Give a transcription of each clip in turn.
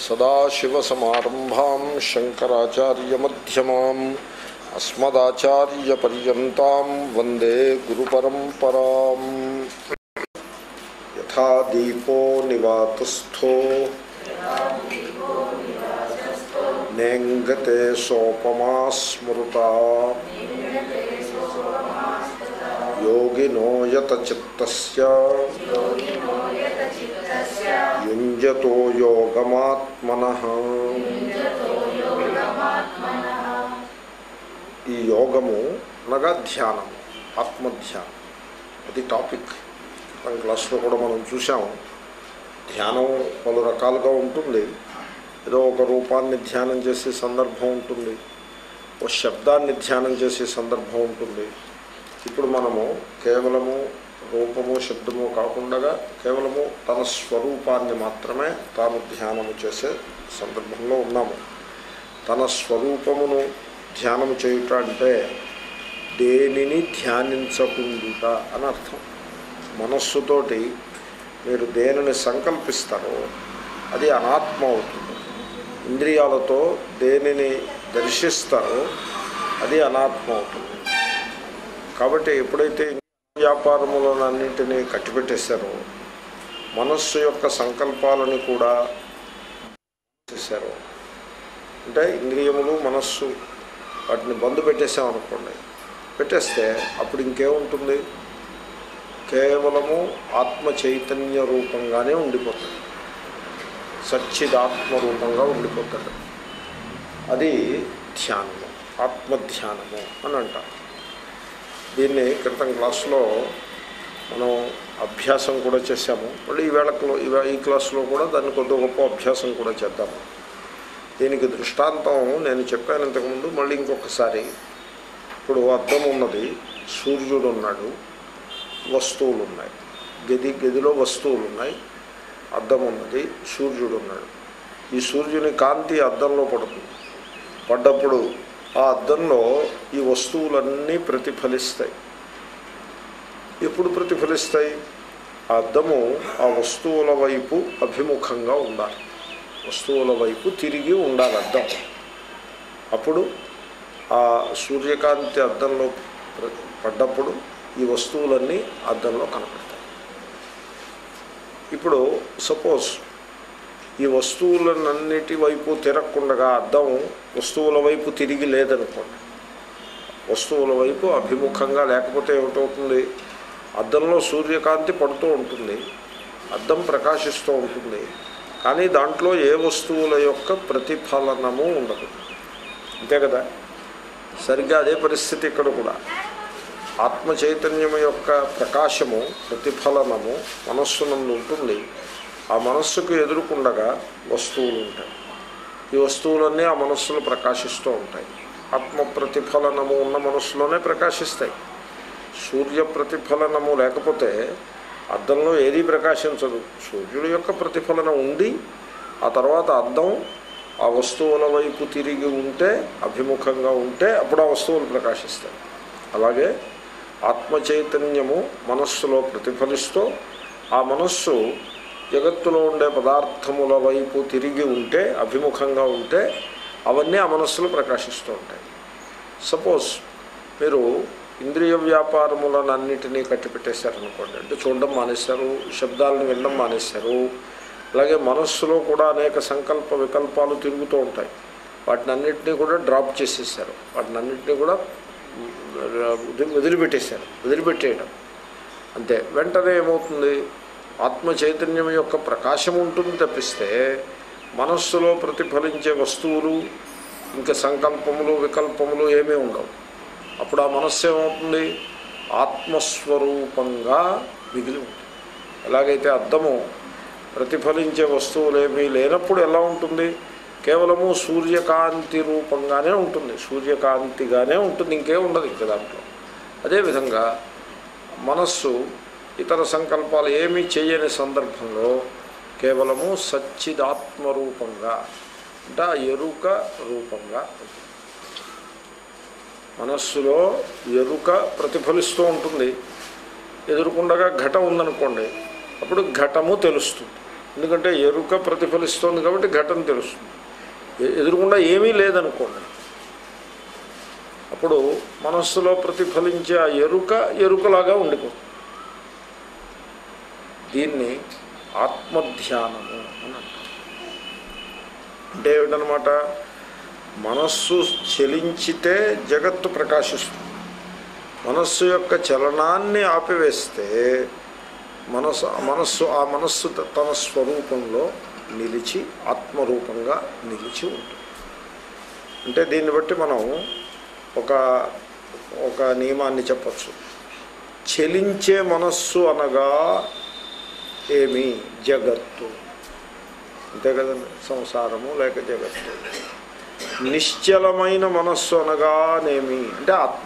సదాశివసమారంభాం శంకరాచార్యమ్యమాం అస్మదాచార్యపర్యంతం వందే గురుపరంపరాం యథా దీపో నివాతస్థో నేంగతే సోపమా స్మృతా యోగినో యత చిత్తస్య యుంజతో యోగమాత్మన ఈ యోగము అనగా ధ్యానము ఆత్మధ్యానం అది టాపిక్ మన క్లాస్లో కూడా మనం చూసాము ధ్యానం పలు రకాలుగా ఉంటుంది ఏదో ఒక రూపాన్ని ధ్యానం చేసే సందర్భం ఉంటుంది ఓ శబ్దాన్ని ధ్యానం చేసే సందర్భం ఉంటుంది ఇప్పుడు మనము కేవలము రూపము శబ్దము కాకుండా కేవలము తన స్వరూపాన్ని మాత్రమే తాను ధ్యానము చేసే సందర్భంలో ఉన్నాము తన స్వరూపమును ధ్యానము చేయుట అంటే దేనిని ధ్యానించకుండుట అని అర్థం మనస్సుతోటి మీరు దేనిని సంకల్పిస్తారో అది అనాత్మ అవుతుంది ఇంద్రియాలతో దేనిని దర్శిస్తారో అది అనాత్మ అవుతుంది కాబట్టి ఎప్పుడైతే వ్యాపారములన్నింటినీ కట్టిపెట్టేశారో మనస్సు యొక్క సంకల్పాలను కూడా చేశారు అంటే ఇంద్రియములు మనస్సు వాటిని బంధు పెట్టేసామనుకోండి పెట్టేస్తే అప్పుడు ఇంకేముంటుంది కేవలము ఆత్మ చైతన్య రూపంగానే ఉండిపోతుంది సచ్చిదాత్మ రూపంగా ఉండిపోతాడు అది ధ్యానము ఆత్మధ్యానము అని అంటారు దీన్ని క్రితం క్లాస్లో మనం అభ్యాసం కూడా చేశాము మళ్ళీ ఈ వేళలో ఈ క్లాస్లో కూడా దాన్ని కొద్ది గొప్ప అభ్యాసం కూడా చేద్దాము దీనికి దృష్టాంతం నేను చెప్పాను ఇంతకుముందు మళ్ళీ ఇంకొకసారి ఇప్పుడు అద్దం ఉన్నది సూర్యుడు ఉన్నాడు వస్తువులు ఉన్నాయి గది గదిలో వస్తువులు ఉన్నాయి అద్దం ఉన్నది సూర్యుడు ఉన్నాడు ఈ సూర్యుని కాంతి అద్దంలో పడుతుంది పడ్డప్పుడు ఆ అద్దంలో ఈ వస్తువులన్నీ ప్రతిఫలిస్తాయి ఎప్పుడు ప్రతిఫలిస్తాయి ఆ అద్దము ఆ వస్తువుల వైపు అభిముఖంగా ఉండాలి వస్తువుల వైపు తిరిగి ఉండాలి అద్దం అప్పుడు ఆ సూర్యకాంతి అద్దంలో పడ్డప్పుడు ఈ వస్తువులన్నీ అద్దంలో కనపడతాయి ఇప్పుడు సపోజ్ ఈ వస్తువులన్నిటి వైపు తిరగకుండా అద్దం వస్తువుల వైపు తిరిగి లేదనుకోండి వస్తువుల వైపు అభిముఖంగా లేకపోతే ఏమిటవుతుంది అద్దంలో సూర్యకాంతి పడుతూ ఉంటుంది అద్దం ప్రకాశిస్తూ ఉంటుంది కానీ దాంట్లో ఏ వస్తువుల యొక్క ప్రతిఫలనము ఉండదు అంతే కదా సరిగ్గా అదే పరిస్థితి ఇక్కడ కూడా ఆత్మ చైతన్యం యొక్క ప్రకాశము ప్రతిఫలనము మనస్సునందు ఉంటుంది ఆ మనస్సుకు ఎదురుకుండగా వస్తువులు ఉంటాయి ఈ వస్తువులన్నీ ఆ మనస్సులో ప్రకాశిస్తూ ఉంటాయి ఆత్మ ప్రతిఫలనము ఉన్న మనస్సులోనే ప్రకాశిస్తాయి సూర్య ప్రతిఫలనము లేకపోతే అద్దంలో ఏదీ ప్రకాశించదు సూర్యుడి యొక్క ప్రతిఫలనం ఉండి ఆ తర్వాత అద్దం ఆ వస్తువుల వైపు తిరిగి ఉంటే అభిముఖంగా ఉంటే అప్పుడు ఆ వస్తువులు ప్రకాశిస్తాయి అలాగే ఆత్మ చైతన్యము మనస్సులో ప్రతిఫలిస్తూ ఆ మనస్సు జగత్తులో ఉండే పదార్థముల వైపు తిరిగి ఉంటే అభిముఖంగా ఉంటే అవన్నీ ఆ మనస్సులో ప్రకాశిస్తూ ఉంటాయి సపోజ్ మీరు ఇంద్రియ వ్యాపారములనన్నిటినీ కట్టిపెట్టేశారనుకోండి అంటే చూడడం మానేశారు శబ్దాలను వినడం మానేశారు అలాగే మనస్సులో కూడా అనేక సంకల్ప వికల్పాలు తిరుగుతూ ఉంటాయి వాటిని అన్నింటినీ కూడా డ్రాప్ చేసేసారు వాటిని అన్నింటినీ కూడా వదిలిపెట్టేశారు వదిలిపెట్టేయడం అంతే వెంటనే ఏమవుతుంది ఆత్మ చైతన్యం యొక్క ప్రకాశం ఉంటుంది తప్పిస్తే మనస్సులో ప్రతిఫలించే వస్తువులు ఇంకా సంకల్పములు వికల్పములు ఏమీ ఉండవు అప్పుడు ఆ మనస్సు ఏమవుతుంది ఆత్మస్వరూపంగా మిగిలి ఉంటుంది ఎలాగైతే అద్దము ప్రతిఫలించే వస్తువులు ఏమీ లేనప్పుడు ఎలా ఉంటుంది కేవలము సూర్యకాంతి రూపంగానే ఉంటుంది సూర్యకాంతిగానే ఉంటుంది ఇంకే ఉండదు ఇంక దాంట్లో అదేవిధంగా మనస్సు ఇతర సంకల్పాలు ఏమీ చేయని సందర్భంలో కేవలము సచ్చిదాత్మ రూపంగా అంటే ఎరుక రూపంగా ఉంటుంది మనస్సులో ఎరుక ప్రతిఫలిస్తూ ఉంటుంది ఎదురుకుండగా ఘటం ఉందనుకోండి అప్పుడు ఘటము తెలుస్తుంది ఎందుకంటే ఎరుక ప్రతిఫలిస్తోంది కాబట్టి ఘటన తెలుస్తుంది ఎ- ఎదురుకుండా ఏమీ లేదనుకోండి అప్పుడు మనస్సులో ప్రతిఫలించే ఆ ఎరుక ఎరుకలాగా ఉండిపోతుంది దీన్ని ఆత్మధ్యానము అని అంటారు అంటే ఏమిటనమాట మనస్సు చలించితే జగత్తు ప్రకాశిస్తుంది మనస్సు యొక్క చలనాన్ని ఆపివేస్తే మనస్సు మనస్సు ఆ మనస్సు త- తన స్వరూపంలో నిలిచి ఆత్మరూపంగా నిలిచి ఉంటుంది అంటే దీన్ని బట్టి మనం ఒక ఒక నియమాన్ని చెప్పచ్చు చలించే మనస్సు అనగా ఏమి జగత్తు అంతే కదండి సంసారము లేక జగత్తు నిశ్చలమైన మనస్సు అనగానేమి అంటే ఆత్మ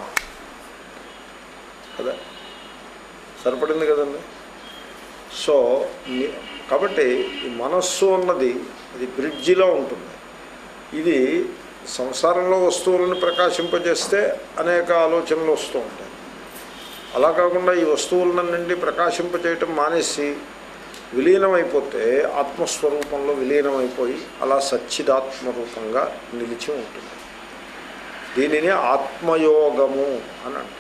కదా సరిపడింది కదండి సో ని- కాబట్టి ఈ మనస్సు అన్నది అది బ్రిడ్జిలో ఉంటుంది ఇది సంసారంలో వస్తువులను ప్రకాశింపజేస్తే అనేక ఆలోచనలు వస్తూ ఉంటాయి అలా కాకుండా ఈ వస్తువులన్నింటి ప్రకాశింపజేయటం మానేసి విలీనమైపోతే ఆత్మస్వరూపంలో విలీనమైపోయి అలా సచ్చిదాత్మ రూపంగా నిలిచి ఉంటుంది దీనిని ఆత్మయోగము అని అంటారు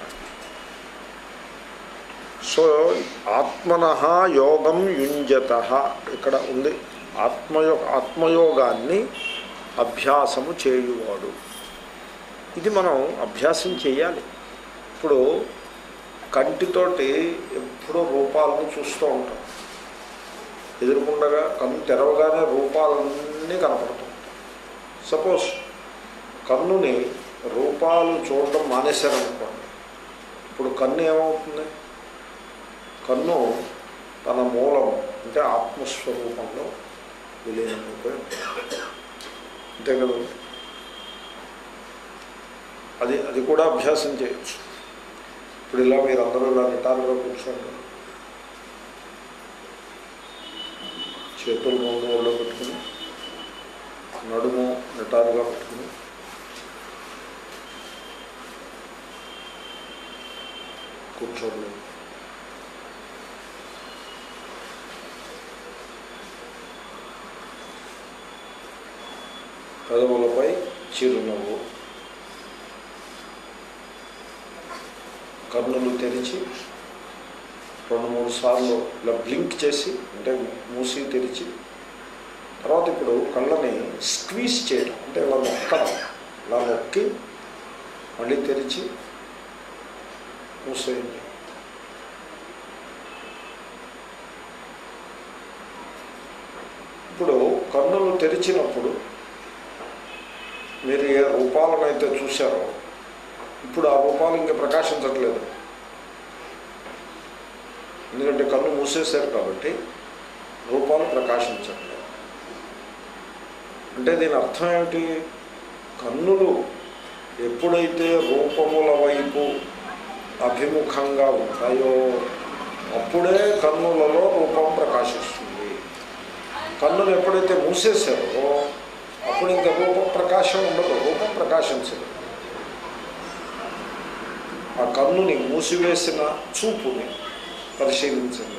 సో ఆత్మన యోగం యుంజత ఇక్కడ ఉంది ఆత్మయో ఆత్మయోగాన్ని అభ్యాసము చేయువాడు ఇది మనం అభ్యాసం చేయాలి ఇప్పుడు కంటితోటి ఎప్పుడూ రూపాలను చూస్తూ ఉంటాం ఎదురుకుండగా కన్ను తెరవగానే రూపాలన్నీ కనపడుతూ ఉంటాయి సపోజ్ కన్నుని రూపాలు చూడటం మానేశారనుకోండి ఇప్పుడు కన్ను ఏమవుతుంది కన్ను తన మూలం అంటే ఆత్మస్వరూపంలో విలీనమైపోయి ఉంటుంది. అంతే కదా అది అది కూడా అభ్యాసం చేయొచ్చు ఇప్పుడు ఇలా మీరు అందరూ ఇలా నిటారుగా కూర్చోండి చేతులు రెండు ఒళ్ళో పెట్టుకుని నడుము నిటారుగా పెట్టుకుని కూర్చోండి పెదవులపై చిరునవ్వు కన్నులు తెరిచి రెండు మూడు సార్లు ఇలా బ్లింక్ చేసి అంటే మూసి తెరిచి తర్వాత ఇప్పుడు కళ్ళని స్క్వీజ్ చేయడం అంటే ఇలా నొక్కడం ఇలా నొక్కి మళ్ళీ తెరిచి మూసేయండి ఇప్పుడు కన్నులు తెరిచినప్పుడు మీరు ఏ రూపాలనైతే చూశారో ఇప్పుడు ఆ రూపాలు ఇంకా ప్రకాశించట్లేదు ఎందుకంటే కన్ను మూసేశారు కాబట్టి రూపాలు ప్రకాశించట్లేదు అంటే దీని అర్థం ఏమిటి కన్నులు ఎప్పుడైతే రూపముల వైపు అభిముఖంగా ఉంటాయో అప్పుడే కన్నులలో రూపం ప్రకాశిస్తుంది కన్నులు ఎప్పుడైతే మూసేశారో అప్పుడు ఇంకా రూపం ప్రకాశం ఉండదు రూపం ప్రకాశించదు ఆ కన్నుని మూసివేసిన చూపుని పరిశీలించండి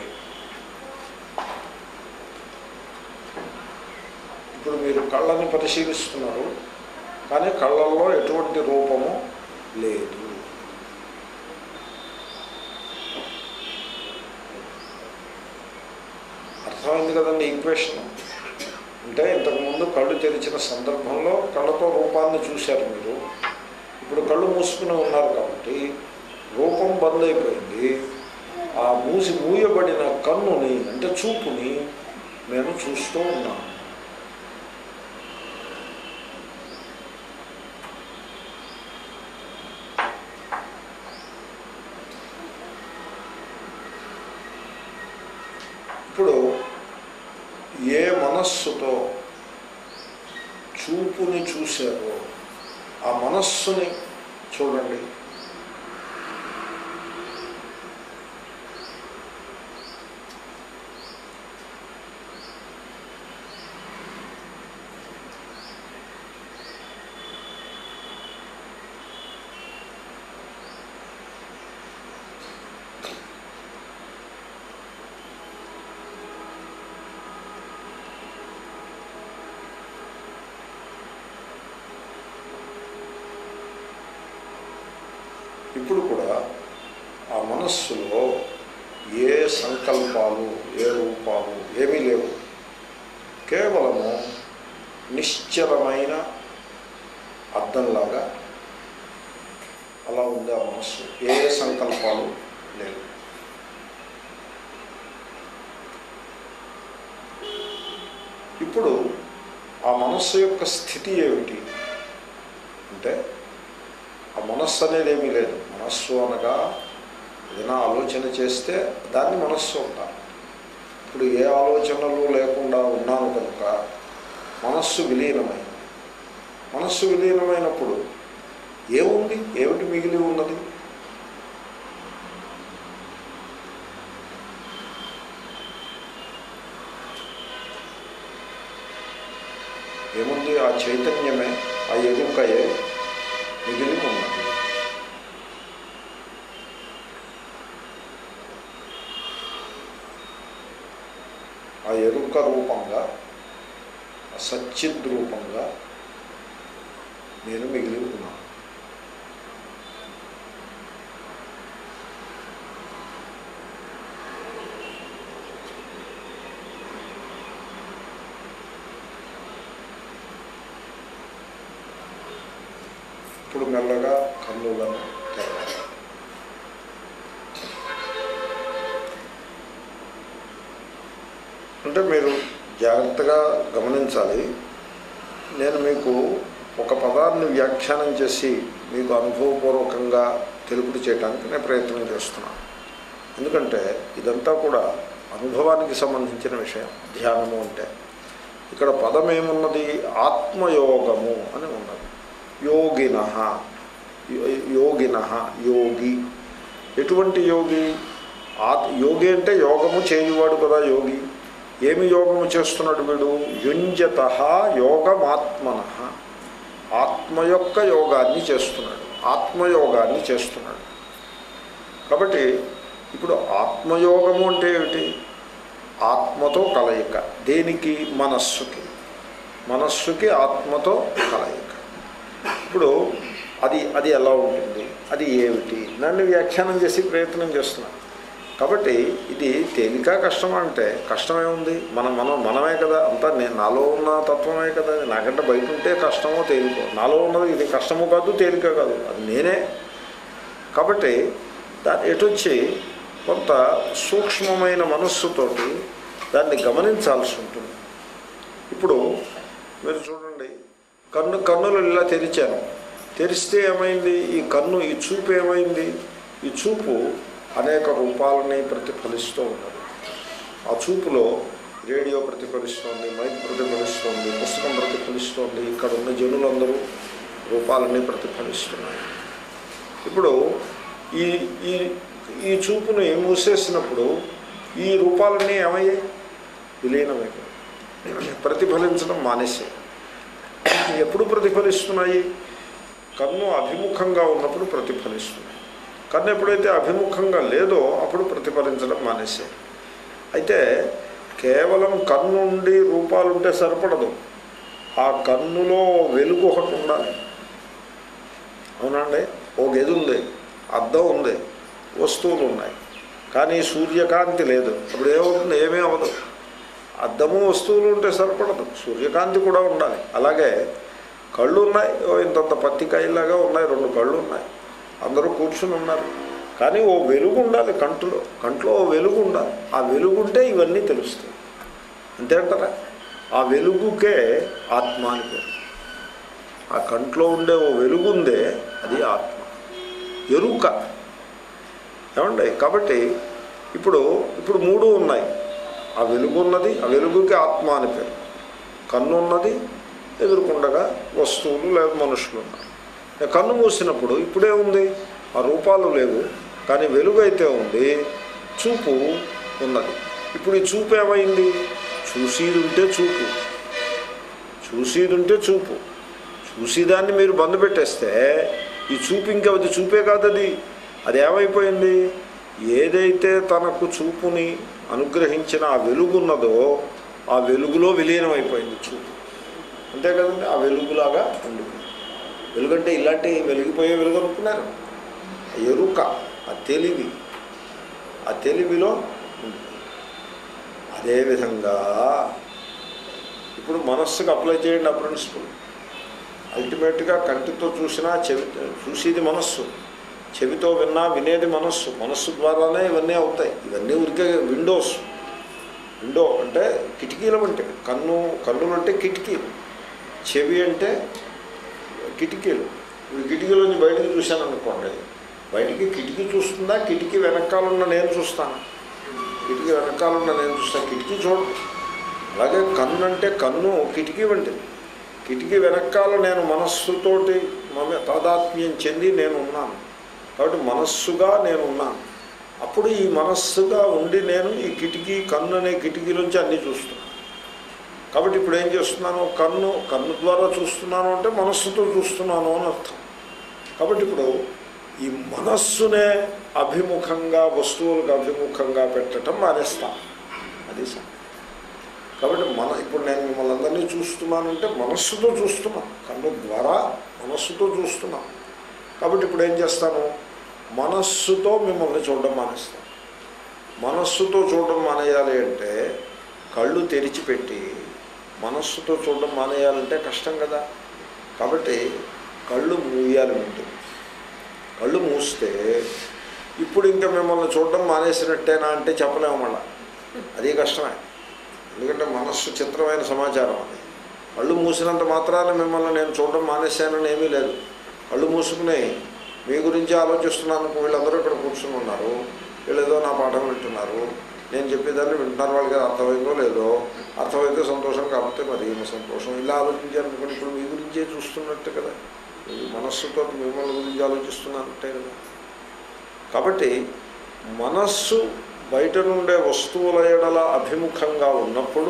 ఇప్పుడు మీరు కళ్ళని పరిశీలిస్తున్నారు కానీ కళ్ళల్లో ఎటువంటి రూపము లేదు అర్థమైంది కదండి ఈక్వేషన్ అంటే ఇంతకుముందు కళ్ళు తెరిచిన సందర్భంలో కళ్ళతో రూపాన్ని చూశారు మీరు ఇప్పుడు కళ్ళు మూసుకుని ఉన్నారు కాబట్టి రూపం బంద్ అయిపోయింది ఆ మూసి మూయబడిన కన్నుని అంటే చూపుని నేను చూస్తూ ఉన్నాను ఇప్పుడు ఏ మనస్సుతో చూపుని చూశారో ఆ మనస్సుని చూడండి ఇప్పుడు కూడా ఆ మనస్సులో ఏ సంకల్పాలు ఏ రూపాలు ఏమీ లేవు కేవలము నిశ్చలమైన అర్థంలాగా అలా ఉంది ఆ మనస్సు ఏ సంకల్పాలు లేవు ఇప్పుడు ఆ మనస్సు యొక్క స్థితి ఏమిటి అంటే ఆ మనస్సు అనేది ఏమీ లేదు మనస్సు అనగా ఏదైనా ఆలోచన చేస్తే దాన్ని మనస్సు అంటారు ఇప్పుడు ఏ ఆలోచనలు లేకుండా ఉన్నాను కనుక మనస్సు విలీనమైంది మనస్సు విలీనమైనప్పుడు ఏముంది ఏమిటి మిగిలి ఉన్నది ఏముంది ఆ చైతన్యమే ఆ ఎరుకయే మిగిలి ఉన్నది ఆ ఎరుక రూపంగా ఆ సచ్చిద్ రూపంగా నేను మిగిలి ఉన్నాను ఇప్పుడు మెల్లగా కన్నులను తెరవాలి అంటే మీరు జాగ్రత్తగా గమనించాలి నేను మీకు ఒక పదాన్ని వ్యాఖ్యానం చేసి మీకు అనుభవపూర్వకంగా తెలుపుడు చేయడానికి నేను ప్రయత్నం చేస్తున్నాను ఎందుకంటే ఇదంతా కూడా అనుభవానికి సంబంధించిన విషయం ధ్యానము అంటే ఇక్కడ పదం ఏమున్నది ఆత్మయోగము అని ఉన్నది యోగిన యోగిన యోగి ఎటువంటి యోగి ఆత్ యోగి అంటే యోగము చేయువాడు కదా యోగి ఏమి యోగము చేస్తున్నాడు వీడు యుంజత యోగమాత్మన ఆత్మ యొక్క యోగాన్ని చేస్తున్నాడు ఆత్మయోగాన్ని చేస్తున్నాడు కాబట్టి ఇప్పుడు ఆత్మయోగము అంటే ఏమిటి ఆత్మతో కలయిక దేనికి మనస్సుకి మనస్సుకి ఆత్మతో కలయిక ఇప్పుడు అది అది ఎలా ఉంటుంది అది ఏమిటి నన్ను వ్యాఖ్యానం చేసి ప్రయత్నం చేస్తున్నాను కాబట్టి ఇది తేలిక కష్టమా అంటే కష్టమే ఉంది మనం మనం మనమే కదా అంతా నేను నాలో ఉన్న తత్వమే కదా నాకంటే బయట ఉంటే కష్టమో తేలికో నాలో ఉన్నది ఇది కష్టము కాదు తేలిక కాదు అది నేనే కాబట్టి దాన్ని ఎటొచ్చి కొంత సూక్ష్మమైన మనస్సుతోటి దాన్ని గమనించాల్సి ఉంటుంది ఇప్పుడు మీరు చూడండి కన్ను కన్నులు ఇలా తెరిచాను తెరిస్తే ఏమైంది ఈ కన్ను ఈ చూపు ఏమైంది ఈ చూపు అనేక రూపాలని ప్రతిఫలిస్తూ ఉన్నది ఆ చూపులో రేడియో ప్రతిఫలిస్తోంది మైక్ ప్రతిఫలిస్తోంది పుస్తకం ప్రతిఫలిస్తోంది ఇక్కడ ఉన్న జనులందరూ రూపాలన్నీ ప్రతిఫలిస్తున్నాయి ఇప్పుడు ఈ ఈ ఈ చూపుని మూసేసినప్పుడు ఈ రూపాలన్నీ ఏమయ్యాయి విలీనమైపోయాయి ప్రతిఫలించడం మానేసాయి ఎప్పుడు ప్రతిఫలిస్తున్నాయి కన్ను అభిముఖంగా ఉన్నప్పుడు ప్రతిఫలిస్తున్నాయి కన్ను ఎప్పుడైతే అభిముఖంగా లేదో అప్పుడు ప్రతిఫలించడం మానేసాయి అయితే కేవలం కన్ను ఉండి రూపాలు ఉంటే సరిపడదు ఆ కన్నులో వెలుగు ఒకటి ఉండాలి అవునండి ఓ గది ఉంది అద్దం ఉంది వస్తువులు ఉన్నాయి కానీ సూర్యకాంతి లేదు అప్పుడు ఏమవుతుంది ఏమీ అవ్వదు అద్దము వస్తువులు ఉంటే సరిపడదు సూర్యకాంతి కూడా ఉండాలి అలాగే కళ్ళు ఉన్నాయి ఓ ఇంతంత పత్తికాయలాగా ఉన్నాయి రెండు కళ్ళు ఉన్నాయి అందరూ కూర్చుని ఉన్నారు కానీ ఓ వెలుగు ఉండాలి కంట్లో కంట్లో ఓ వెలుగు ఉండాలి ఆ వెలుగు ఉంటే ఇవన్నీ తెలుస్తాయి అంతే అంటారా ఆ వెలుగుకే ఆత్మ అని పేరు ఆ కంట్లో ఉండే ఓ వెలుగు ఉందే అది ఆత్మ ఎరుక ఏమండి కాబట్టి ఇప్పుడు ఇప్పుడు మూడు ఉన్నాయి ఆ వెలుగు ఉన్నది ఆ వెలుగుకి ఆత్మ అని పేరు కన్ను ఉన్నది ఎదుర్కొండగా వస్తువులు లేదా మనుషులు ఉన్నారు కన్ను మూసినప్పుడు ఇప్పుడే ఉంది ఆ రూపాలు లేవు కానీ వెలుగు అయితే ఉంది చూపు ఉన్నది ఇప్పుడు ఈ చూపు ఏమైంది చూసేది ఉంటే చూపు చూసేది ఉంటే చూపు చూసేదాన్ని మీరు బంద్ పెట్టేస్తే ఈ చూపు ఇంకా అది చూపే కాదు అది అది ఏమైపోయింది ఏదైతే తనకు చూపుని అనుగ్రహించిన ఆ వెలుగున్నదో ఆ వెలుగులో విలీనమైపోయింది చూపు అంతే కదండి ఆ వెలుగులాగా ఉండిపోయింది వెలుగంటే ఇలాంటి వెలిగిపోయే వెలుగు అనుకున్నారు ఎరుక ఆ తెలివి ఆ తెలివిలో ఉంది అదేవిధంగా ఇప్పుడు మనస్సుకు అప్లై చేయండి ఆ ప్రిన్సిపల్ అల్టిమేట్గా కంటితో చూసినా చెవి చూసేది మనస్సు చెవితో విన్నా వినేది మనస్సు మనస్సు ద్వారానే ఇవన్నీ అవుతాయి ఇవన్నీ ఉరికే విండోస్ విండో అంటే కిటికీలు వంటివి కన్ను కన్నులు అంటే కిటికీలు చెవి అంటే కిటికీలు ఇప్పుడు కిటికీలోంచి బయటకు చూశాను అనుకోండి బయటికి కిటికీ చూస్తుందా కిటికీ వెనకాలన్న నేను చూస్తాను కిటికీ వెనకాలన్న నేను చూస్తాను కిటికీ చూడండి అలాగే కన్ను అంటే కన్ను కిటికీ వంటిది కిటికీ వెనకాల నేను మనస్సుతోటి మమ తాదాత్మ్యం చెంది నేను ఉన్నాను కాబట్టి మనస్సుగా నేను ఉన్నాను అప్పుడు ఈ మనస్సుగా ఉండి నేను ఈ కిటికీ కన్ను అనే కిటికీలోంచి అన్నీ చూస్తున్నాను కాబట్టి ఇప్పుడు ఏం చేస్తున్నాను కన్ను కన్ను ద్వారా చూస్తున్నాను అంటే మనస్సుతో చూస్తున్నాను అని అర్థం కాబట్టి ఇప్పుడు ఈ మనస్సునే అభిముఖంగా వస్తువులకు అభిముఖంగా పెట్టడం మానేస్తాను అది సంగతి. కాబట్టి మన ఇప్పుడు నేను మిమ్మల్ని అందరినీ చూస్తున్నానంటే మనస్సుతో చూస్తున్నాను కన్ను ద్వారా మనస్సుతో చూస్తున్నాను కాబట్టి ఇప్పుడు ఏం చేస్తాను మనస్సుతో మిమ్మల్ని చూడడం మానేస్తాను మనస్సుతో చూడడం మానేయాలి అంటే కళ్ళు తెరిచిపెట్టి మనస్సుతో చూడడం మానేయాలంటే కష్టం కదా కాబట్టి కళ్ళు మూయాలి ఉంటుంది కళ్ళు మూస్తే ఇప్పుడు ఇంకా మిమ్మల్ని చూడడం మానేసినట్టేనా అంటే చెప్పలేము మళ్ళా అది కష్టమే ఎందుకంటే మనస్సు చిత్రమైన సమాచారం అది కళ్ళు మూసినంత మాత్రాన మిమ్మల్ని నేను చూడడం మానేశానని ఏమీ లేదు కళ్ళు మూసుకుని మీ గురించి ఆలోచిస్తున్నాను వీళ్ళందరూ ఇక్కడ కూర్చుని ఉన్నారు వీళ్ళు ఏదో నా పాఠం వింటున్నారు నేను చెప్పేదాన్ని వింటున్నారు వాళ్ళకి అర్థమైందో లేదో అర్థమైతే సంతోషం కాకపోతే మరి ఏమో సంతోషం ఇలా ఆలోచించారనుకోండి ఇప్పుడు మీ గురించే చూస్తున్నట్టు కదా మీ మనస్సుతో మిమ్మల్ని గురించి ఆలోచిస్తున్నట్టే కదా కాబట్టి మనస్సు బయట నుండే వస్తువుల ఎడల అభిముఖంగా ఉన్నప్పుడు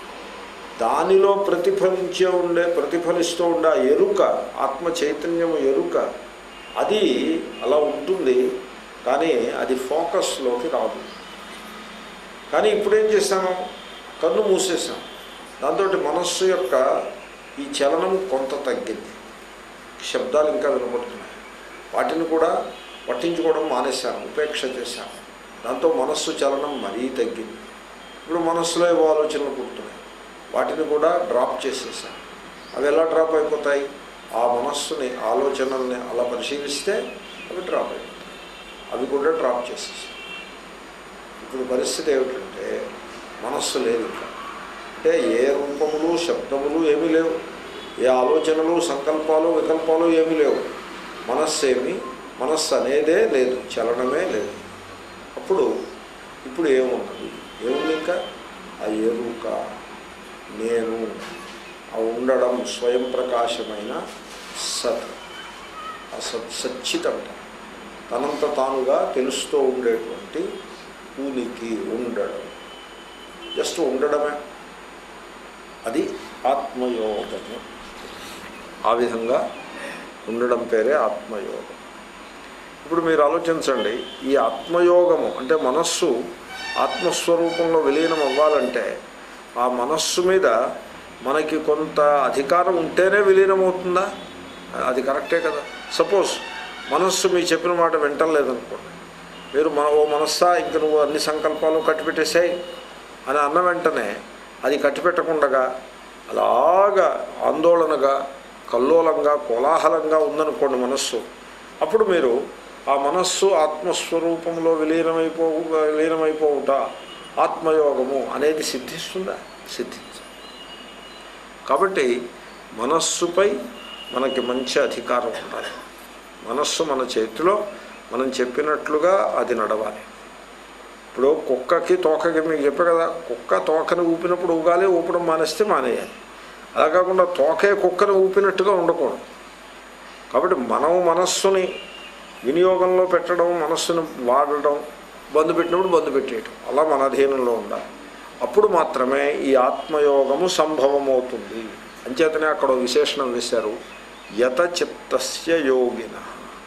దానిలో ప్రతిఫలించే ఉండే ప్రతిఫలిస్తూ ఉండే ఆ ఎరుక ఆత్మ చైతన్యము ఎరుక అది అలా ఉంటుంది కానీ అది ఫోకస్లోకి రాదు కానీ ఇప్పుడు ఏం చేశాను కన్ను మూసేసాం దాంతో మనస్సు యొక్క ఈ చలనం కొంత తగ్గింది శబ్దాలు ఇంకా వినబడుతున్నాయి వాటిని కూడా పట్టించుకోవడం మానేశాను ఉపేక్ష చేశాను దాంతో మనస్సు చలనం మరీ తగ్గింది ఇప్పుడు మనస్సులో ఏవో ఆలోచనలు పుడుతున్నాయి వాటిని కూడా డ్రాప్ చేసేసాను అవి ఎలా డ్రాప్ అయిపోతాయి ఆ మనస్సుని ఆలోచనల్ని అలా పరిశీలిస్తే అవి డ్రాప్ అయిపోతాయి అవి కూడా డ్రాప్ చేసేసాను ఇప్పుడు పరిస్థితి ఏమిటంటే మనస్సు లేదు ఇంకా అంటే ఏ రూపములు శబ్దములు ఏమీ లేవు ఏ ఆలోచనలు సంకల్పాలు వికల్పాలు ఏమీ లేవు మనస్సు ఏమి మనస్సు అనేదే లేదు చలనమే లేదు అప్పుడు ఇప్పుడు ఏమున్నది ఏముంది ఇంకా ఆ ఎరుక నేను ఆ ఉండడం స్వయం ప్రకాశమైన సత్ ఆ సత్ సచ్చితంట తనంత తానుగా తెలుస్తూ ఉండేటువంటి ఉనికి ఉండడం జస్ట్ ఉండడమే అది ఆత్మయోగము ఆ విధంగా ఉండడం పేరే ఆత్మయోగం ఇప్పుడు మీరు ఆలోచించండి ఈ ఆత్మయోగము అంటే మనస్సు ఆత్మస్వరూపంలో విలీనం అవ్వాలంటే ఆ మనస్సు మీద మనకి కొంత అధికారం ఉంటేనే విలీనం అవుతుందా అది కరెక్టే కదా సపోజ్ మనస్సు మీ చెప్పిన మాట వింటలేదనుకోండి మీరు మన ఓ మనస్సా ఇంక నువ్వు అన్ని సంకల్పాలు కట్టిపెట్టేసాయి అని అన్న వెంటనే అది కట్టిపెట్టకుండా అలాగా ఆందోళనగా కల్లోలంగా కోలాహలంగా ఉందనుకోండి మనస్సు అప్పుడు మీరు ఆ మనస్సు ఆత్మస్వరూపంలో విలీనమైపో విలీనమైపోవుట ఆత్మయోగము అనేది సిద్ధిస్తుందా సిద్ధించ కాబట్టి మనస్సుపై మనకి మంచి అధికారం ఉండాలి మనస్సు మన చేతిలో మనం చెప్పినట్లుగా అది నడవాలి ఇప్పుడు కుక్కకి తోకకి మీకు చెప్పే కదా కుక్క తోకని ఊపినప్పుడు ఊగాలి ఊపడం మానేస్తే మానేయాలి అలా కాకుండా తోకే కుక్కని ఊపినట్టుగా ఉండకూడదు కాబట్టి మనం మనస్సుని వినియోగంలో పెట్టడం మనస్సును వాడడం బంధు పెట్టినప్పుడు బంధు పెట్టేయటం అలా మన అధీనంలో ఉండాలి అప్పుడు మాత్రమే ఈ ఆత్మయోగము సంభవమవుతుంది అంచేతనే అక్కడ ఓ విశేషణం వేశారు యత చిత్తస్య యోగిన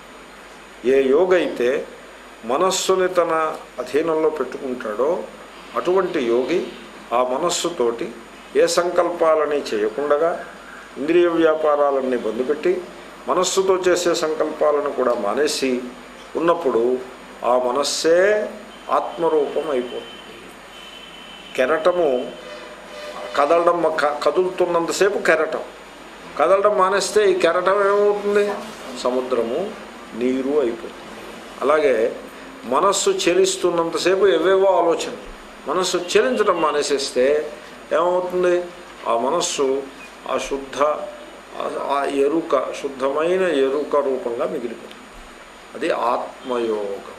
ఏ యోగ అయితే మనస్సుని తన అధీనంలో పెట్టుకుంటాడో అటువంటి యోగి ఆ మనస్సుతోటి ఏ సంకల్పాలని చేయకుండగా ఇంద్రియ వ్యాపారాలన్నీ బంధుపెట్టి మనస్సుతో చేసే సంకల్పాలను కూడా మానేసి ఉన్నప్పుడు ఆ మనస్సే ఆత్మరూపం అయిపోతుంది కెరటము కదలడం క- కదులుతున్నంతసేపు కెరటం కదలడం మానేస్తే ఈ కెరటం ఏమవుతుంది సముద్రము నీరు అయిపోతుంది అలాగే మనస్సు చెలిస్తున్నంతసేపు ఎవేవో ఆలోచన మనస్సు చెలించడం మానేసేస్తే ఏమవుతుంది ఆ మనస్సు ఆ శుద్ధ ఆ- ఆ ఎరుక శుద్ధమైన ఎరుక రూపంగా మిగిలిపోతుంది అది ఆత్మయోగము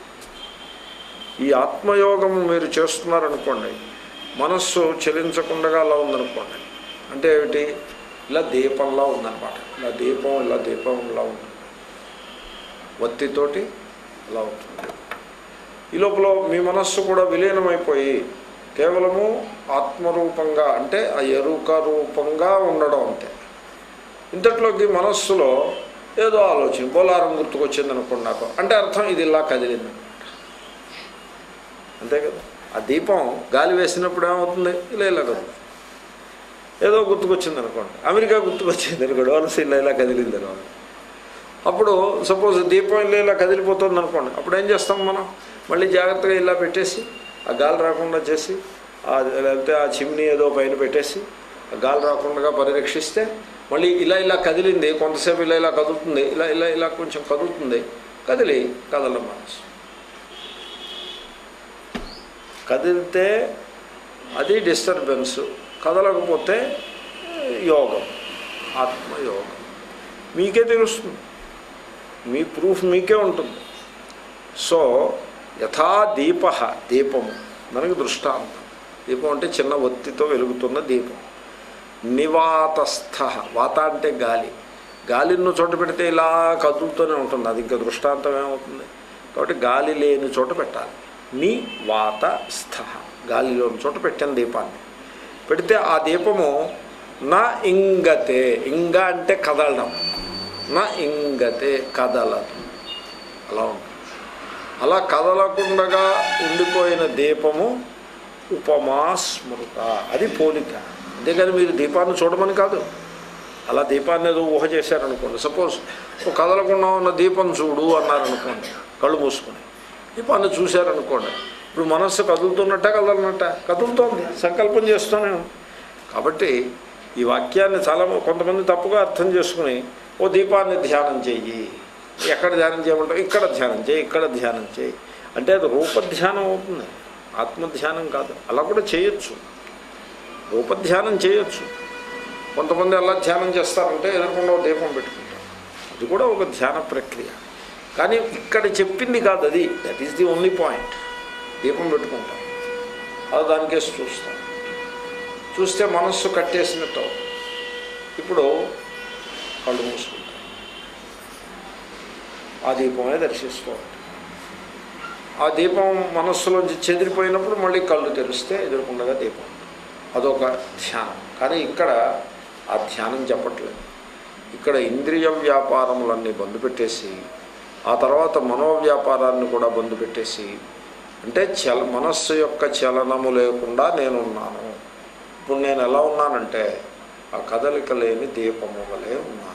ఈ ఆత్మయోగము మీరు చేస్తున్నారనుకోండి మనస్సు చెలించకుండా అలా ఉందనుకోండి అంటే ఏమిటి ఇలా దీపంలా ఉందన్నమాట ఇలా దీపం ఇలా దీపం ఇలా ఉంటుంది వత్తితోటి ఇలా ఉంటుంది ఈ లోపల మీ మనస్సు కూడా విలీనమైపోయి కేవలము ఆత్మరూపంగా అంటే ఆ ఎరుక రూపంగా ఉండడం అంతే ఇంతట్లోకి మనస్సులో ఏదో ఆలోచన బోలారం గుర్తుకొచ్చింది అనుకోండి నాకు అంటే అర్థం ఇది ఇలా కదిలింది అంతే కదా ఆ దీపం గాలి వేసినప్పుడు ఏమవుతుంది ఇలా ఇలా కదులుతుంది ఏదో గుర్తుకొచ్చింది అనుకోండి అమెరికా గుర్తుకొచ్చింది అనుకోండి వలస ఇలా ఇలా కదిలింది అనుకోండి అప్పుడు సపోజ్ దీపం ఇలా ఇలా కదిలిపోతుంది అనుకోండి అప్పుడు ఏం చేస్తాం మనం మళ్ళీ జాగ్రత్తగా ఇలా పెట్టేసి ఆ గాలి రాకుండా చేసి ఆ లేకపోతే ఆ చిమ్నీ ఏదో పైన పెట్టేసి ఆ గాలి రాకుండా పరిరక్షిస్తే మళ్ళీ ఇలా ఇలా కదిలింది కొంతసేపు ఇలా ఇలా కదులుతుంది ఇలా ఇలా ఇలా కొంచెం కదులుతుంది కదిలి కదలడం మనసు కదిలితే అది డిస్టర్బెన్స్ కదలకపోతే యోగం ఆత్మయోగం మీకే తెలుస్తుంది మీ ప్రూఫ్ మీకే ఉంటుంది సో యథా దీప దీపము మనకి దృష్టాంతం దీపం అంటే చిన్న ఒత్తితో వెలుగుతున్న దీపం నివాతస్థ వాత అంటే గాలి గాలిను చోట పెడితే ఇలా కదులుతూనే ఉంటుంది అది ఇంకా దృష్టాంతం ఏమవుతుంది కాబట్టి గాలి లేని చోట పెట్టాలి ని వాత స్థ గాలిలోని చోట పెట్టాను దీపాన్ని పెడితే ఆ దీపము నా ఇంగతే ఇంగ అంటే కదలడం నా ఇంగతే కదలదు అలా ఉంటుంది అలా కదలకుండగా ఉండిపోయిన దీపము ఉపమా స్మృత అది పోలిక అంతేగాని మీరు దీపాన్ని చూడమని కాదు అలా దీపాన్ని ఏదో ఊహ చేశారనుకోండి సపోజ్ ఒక కదలకుండా ఉన్న దీపం చూడు అన్నారనుకోండి కళ్ళు మూసుకొని దీపాన్ని చూశారనుకోండి ఇప్పుడు మనస్సు కదులుతున్నట్ట కదలనట్ట కదులుతోంది సంకల్పం చేస్తూనే ఉంది. కాబట్టి ఈ వాక్యాన్ని చాలా కొంతమంది తప్పుగా అర్థం చేసుకుని ఓ దీపాన్ని ధ్యానం చెయ్యి ఎక్కడ ధ్యానం చేయమంటావు ఇక్కడ ధ్యానం చేయి ఇక్కడ ధ్యానం చేయి అంటే అది రూపధ్యానం అవుతుంది ఆత్మధ్యానం కాదు అలా కూడా చేయొచ్చు రూపధ్యానం చేయొచ్చు కొంతమంది ఎలా ధ్యానం చేస్తారంటే ఎదుర్కొండ ఒక దీపం పెట్టుకుంటారు అది కూడా ఒక ధ్యాన ప్రక్రియ కానీ ఇక్కడ చెప్పింది కాదు అది that is the only point దీపం పెట్టుకుంటాం అది దానికేసి చూస్తాం చూస్తే మనస్సు కట్టేసినట్టు అవుతుంది. ఇప్పుడు కళ్ళు మూసుకుంటాం ఆ దీపమే దర్శిస్తూ ఉంటాం ఆ దీపం మనస్సులోంచి చెదిరిపోయినప్పుడు మళ్ళీ కళ్ళు తెరిస్తే ఎదుర్కొండగా దీపం అదొక ధ్యానం కానీ ఇక్కడ ఆ ధ్యానం చెప్పట్లేదు ఇక్కడ ఇంద్రియ వ్యాపారములన్నీ బంద్ పెట్టేసి ఆ తర్వాత మనోవ్యాపారాన్ని కూడా బంద్ పెట్టేసి అంటే చల మనస్సు యొక్క చలనము లేకుండా నేనున్నాను ఇప్పుడు నేను ఎలా ఉన్నానంటే ఆ కదలిక లేని దీపము వలె ఉన్నాను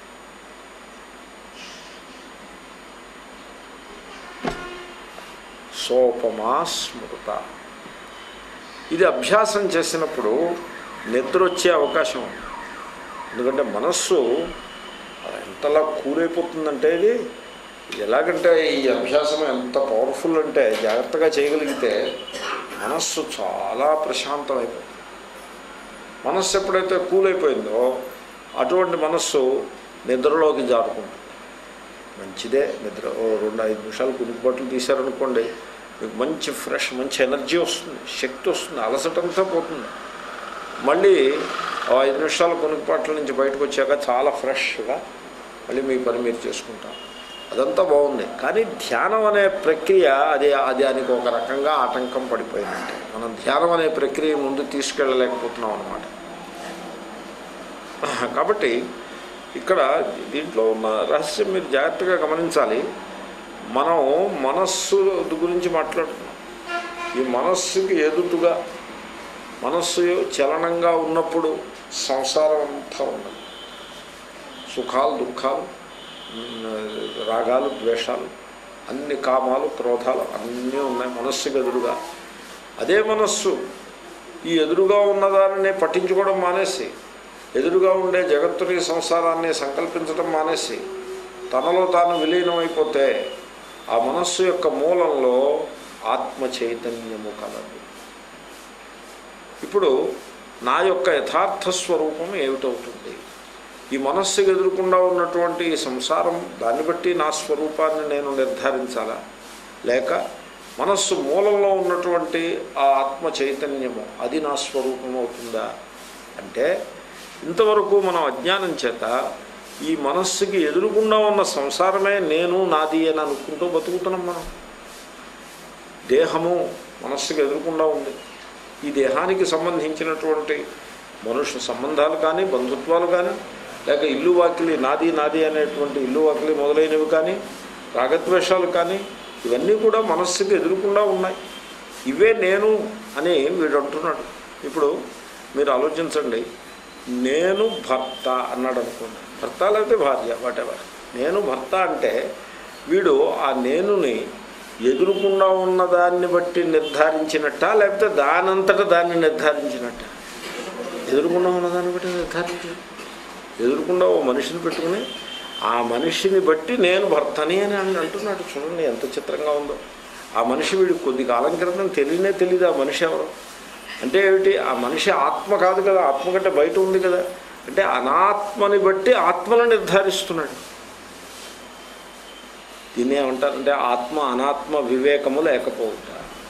సోపమా స్మృత ఇది అభ్యాసం చేసినప్పుడు నిద్ర వచ్చే అవకాశం ఉంది ఎందుకంటే మనస్సు ఎంతలా కూరైపోతుందంటే ఇది ఎలాగంటే ఈ అభ్యాసం ఎంత పవర్ఫుల్ అంటే జాగ్రత్తగా చేయగలిగితే మనస్సు చాలా ప్రశాంతమైపోతుంది మనస్సు ఎప్పుడైతే కూల్ అయిపోయిందో అటువంటి మనస్సు నిద్రలోకి జారుకుంటుంది మంచిదే నిద్ర ఓ రెండు ఐదు నిమిషాలు కునుకుబాట్లు తీశారనుకోండి మీకు మంచి ఫ్రెష్ మంచి ఎనర్జీ వస్తుంది శక్తి వస్తుంది అలసటంతా పోతుంది మళ్ళీ ఓ ఐదు నిమిషాలు కొనుక్కుపాట్ల నుంచి బయటకు వచ్చాక చాలా ఫ్రెష్గా మళ్ళీ మీ పని మీరు చేసుకుంటారు అదంతా బాగుంది కానీ ధ్యానం అనే ప్రక్రియ అది అది దానికి ఒక రకంగా ఆటంకం పడిపోయిందంటే మనం ధ్యానం అనే ప్రక్రియ ముందు తీసుకెళ్ళలేకపోతున్నాం అనమాట కాబట్టి ఇక్కడ దీంట్లో ఉన్న రహస్యం మీరు జాగ్రత్తగా గమనించాలి మనం మనస్సు గురించి మాట్లాడుతున్నాం ఈ మనస్సుకి ఎదుటుగా మనస్సు చలనంగా ఉన్నప్పుడు సంసారం అంతా ఉన్నది సుఖాలు దుఃఖాలు ఉమ్, రాగాలు ద్వేషాలు అన్ని కామాలు క్రోధాలు అన్నీ ఉన్నాయి మనస్సుకి ఎదురుగా అదే మనస్సు ఈ ఎదురుగా ఉన్నదానిని పట్టించుకోవడం మానేసి ఎదురుగా ఉండే జగత్తుని సంసారాన్ని సంకల్పించడం మానేసి తనలో తాను విలీనమైపోతే ఆ మనస్సు యొక్క మూలంలో ఆత్మ చైతన్యము కలదు ఇప్పుడు నా యొక్క యథార్థ స్వరూపం ఏమిటవుతుంది ఈ మనస్సుకు ఎదురకుండా ఉన్నటువంటి ఈ సంసారం దాన్ని బట్టి నా స్వరూపాన్ని నేను నిర్ధారించాలా లేక మనస్సు మూలంలో ఉన్నటువంటి ఆ ఆత్మ చైతన్యము అది నా స్వరూపం అవుతుందా అంటే ఇంతవరకు మనం అజ్ఞానం చేత ఈ మనస్సుకి ఎదురుకుండా ఉన్న సంసారమే నేను నాది అని అనుకుంటూ బతుకుతున్నాం మనం దేహము మనస్సుకి ఎదురుకుండా ఉంది ఈ దేహానికి సంబంధించినటువంటి మనుష్య సంబంధాలు కానీ బంధుత్వాలు కానీ లేక ఇల్లు వాకిలి నాది నాది అనేటువంటి ఇల్లు వాకిలి మొదలైనవి కానీ రాగద్వేషాలు కానీ ఇవన్నీ కూడా మనస్సుకి ఎదురుకుండా ఉన్నాయి ఇవే నేను అని వీడు అంటున్నాడు ఇప్పుడు మీరు ఆలోచించండి నేను భర్త అన్నాడు అనుకోండి భర్త లేకపోతే భార్య వాటెవర్ నేను భర్త అంటే వీడు ఆ నేనుని ఎదురుకుండా ఉన్న దాన్ని బట్టి నిర్ధారించినట్ట లేకపోతే దానంతట దాన్ని నిర్ధారించినట్ట ఎదురుకుండా ఉన్న దాన్ని బట్టి నిర్ధారించాడు ఎదురుకుండా ఓ మనిషిని పెట్టుకుని ఆ మనిషిని బట్టి నేను భర్తని అని అని అంటున్నాడు చూడండి ఎంత చిత్రంగా ఉందో ఆ మనిషి వీడికి కొద్ది కాలం క్రితం తెలియనే తెలియదు ఆ మనిషి ఎవరు అంటే ఏమిటి ఆ మనిషి ఆత్మ కాదు కదా ఆత్మ కంటే బయట ఉంది కదా అంటే అనాత్మని బట్టి ఆత్మను నిర్ధారిస్తున్నాడు దీన్ని ఏమంటారంటే ఆత్మ అనాత్మ వివేకము లేకపోవుట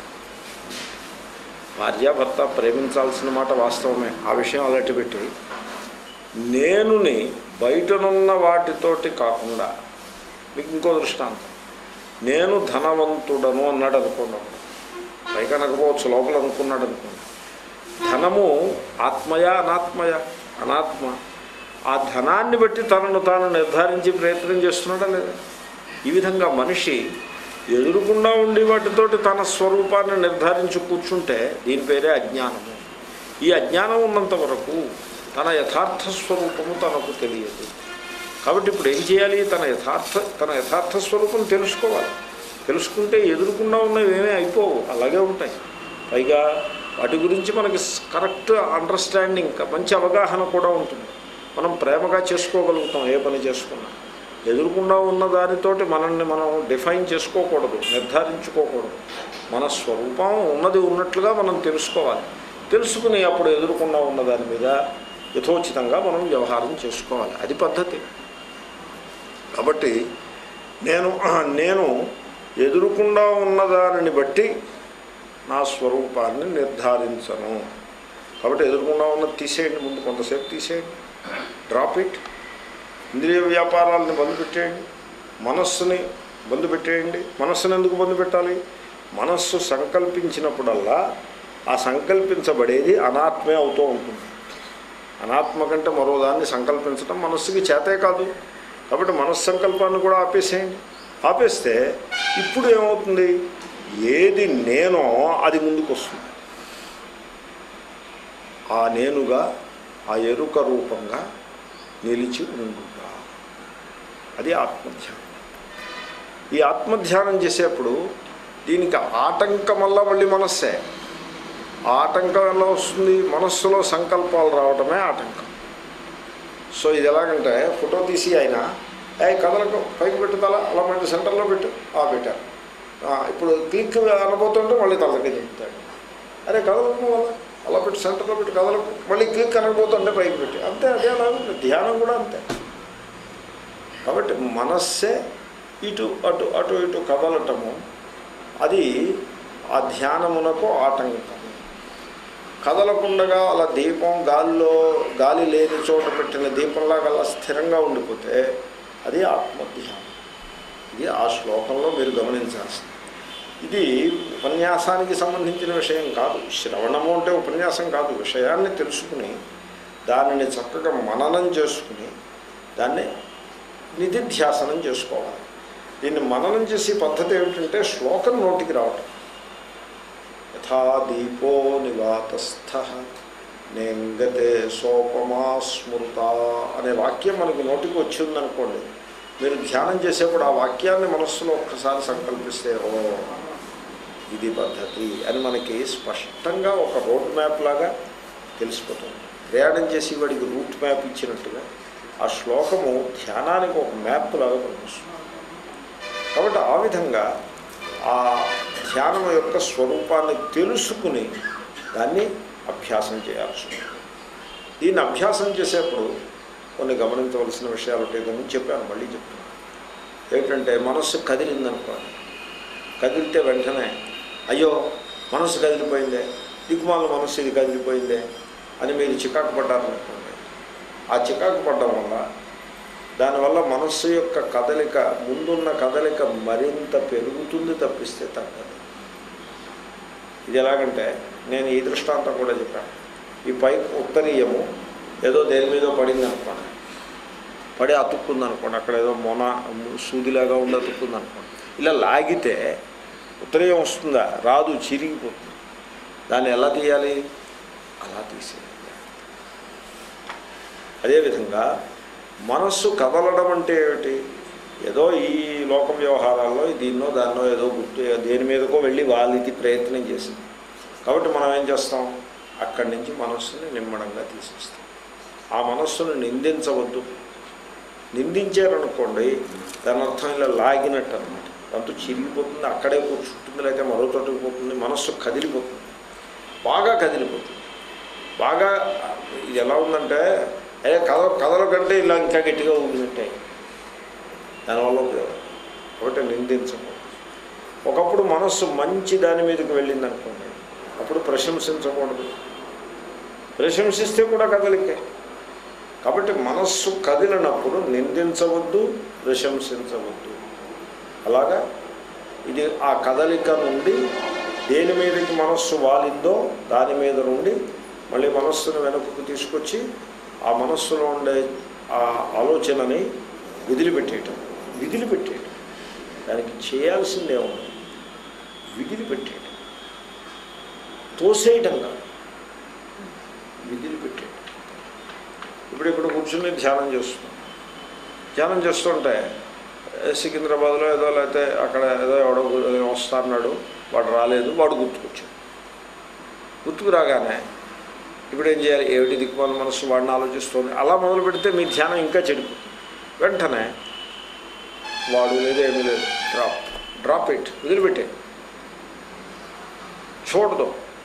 భార్యాభర్త ప్రేమించాల్సిన మాట వాస్తవమే ఆ విషయం అలాంటి పెట్టి నేనుని బయటనున్న వాటితోటి కాకుండా మీకు ఇంకో దృష్టాంతం నేను ధనవంతుడను అన్నాడు అనుకోండి ఒకడు. పైగా అనకపోవచ్చు లోపల అనుకున్నాడు అనుకోండి ధనము ఆత్మయ అనాత్మయ అనాత్మ ఆ ధనాన్ని బట్టి తనను తాను నిర్ధారించి ప్రయత్నం చేస్తున్నాడా లేదా ఈ విధంగా మనిషి ఎదురుకుండా ఉండి వాటితోటి తన స్వరూపాన్ని నిర్ధారించి కూర్చుంటే దీని పేరే అజ్ఞానము ఈ అజ్ఞానం ఉన్నంత వరకు తన యథార్థ స్వరూపము తనకు తెలియదు కాబట్టి ఇప్పుడు ఏం చేయాలి తన యథార్థ తన యథార్థ స్వరూపం తెలుసుకోవాలి తెలుసుకుంటే ఎదురుకుండా ఉన్నవి ఏమీ అయిపోవు అలాగే ఉంటాయి పైగా వాటి గురించి మనకి కరెక్ట్ అండర్స్టాండింగ్ మంచి అవగాహన కూడా ఉంటుంది మనం ప్రేమగా చేసుకోగలుగుతాం ఏ పని చేసుకున్నా ఎదురుకుండా ఉన్న దానితోటి మనల్ని మనం డిఫైన్ చేసుకోకూడదు నిర్ధారించుకోకూడదు మన స్వరూపం ఉన్నది ఉన్నట్లుగా మనం తెలుసుకోవాలి తెలుసుకుని అప్పుడు ఎదురుకుండా ఉన్న దాని మీద యథోచితంగా మనం వ్యవహారం చేసుకోవాలి అది పద్ధతి కాబట్టి నేను నేను ఎదురుకుండా ఉన్నదానిని బట్టి నా స్వరూపాన్ని నిర్ధారించను కాబట్టి ఎదురుకుండా ఉన్నది తీసేయండి ముందు కొంతసేపు తీసేయండి డ్రాప్ ఇట్ ఇంద్రియ వ్యాపారాలను బంద్ పెట్టేయండి మనస్సుని బంద్ పెట్టేయండి మనస్సును ఎందుకు బంద్ పెట్టాలి మనస్సు సంకల్పించినప్పుడల్లా ఆ సంకల్పించబడేది అనాత్మే అవుతూ ఉంటుంది అనాత్మ కంటే మరో దాన్ని సంకల్పించడం మనస్సుకి చేతే కాదు కాబట్టి మనస్సంకల్పాన్ని కూడా ఆపేసేయండి ఆపేస్తే ఇప్పుడు ఏమవుతుంది ఏది నేనో అది ముందుకు వస్తుంది ఆ నేనుగా ఆ ఎరుక రూపంగా నిలిచి ఉండుగా అది ఆత్మధ్యానం ఈ ఆత్మధ్యానం చేసేప్పుడు దీనికి ఆటంకం వల్ల మళ్ళీ మనస్సే ఆ ఆటంకం ఎలా వస్తుంది మనస్సులో సంకల్పాలు రావడమే ఆటంకం సో ఇది ఎలాగంటే ఫోటో తీసి ఆయన ఏ కథలకు పైకి పెట్టు తల అలా మళ్ళీ సెంటర్లో పెట్టు ఆ పెట్టారు ఆ, ఇప్పుడు క్లిక్ అనబోతుంటే మళ్ళీ తలకి దింపుతాడు అరే కదలకు అలా అలా పెట్టి సెంటర్లో పెట్టి కదలకు మళ్ళీ క్లిక్ అనకపోతుంటే పైకి పెట్టి అంతే అదే అలా ఉంది ధ్యానం కూడా అంతే కాబట్టి మనస్సే ఇటు అటు అటు ఇటు కదలటము అది ఆ ధ్యానమునకు ఆటంకం కదలకుండగా అలా దీపం గాలిలో గాలి లేని చోట పెట్టిన దీపంలాగా అలా స్థిరంగా ఉండిపోతే అది ఆత్మధ్యానం ఇది ఆ శ్లోకంలో మీరు గమనించాల్సింది ఇది ఉపన్యాసానికి సంబంధించిన విషయం కాదు శ్రవణము అంటే ఉపన్యాసం కాదు విషయాన్ని తెలుసుకుని దానిని చక్కగా మననం చేసుకుని దాన్ని నిధిధ్యాసనం చేసుకోవాలి దీన్ని మననం చేసే పద్ధతి ఏమిటంటే శ్లోకం నోటికి రావటం యథా దీపో నివాతస్థ నేంగతే సోపమా స్మృత అనే వాక్యం మనకి నోటికి వచ్చిందనుకోండి మీరు ధ్యానం చేసేప్పుడు ఆ వాక్యాన్ని మనస్సులో ఒక్కసారి సంకల్పిస్తే ఓ ఇది పద్ధతి అని మనకి స్పష్టంగా ఒక రోడ్ మ్యాప్ లాగా తెలిసిపోతుంది ప్రయాణం చేసి వాడికి రూట్ మ్యాప్ ఇచ్చినట్టుగా ఆ శ్లోకము ధ్యానానికి ఒక మ్యాప్ లాగా పనిపిస్తుంది కాబట్టి ఆ విధంగా ఆ ధ్యానం యొక్క స్వరూపాన్ని తెలుసుకుని దాన్ని అభ్యాసం చేయాల్సి ఉంటుంది దీన్ని అభ్యాసం చేసేప్పుడు కొన్ని గమనించవలసిన విషయాలు ఉంటాయి గురించి చెప్పాను మళ్ళీ చెప్తున్నాను ఏంటంటే మనస్సు కదిలిందనుకోండి కదిలితే వెంటనే అయ్యో మనస్సు కదిలిపోయిందే దిక్కుమాల మనస్సు ఇది కదిలిపోయిందే అని మీరు చికాకు పడ్డారనుకోండి ఆ చికాకు పడ్డం వల్ల దానివల్ల మనస్సు యొక్క కదలిక ముందున్న కదలిక మరింత పెరుగుతుంది తప్పిస్తే తగ్గదు ఇది ఎలాగంటే నేను ఈ దృష్టాంతం కూడా చెప్పాను ఈ పై ఉత్తరీయము ఏదో దేని మీద పడింది అనుకోండి పడి అతుక్కుంది అనుకోండి అక్కడ ఏదో మొన సూదిలాగా ఉండి అతుక్కుంది అనుకోండి ఇలా లాగితే ఉత్తరీయం వస్తుందా రాదు చిరిగిపోతుంది దాన్ని ఎలా తీయాలి అలా తీసేయాలి అదేవిధంగా మనస్సు కదలడం అంటే ఏమిటి ఏదో ఈ లోక వ్యవహారాల్లో దీన్నో దాన్నో ఏదో గుర్తు దేని మీదకో వెళ్ళి వాళ్ళకి ప్రయత్నం చేసింది కాబట్టి మనం ఏం చేస్తాం అక్కడి నుంచి మనస్సుని నిమ్మడంగా తీసేస్తాం ఆ మనస్సును నిందించవద్దు నిందించారనుకోండి దాని అర్థం ఇలా లాగినట్టు అనమాట దాంతో చిరిగిపోతుంది అక్కడే కూర్చుంటుంది లేకపోతే మరో చోటుకు పోతుంది మనస్సు కదిలిపోతుంది బాగా కదిలిపోతుంది బాగా ఇది ఎలా ఉందంటే ఏ కథ కథల కంటే ఇలా ఇంకా గట్టిగా ఉందంటే దానివల్ల ఉపయోగం కాబట్టి నిందించకూడదు ఒకప్పుడు మనస్సు మంచి దాని మీదకి వెళ్ళింది అనుకోండి అప్పుడు ప్రశంసించకూడదు ప్రశంసిస్తే కూడా కదలికే కాబట్టి మనస్సు కదిలినప్పుడు నిందించవద్దు ప్రశంసించవద్దు అలాగా ఇది ఆ కదలిక నుండి దేని మీదకి మనస్సు వాలిందో దాని మీద నుండి మళ్ళీ మనస్సును వెనక్కు తీసుకొచ్చి ఆ మనస్సులో ఉండే ఆ ఆలోచనని విదిలిపెట్టేయటం విదిలిపెట్టేయటం దానికి చేయాల్సిందే ఉంది విదిలిపెట్టేయటం తోసేయటం కాదు విదిలిపెట్టేయటం ఇప్పుడు ఇక్కడ కూర్చుని ధ్యానం చేస్తున్నాం ధ్యానం చేస్తుంటే ఏ, సికింద్రాబాద్లో ఏదో లేకపోతే అక్కడ ఏదో ఎవడో వస్తాన్నాడు వాడు రాలేదు వాడు గుర్తుకొచ్చాడు గుర్తుకు రాగానే ఇప్పుడు ఏం చేయాలి ఏమిటి దిక్కుమాల మనస్సు వాడిని ఆలోచిస్తుంది అలా మొదలు పెడితే మీ ధ్యానం ఇంకా చెడిపోతుంది వెంటనే వాడు లేదు ఏమీ లేదు డ్రాప్ డ్రాప్ ఇట్ వదిలిపెట్టే చూడదు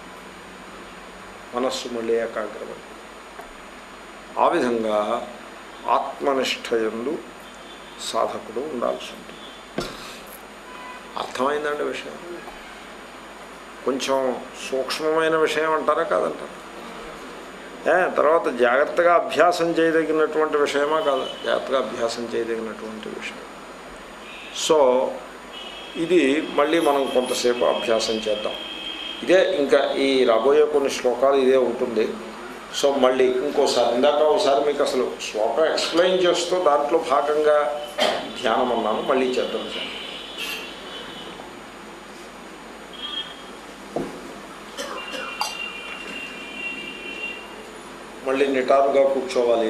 మనస్సు మళ్ళీ ఏకాగ్రమని ఆ విధంగా ఆత్మనిష్టయందు సాధకుడు ఉండాల్సి ఉంటుంది అర్థమైందండి విషయం కొంచెం సూక్ష్మమైన విషయం అంటారా కాదంటారా ఏ, తర్వాత జాగ్రత్తగా అభ్యాసం చేయదగినటువంటి విషయమా కాదు జాగ్రత్తగా అభ్యాసం చేయదగినటువంటి విషయం సో ఇది మళ్ళీ మనం కొంతసేపు అభ్యాసం చేద్దాం ఇదే ఇంకా ఈ రాబోయే కొన్ని శ్లోకాలు ఇదే ఉంటుంది సో మళ్ళీ ఇంకోసారి ఇందాక ఒకసారి మీకు అసలు శ్లోకం ఎక్స్ప్లెయిన్ చేస్తూ దాంట్లో భాగంగా ధ్యానం అన్నాను మళ్ళీ చేద్దాం సార్ మళ్ళీ నిటారుగా కూర్చోవాలి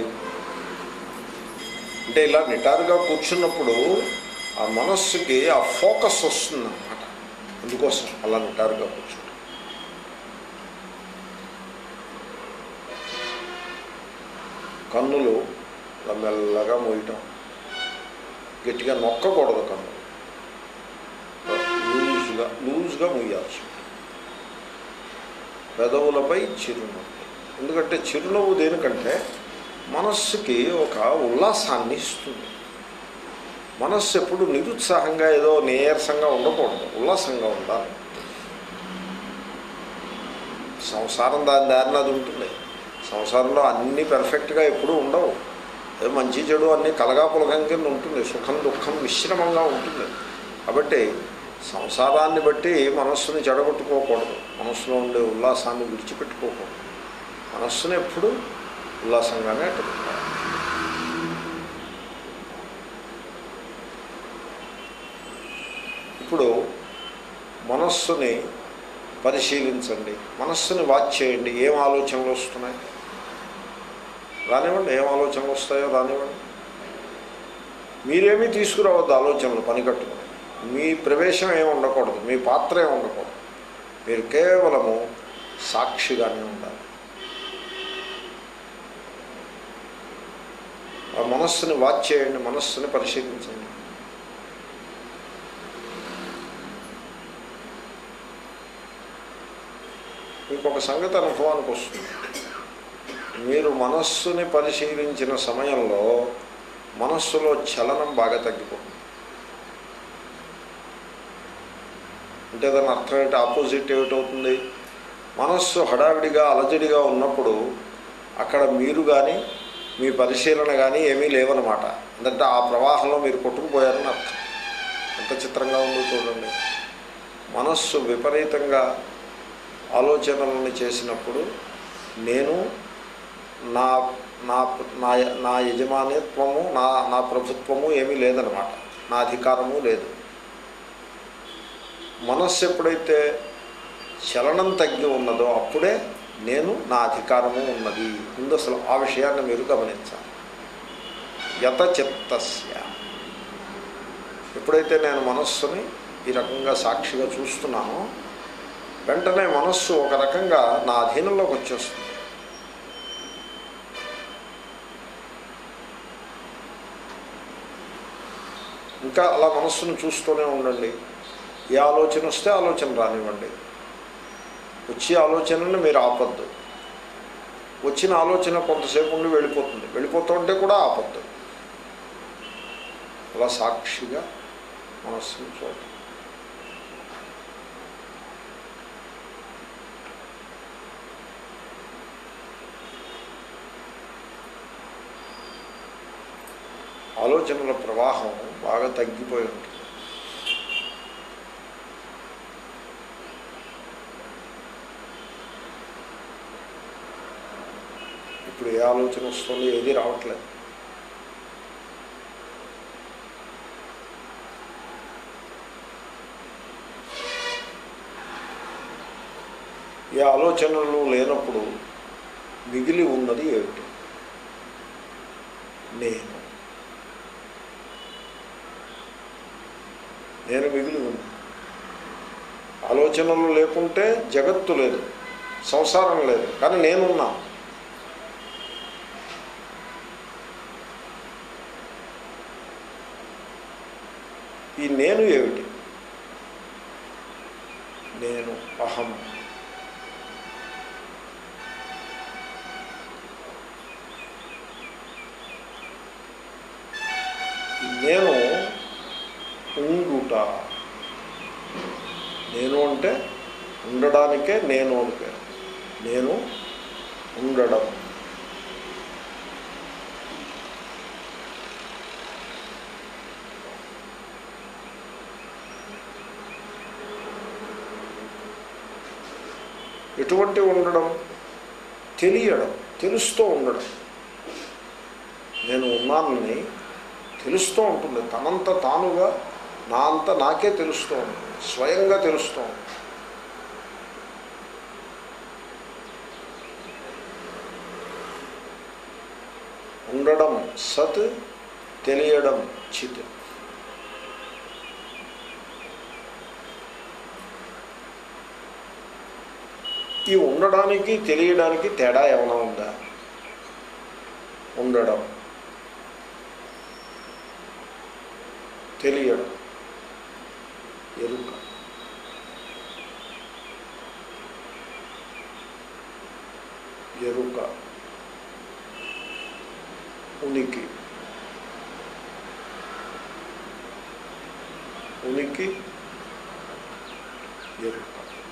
అంటే ఇలా నిటారుగా కూర్చున్నప్పుడు ఆ మనస్సుకి ఆ ఫోకస్ వస్తుంది అన్నమాట అందుకోసం అలా నిటారుగా కూర్చుంటాం కన్నులు ఇలా మెల్లగా మోయటం గట్టిగా నొక్కకూడదు కన్ను లూజ్గా లూజ్గా మూయాల్సి ఉంటుంది. పెదవులపై చిరునవ్వు ఎందుకంటే చిరునవ్వు దేనికంటే మనస్సుకి ఒక ఉల్లాసాన్ని ఇస్తుంది మనస్సు ఎప్పుడు నిరుత్సాహంగా ఏదో నీరసంగా ఉండకూడదు ఉల్లాసంగా ఉండాలి సంసారం దాని దారిన అది ఉంటుంది సంసారంలో అన్నీ పెర్ఫెక్ట్గా ఎప్పుడూ ఉండవు ఏదో మంచి చెడు అన్నీ కలగాపులగం కింద ఉంటుంది సుఖం దుఃఖం మిశ్రమంగా ఉంటుంది కాబట్టి సంసారాన్ని బట్టి మనస్సుని చెడగొట్టుకోకూడదు మనస్సులో ఉండే ఉల్లాసాన్ని విడిచిపెట్టుకోకూడదు మనస్సుని ఎప్పుడు ఉల్లాసంగానే పెట్టుకోవాలి ఇప్పుడు మనస్సుని పరిశీలించండి మనస్సుని వాచ్ చేయండి ఏం ఆలోచనలు వస్తున్నాయి రానివ్వండి ఏం ఆలోచనలు వస్తాయో రానివ్వండి మీరేమీ తీసుకురావద్దు ఆలోచనలు పని కట్టుకుని మీ ప్రవేశం ఏమి ఉండకూడదు మీ పాత్ర ఏమి ఉండకూడదు మీరు కేవలము సాక్షిగానే ఉండాలి ఆ మనస్సుని వాచ్ చేయండి మనస్సుని పరిశీలించండి ఇంకొక సంగతి అనుభవానికి వస్తుంది మీరు మనస్సుని పరిశీలించిన సమయంలో మనస్సులో చలనం బాగా తగ్గిపోతుంది అంటే దాని అర్థం ఏంటి ఆపోజిట్ ఏమిటవుతుంది మనస్సు హడావిడిగా అలజడిగా ఉన్నప్పుడు అక్కడ మీరు కానీ మీ పరిశీలన కానీ ఏమీ లేవన్నమాట ఎందుకంటే ఆ ప్రవాహంలో మీరు కొట్టుకుపోయారని అర్థం ఎంత చిత్రంగా ఉందో చూడండి మనస్సు విపరీతంగా ఆలోచనలను చేసినప్పుడు నేను నా నా నా నా యజమానిత్వము నా నా ప్రభుత్వము ఏమీ లేదనమాట నా అధికారము లేదు మనస్సు ఎప్పుడైతే చలనం తగ్గి ఉన్నదో అప్పుడే నేను నా అధికారము ఉన్నది ముందు అసలు ఆ విషయాన్ని మీరు గమనించాలి యత చిత్తస్య ఎప్పుడైతే నేను మనస్సుని ఈ రకంగా సాక్షిగా చూస్తున్నానో వెంటనే మనస్సు ఒక రకంగా నా అధీనంలోకి వచ్చేస్తుంది ఇంకా అలా మనస్సును చూస్తూనే ఉండండి ఏ ఆలోచన వస్తే ఆలోచన రానివ్వండి వచ్చే ఆలోచనని మీరు ఆపద్దు వచ్చిన ఆలోచన కొంతసేపు ఉండి వెళ్ళిపోతుంది వెళ్ళిపోతుంటే కూడా ఆపద్దు అలా సాక్షిగా మనస్సును చూడండి ఆలోచనల ప్రవాహం బాగా తగ్గిపోయి ఉంటుంది ఇప్పుడు ఏ ఆలోచన వస్తుంది ఏది రావట్లేదు ఏ ఆలోచనలు లేనప్పుడు మిగిలి ఉన్నది ఏమిటి నేను నేను మిగిలి ఉంది ఆలోచనలు లేకుంటే జగత్తు లేదు సంసారం లేదు కానీ నేనున్నా ఈ నేను ఏమిటి నేను అహం నేను ఉండుట నేను అంటే ఉండడానికే నేను అని పేరు నేను ఉండడం ఎటువంటి ఉండడం తెలియడం తెలుస్తూ ఉండడం నేను ఉన్నానని తెలుస్తూ ఉంటుంది తనంత తానుగా నా అంత నాకే తెలుస్తూ ఉంటుంది స్వయంగా తెలుస్తూ ఉంటుంది ఉండడం సత్ తెలియడం చిత్ ఈ ఉండడానికి తెలియడానికి తేడా ఏమైనా ఉందా ఉండడం తెలియడం ఎరుక ఎరుక ఉనికి ఉనికి ఎరుక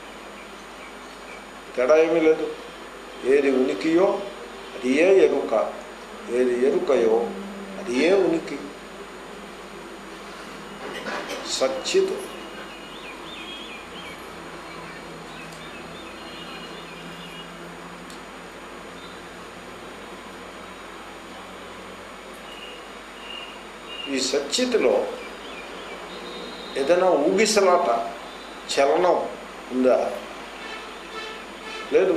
తేడా ఏమీ లేదు ఏది ఉనికియో అది ఏ ఎరుక ఏది ఎరుకయో అది ఏ ఉనికి సచ్చిత్ ఈ సచ్చితిలో ఏదైనా ఊగిసలాట చలనం ఉందా లేదు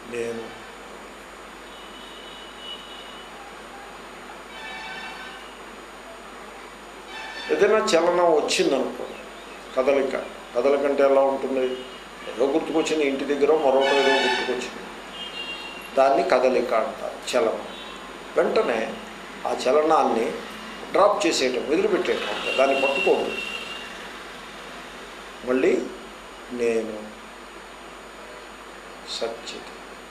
నేను ఏదైనా చలనం వచ్చిందనుకోండి కదలిక కదలిక అంటే ఎలా ఉంటుంది ఏదో గుర్తుకొచ్చింది ఇంటి దగ్గర మరొక ఏదో గుర్తుకొచ్చింది దాన్ని కదలిక అంటారు చలనం వెంటనే ఆ చలనాన్ని డ్రాప్ చేసేయటం వదిలిపెట్టేయటం అంటే దాన్ని పట్టుకోదు మళ్ళీ నేను సచ్చిత్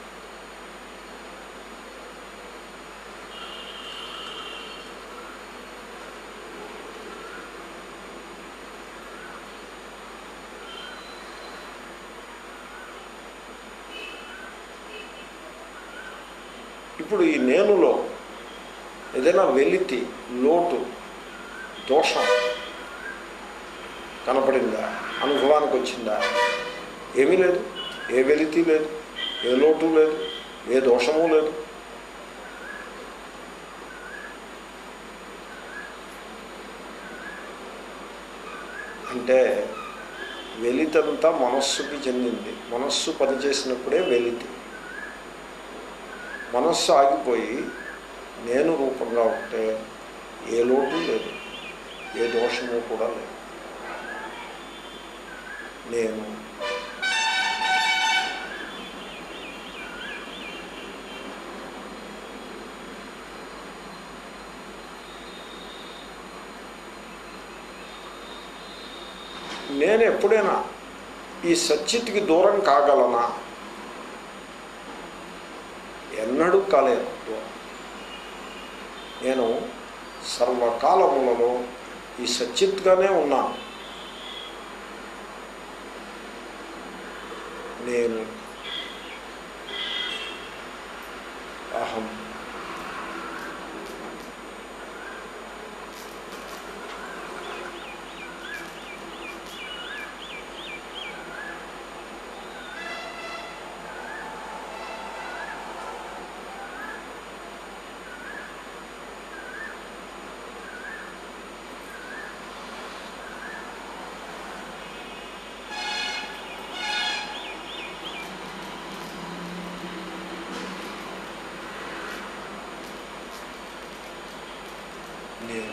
ఇప్పుడు ఈ నేనులో ఏదైనా వెలితి లోటు దోషం కనపడిందా అనుభవానికి వచ్చిందా ఏమీ లేదు ఏ వెలితి లేదు ఏ లోటు లేదు ఏ దోషము లేదు అంటే వెలితంతా మనస్సుకి చెందింది మనస్సు పనిచేసినప్పుడే వెలితి మనస్సు ఆగిపోయి నేను రూపంగా ఉంటే ఏ లోటు లేదు ఏ దోషము కూడా లేదు నేను నేను ఎప్పుడైనా ఈ సచ్చిత్కి దూరం కాగలనా ఎన్నడూ కాలేను దూరం నేను సర్వకాలములలో ఈ సచ్చిత్గానే ఉన్నాను నేను అహం నేను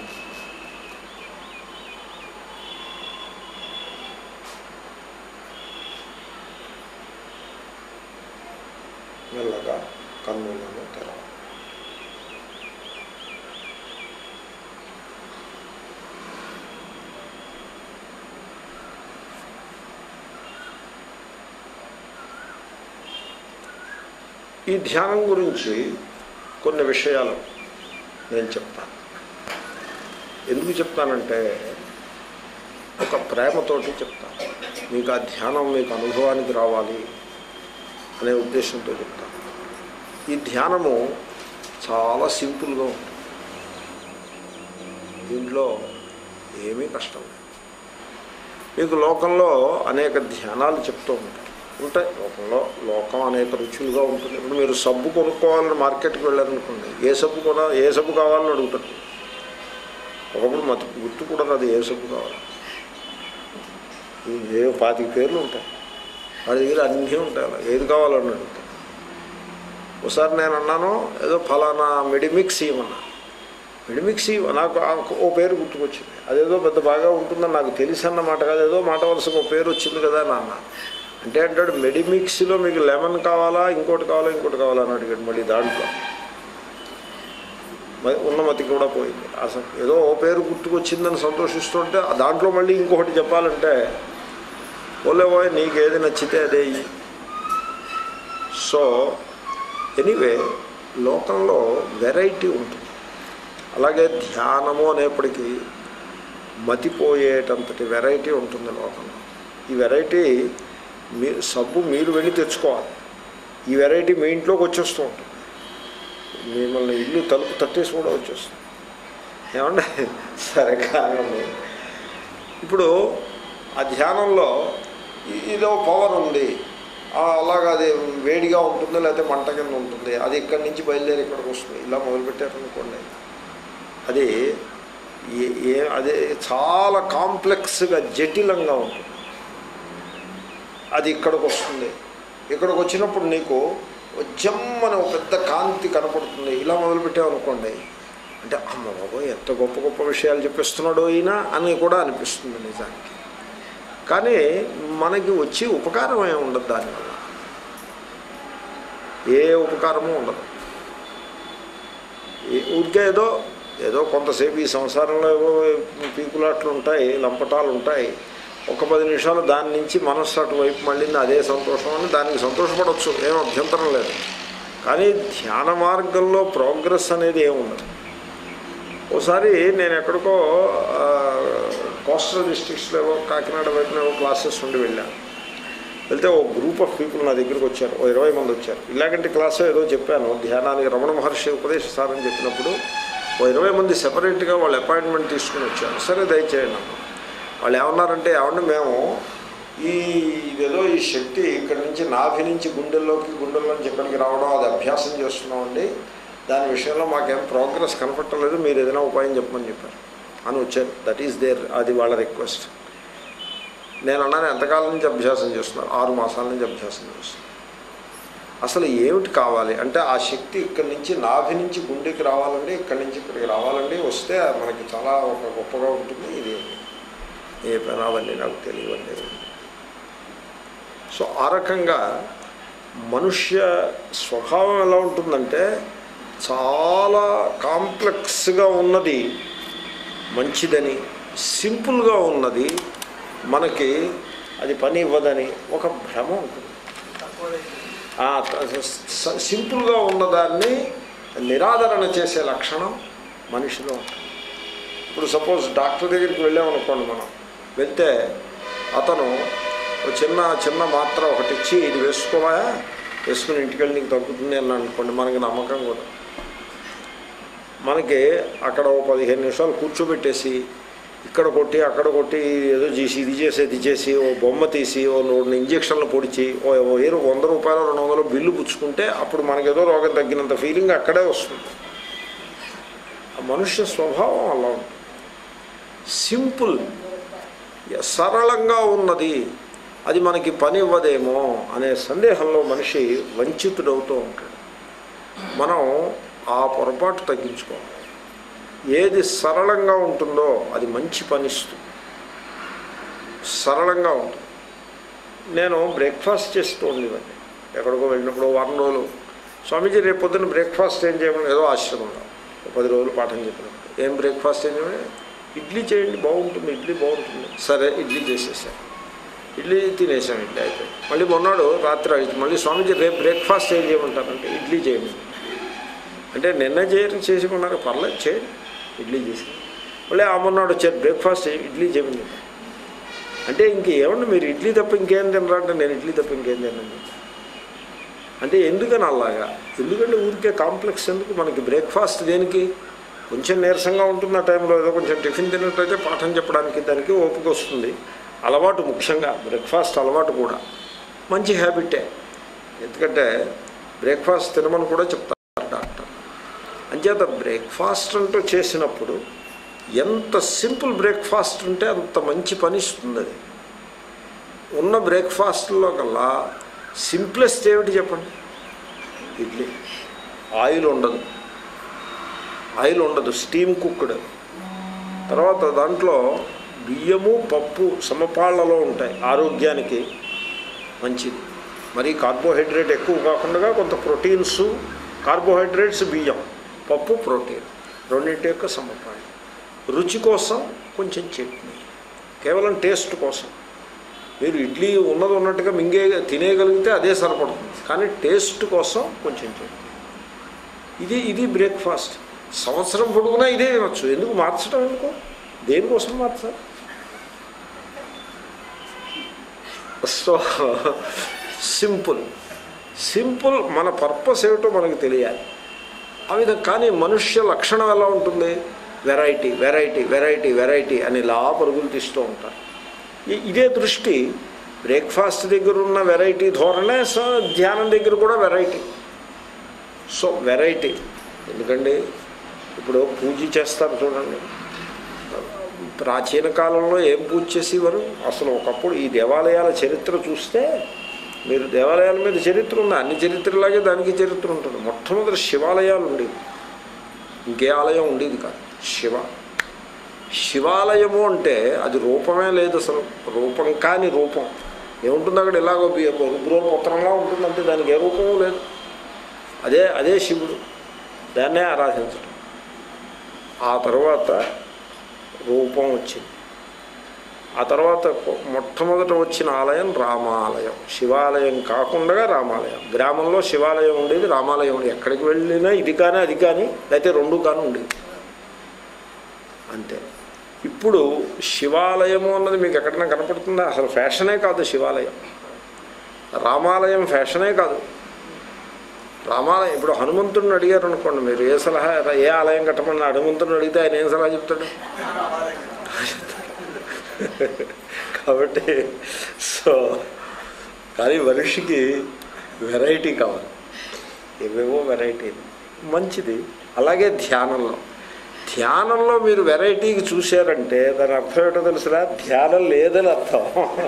మెల్లగా కన్నులను తెరవ ఈ ధ్యానం గురించి కొన్ని విషయాలు నేను చెప్తాను ఎందుకు చెప్తానంటే ఒక ప్రేమతోటి చెప్తాను మీకు ఆ ధ్యానం మీకు అనుభవానికి రావాలి అనే ఉద్దేశంతో చెప్తాను ఈ ధ్యానము చాలా సింపుల్గా ఉంటుంది దీంట్లో ఏమీ కష్టం లేదు మీకు లోకంలో అనేక ధ్యానాలు చెప్తూ ఉంటాయి ఉంటాయి లోకంలో లోకం అనేక రుచులుగా ఉంటుంది ఇప్పుడు మీరు సబ్బు కొనుక్కోవాలని మార్కెట్కి వెళ్ళారనుకోండి ఏ సబ్బు కొనా ఏ సబ్బు కావాలని అడుగుతారు ఒకప్పుడు మత గుర్తు కూడా అది ఏ సబ్బు కావాలి ఏ పాతిక పేర్లు ఉంటాయి వాడి దగ్గర అన్నీ ఉంటాయి అలా ఏది కావాలని అడుగుతాయి ఒకసారి నేను అన్నాను ఏదో ఫలానా మెడిమిక్స్ ఇవ్వన్నా మెడిమిక్స్ ఇవ్వ నాకు ఆ- ఓ పేరు గుర్తుకొచ్చింది అదేదో పెద్ద బాగా ఉంటుందని నాకు తెలిసి అన్నమాట కాదు ఏదో మాట వరుసకు ఒక పేరు వచ్చింది కదా అని అన్నా అంటే అంటాడు మెడిమిక్స్లో మీకు లెమన్ కావాలా ఇంకోటి కావాలా ఇంకోటి కావాలా అని అడిగాడు మళ్ళీ దాంట్లో మ- ఉన్న మతి కూడా పోయింది అసలు ఏదో ఓ పేరు గుర్తుకొచ్చిందని సంతోషిస్తుంటే ఆ దాంట్లో మళ్ళీ ఇంకొకటి చెప్పాలంటే ఓలే పోయి నీకు ఏది నచ్చితే అదే ఇయ్యి. సో ఎనీవే లోకంలో వెరైటీ ఉంటుంది అలాగే ధ్యానము అనేప్పటికీ మతిపోయేటంతటి వెరైటీ ఉంటుంది లోకంలో ఈ వెరైటీ మీ సబ్బు మీరు వెళ్ళి తెచ్చుకోవాలి ఈ వెరైటీ మీ ఇంట్లోకి వచ్చేస్తూ ఉంటుంది మిమ్మల్ని ఇల్లు తలుపు తట్టేసి కూడా వచ్చేస్తుంది ఏమంటే సరే కాదండి ఇప్పుడు ఆ ధ్యానంలో ఇ- ఇదో పవర్ ఉంది ఆ, అలాగా అది వేడిగా ఉంటుంది లేకపోతే మంట కింద ఉంటుంది అది ఇక్కడి నుంచి బయలుదేరి ఇక్కడికి వస్తుంది ఇలా మొదలుపెట్టారనుకోండి అది ఏ ఏ అదే చాలా కాంప్లెక్స్గా జటిలంగా ఉంటుంది అది ఇక్కడికి వస్తుంది ఇక్కడికి వచ్చినప్పుడు నీకు జమ్మని ఒక పెద్ద కాంతి కనపడుతుంది ఇలా మొదలుపెట్టామనుకోండి అంటే అమ్మ బాబోయ్ ఎంత గొప్ప గొప్ప విషయాలు చెప్పిస్తున్నాడో ఈయన అని కూడా అనిపిస్తుంది నిజానికి కానీ మనకి వచ్చి ఉపకారం ఏమి ఉండదు దానివల్ల ఏ ఉపకారము ఉండదు ఏ ఊరికే ఏదో ఏదో కొంతసేపు ఈ సంసారంలో ఏవో పీకులాట్లు ఉంటాయి లంపటాలు ఉంటాయి ఒక పది నిమిషాలు దాని నుంచి మనస్సు అటువైపు మళ్ళీ అదే సంతోషం అని దానికి సంతోషపడవచ్చు ఏం అభ్యంతరం లేదు కానీ ధ్యాన మార్గంలో ప్రోగ్రెస్ అనేది ఏముండదు ఓసారి నేను ఎక్కడికో ఆ, కోస్టల్ డిస్ట్రిక్ట్స్లో ఏవో కాకినాడ వైపున ఏవో క్లాసెస్ ఉండి వెళ్ళాను వెళ్తే ఓ గ్రూప్ ఆఫ్ పీపుల్ నా దగ్గరికి వచ్చారు ఓ ఇరవై మంది వచ్చారు ఇలాగంటి క్లాస్ ఏదో చెప్పాను ధ్యానానికి రమణ మహర్షి ఉపదేశిస్తారని చెప్పినప్పుడు ఓ ఇరవై మంది సెపరేట్గా వాళ్ళు అపాయింట్మెంట్ తీసుకుని వచ్చారు సరే దయచేయండి అన్న వాళ్ళు ఏమన్నారంటే ఏమంటే మేము ఈ ఏదో ఈ శక్తి ఇక్కడి నుంచి నాభి నుంచి గుండెల్లోకి గుండెల్లోంచి ఇక్కడికి రావడం అది అభ్యాసం చేస్తున్నామండి దాని విషయంలో మాకేం ప్రోగ్రెస్ కనపట్టలేదు మీరు ఏదైనా ఉపాయం చెప్పమని చెప్పారు అని వచ్చారు దట్ ఈస్ దేర్ అది వాళ్ళ రిక్వెస్ట్ నేను అన్నాను ఎంతకాలం నుంచి అభ్యాసం చేస్తున్నారు ఆరు మాసాల నుంచి అభ్యాసం చేస్తున్నారు అసలు ఏమిటి కావాలి అంటే ఆ శక్తి ఇక్కడి నుంచి నాభి నుంచి గుండెకి రావాలండి ఇక్కడి నుంచి ఇక్కడికి రావాలండి వస్తే మనకి చాలా ఒక గొప్పగా ఉంటుంది ఇది ఏ పని అవన్నీ నాకు తెలియవండి సో ఆ రకంగా మనుష్య స్వభావం ఎలా ఉంటుందంటే చాలా కాంప్లెక్స్గా ఉన్నది మంచిదని సింపుల్గా ఉన్నది మనకి అది పని ఇవ్వదని ఒక భ్రమ ఉంటుంది ఆ త- స- సింపుల్గా ఉన్నదాన్ని నిరాదరణ చేసే లక్షణం మనిషిలో ఉంటుంది ఇప్పుడు సపోజ్ డాక్టర్ దగ్గరికి వెళ్ళామనుకోండి మనం వెళ్తే అతను ఒక చిన్న చిన్న మాత్ర ఒకటి ఇచ్చి ఇది వేసుకోవా వేసుకుని ఇంటికి వెళ్ళి నీకు తగ్గుతుంది అని అనుకోండి మనకి నమ్మకం కూడా మనకి అక్కడ ఓ పదిహేను నిమిషాలు కూర్చోబెట్టేసి ఇక్కడ కొట్టి అక్కడ కొట్టి ఏదో చేసి ఇది చేసి ఇది చేసి ఓ బొమ్మ తీసి ఓ రెండు ఇంజక్షన్లు పొడిచి ఓ ఓ ఏదో వంద రూపాయలు రెండు వందలు బిల్లు పుచ్చుకుంటే అప్పుడు మనకి ఏదో రోగం తగ్గినంత ఫీలింగ్ అక్కడే వస్తుంది ఆ మనుష్య స్వభావం అలా ఉంటుంది సింపుల్ సరళంగా ఉన్నది అది మనకి పని ఇవ్వదేమో అనే సందేహంలో మనిషి వంచితుడవుతూ ఉంటాడు మనం ఆ పొరపాటు తగ్గించుకోవాలి ఏది సరళంగా ఉంటుందో అది మంచి పనిస్తుంది సరళంగా ఉంటుంది నేను బ్రేక్ఫాస్ట్ చేస్తూ ఉండేవాడిని ఎక్కడికో వెళ్ళినప్పుడు వారం రోజులు స్వామీజీ రేపు పొద్దున్న బ్రేక్ఫాస్ట్ ఏం చేయమని ఏదో ఆశ్రమంలో ఒక పది రోజులు పాఠం చెప్పినప్పుడు ఏం బ్రేక్ఫాస్ట్ ఏం చేయమని ఇడ్లీ చేయండి బాగుంటుంది ఇడ్లీ బాగుంటుంది సరే ఇడ్లీ చేసేసాను ఇడ్లీ తినేసాం ఇడ్లీ అయిపోయి మళ్ళీ మొన్నాడు రాత్రి అడిగి మళ్ళీ స్వామీజీ రేపు బ్రేక్ఫాస్ట్ ఏం చేయమంటారంటే ఇడ్లీ చేయండి అంటే నిన్న చేయరు చేసుకున్నారు పర్లేదు చేయండి ఇడ్లీ చేసి మళ్ళీ ఆ మొన్నాడు వచ్చారు బ్రేక్ఫాస్ట్ చేయి, ఇడ్లీ చేయండి అంటే ఇంకేమన్నా మీరు ఇడ్లీ తప్ప ఇంకేం తినరా అంటే నేను ఇడ్లీ తప్ప ఇంకేం తినండి అంటే ఎందుకని అలాగా ఎందుకంటే ఊరికే కాంప్లెక్స్ ఎందుకు మనకి బ్రేక్ఫాస్ట్ దేనికి కొంచెం నీరసంగా ఉంటుంది ఆ టైంలో ఏదో కొంచెం టిఫిన్ తిన్నట్టయితే పాఠం చెప్పడానికి దానికి ఓపిక వస్తుంది అలవాటు ముఖ్యంగా బ్రేక్ఫాస్ట్ అలవాటు కూడా మంచి హ్యాబిటే ఎందుకంటే బ్రేక్ఫాస్ట్ తినమని కూడా చెప్తారు డాక్టర్ అంచేత బ్రేక్ఫాస్ట్ అంటూ చేసినప్పుడు ఎంత సింపుల్ బ్రేక్ఫాస్ట్ ఉంటే అంత మంచి పని ఇస్తుంది అది ఉన్న బ్రేక్ఫాస్ట్లో కల్లా సింప్లెస్ట్ ఏమిటి చెప్పండి ఇడ్లీ ఆయిల్ ఉండదు ఆయిల్ ఉండదు స్టీమ్ కుక్డ్ తర్వాత దాంట్లో బియ్యము పప్పు సమపాళ్లలో ఉంటాయి ఆరోగ్యానికి మంచిది మరి కార్బోహైడ్రేట్ ఎక్కువ కాకుండా కొంత ప్రోటీన్స్ కార్బోహైడ్రేట్స్ బియ్యం పప్పు ప్రోటీన్ రెండింటి యొక్క సమపాళ్ళు రుచి కోసం కొంచెం చట్నీ కేవలం టేస్ట్ కోసం మీరు ఇడ్లీ ఉన్నది ఉన్నట్టుగా మింగే తినేయగలిగితే అదే సరిపడుతుంది కానీ టేస్ట్ కోసం కొంచెం చట్నీ ఇది ఇది బ్రేక్ఫాస్ట్ సంవత్సరం పొడుగునా ఇదే తినొచ్చు ఎందుకు మార్చడం ఎందుకు దేనికోసం మార్చాలి సో సింపుల్ సింపుల్ మన పర్పస్ ఏమిటో మనకు తెలియాలి ఆ విధంగా కానీ మనుష్య లక్షణం ఎలా ఉంటుంది వెరైటీ వెరైటీ వెరైటీ వెరైటీ అని ఇలా పరుగులు తీస్తూ ఉంటారు ఈ- ఇదే దృష్టి బ్రేక్ఫాస్ట్ దగ్గర ఉన్న వెరైటీ ధోరణే సో ధ్యానం దగ్గర కూడా వెరైటీ సో వెరైటీ ఎందుకండి ఇప్పుడు పూజ చేస్తారు చూడండి ప్రాచీన కాలంలో ఏం పూజ చేసేవారు అసలు ఒకప్పుడు ఈ దేవాలయాల చరిత్ర చూస్తే మీరు దేవాలయాల మీద చరిత్ర ఉంది అన్ని చరిత్రలాగే దానికి చరిత్ర ఉంటుంది మొట్టమొదటి శివాలయాలు ఉండేవి ఇంకే ఆలయం ఉండేది కాదు శివ శివాలయము అంటే అది రూపమే లేదు అసలు రూపం కాని రూపం ఏముంటుంది అక్కడ ఇలాగో రుద్రో పుత్రంలా ఉంటుంది అంతే దానికి ఏ రూపము లేదు అదే అదే శివుడు దాన్నే ఆరాధించడం ఆ తర్వాత రూపం వచ్చింది ఆ తర్వాత మొట్టమొదట వచ్చిన ఆలయం రామాలయం శివాలయం కాకుండా రామాలయం గ్రామంలో శివాలయం ఉండేది రామాలయం ఉండేది ఎక్కడికి వెళ్ళినా ఇది కానీ అది కానీ లేకపోతే రెండు కానీ ఉండేది అంతే ఇప్పుడు శివాలయము అన్నది మీకు ఎక్కడైనా కనపడుతుందా అసలు ఫ్యాషనే కాదు శివాలయం రామాలయం ఫ్యాషనే కాదు రామాలయం ఇప్పుడు హనుమంతుడిని అడిగారు అనుకోండి మీరు ఏ సలహా ఏ ఆలయం కట్టమని హనుమంతుడిని అడిగితే ఆయన ఏం సలహా చెప్తాడు కాబట్టి సో కానీ మనిషికి వెరైటీ కావాలి ఏవేవో వెరైటీలు మంచిది అలాగే ధ్యానంలో ధ్యానంలో మీరు వెరైటీకి చూశారంటే దాని అర్థం ఏంటో తెలుసురా ధ్యానం లేదని అర్థం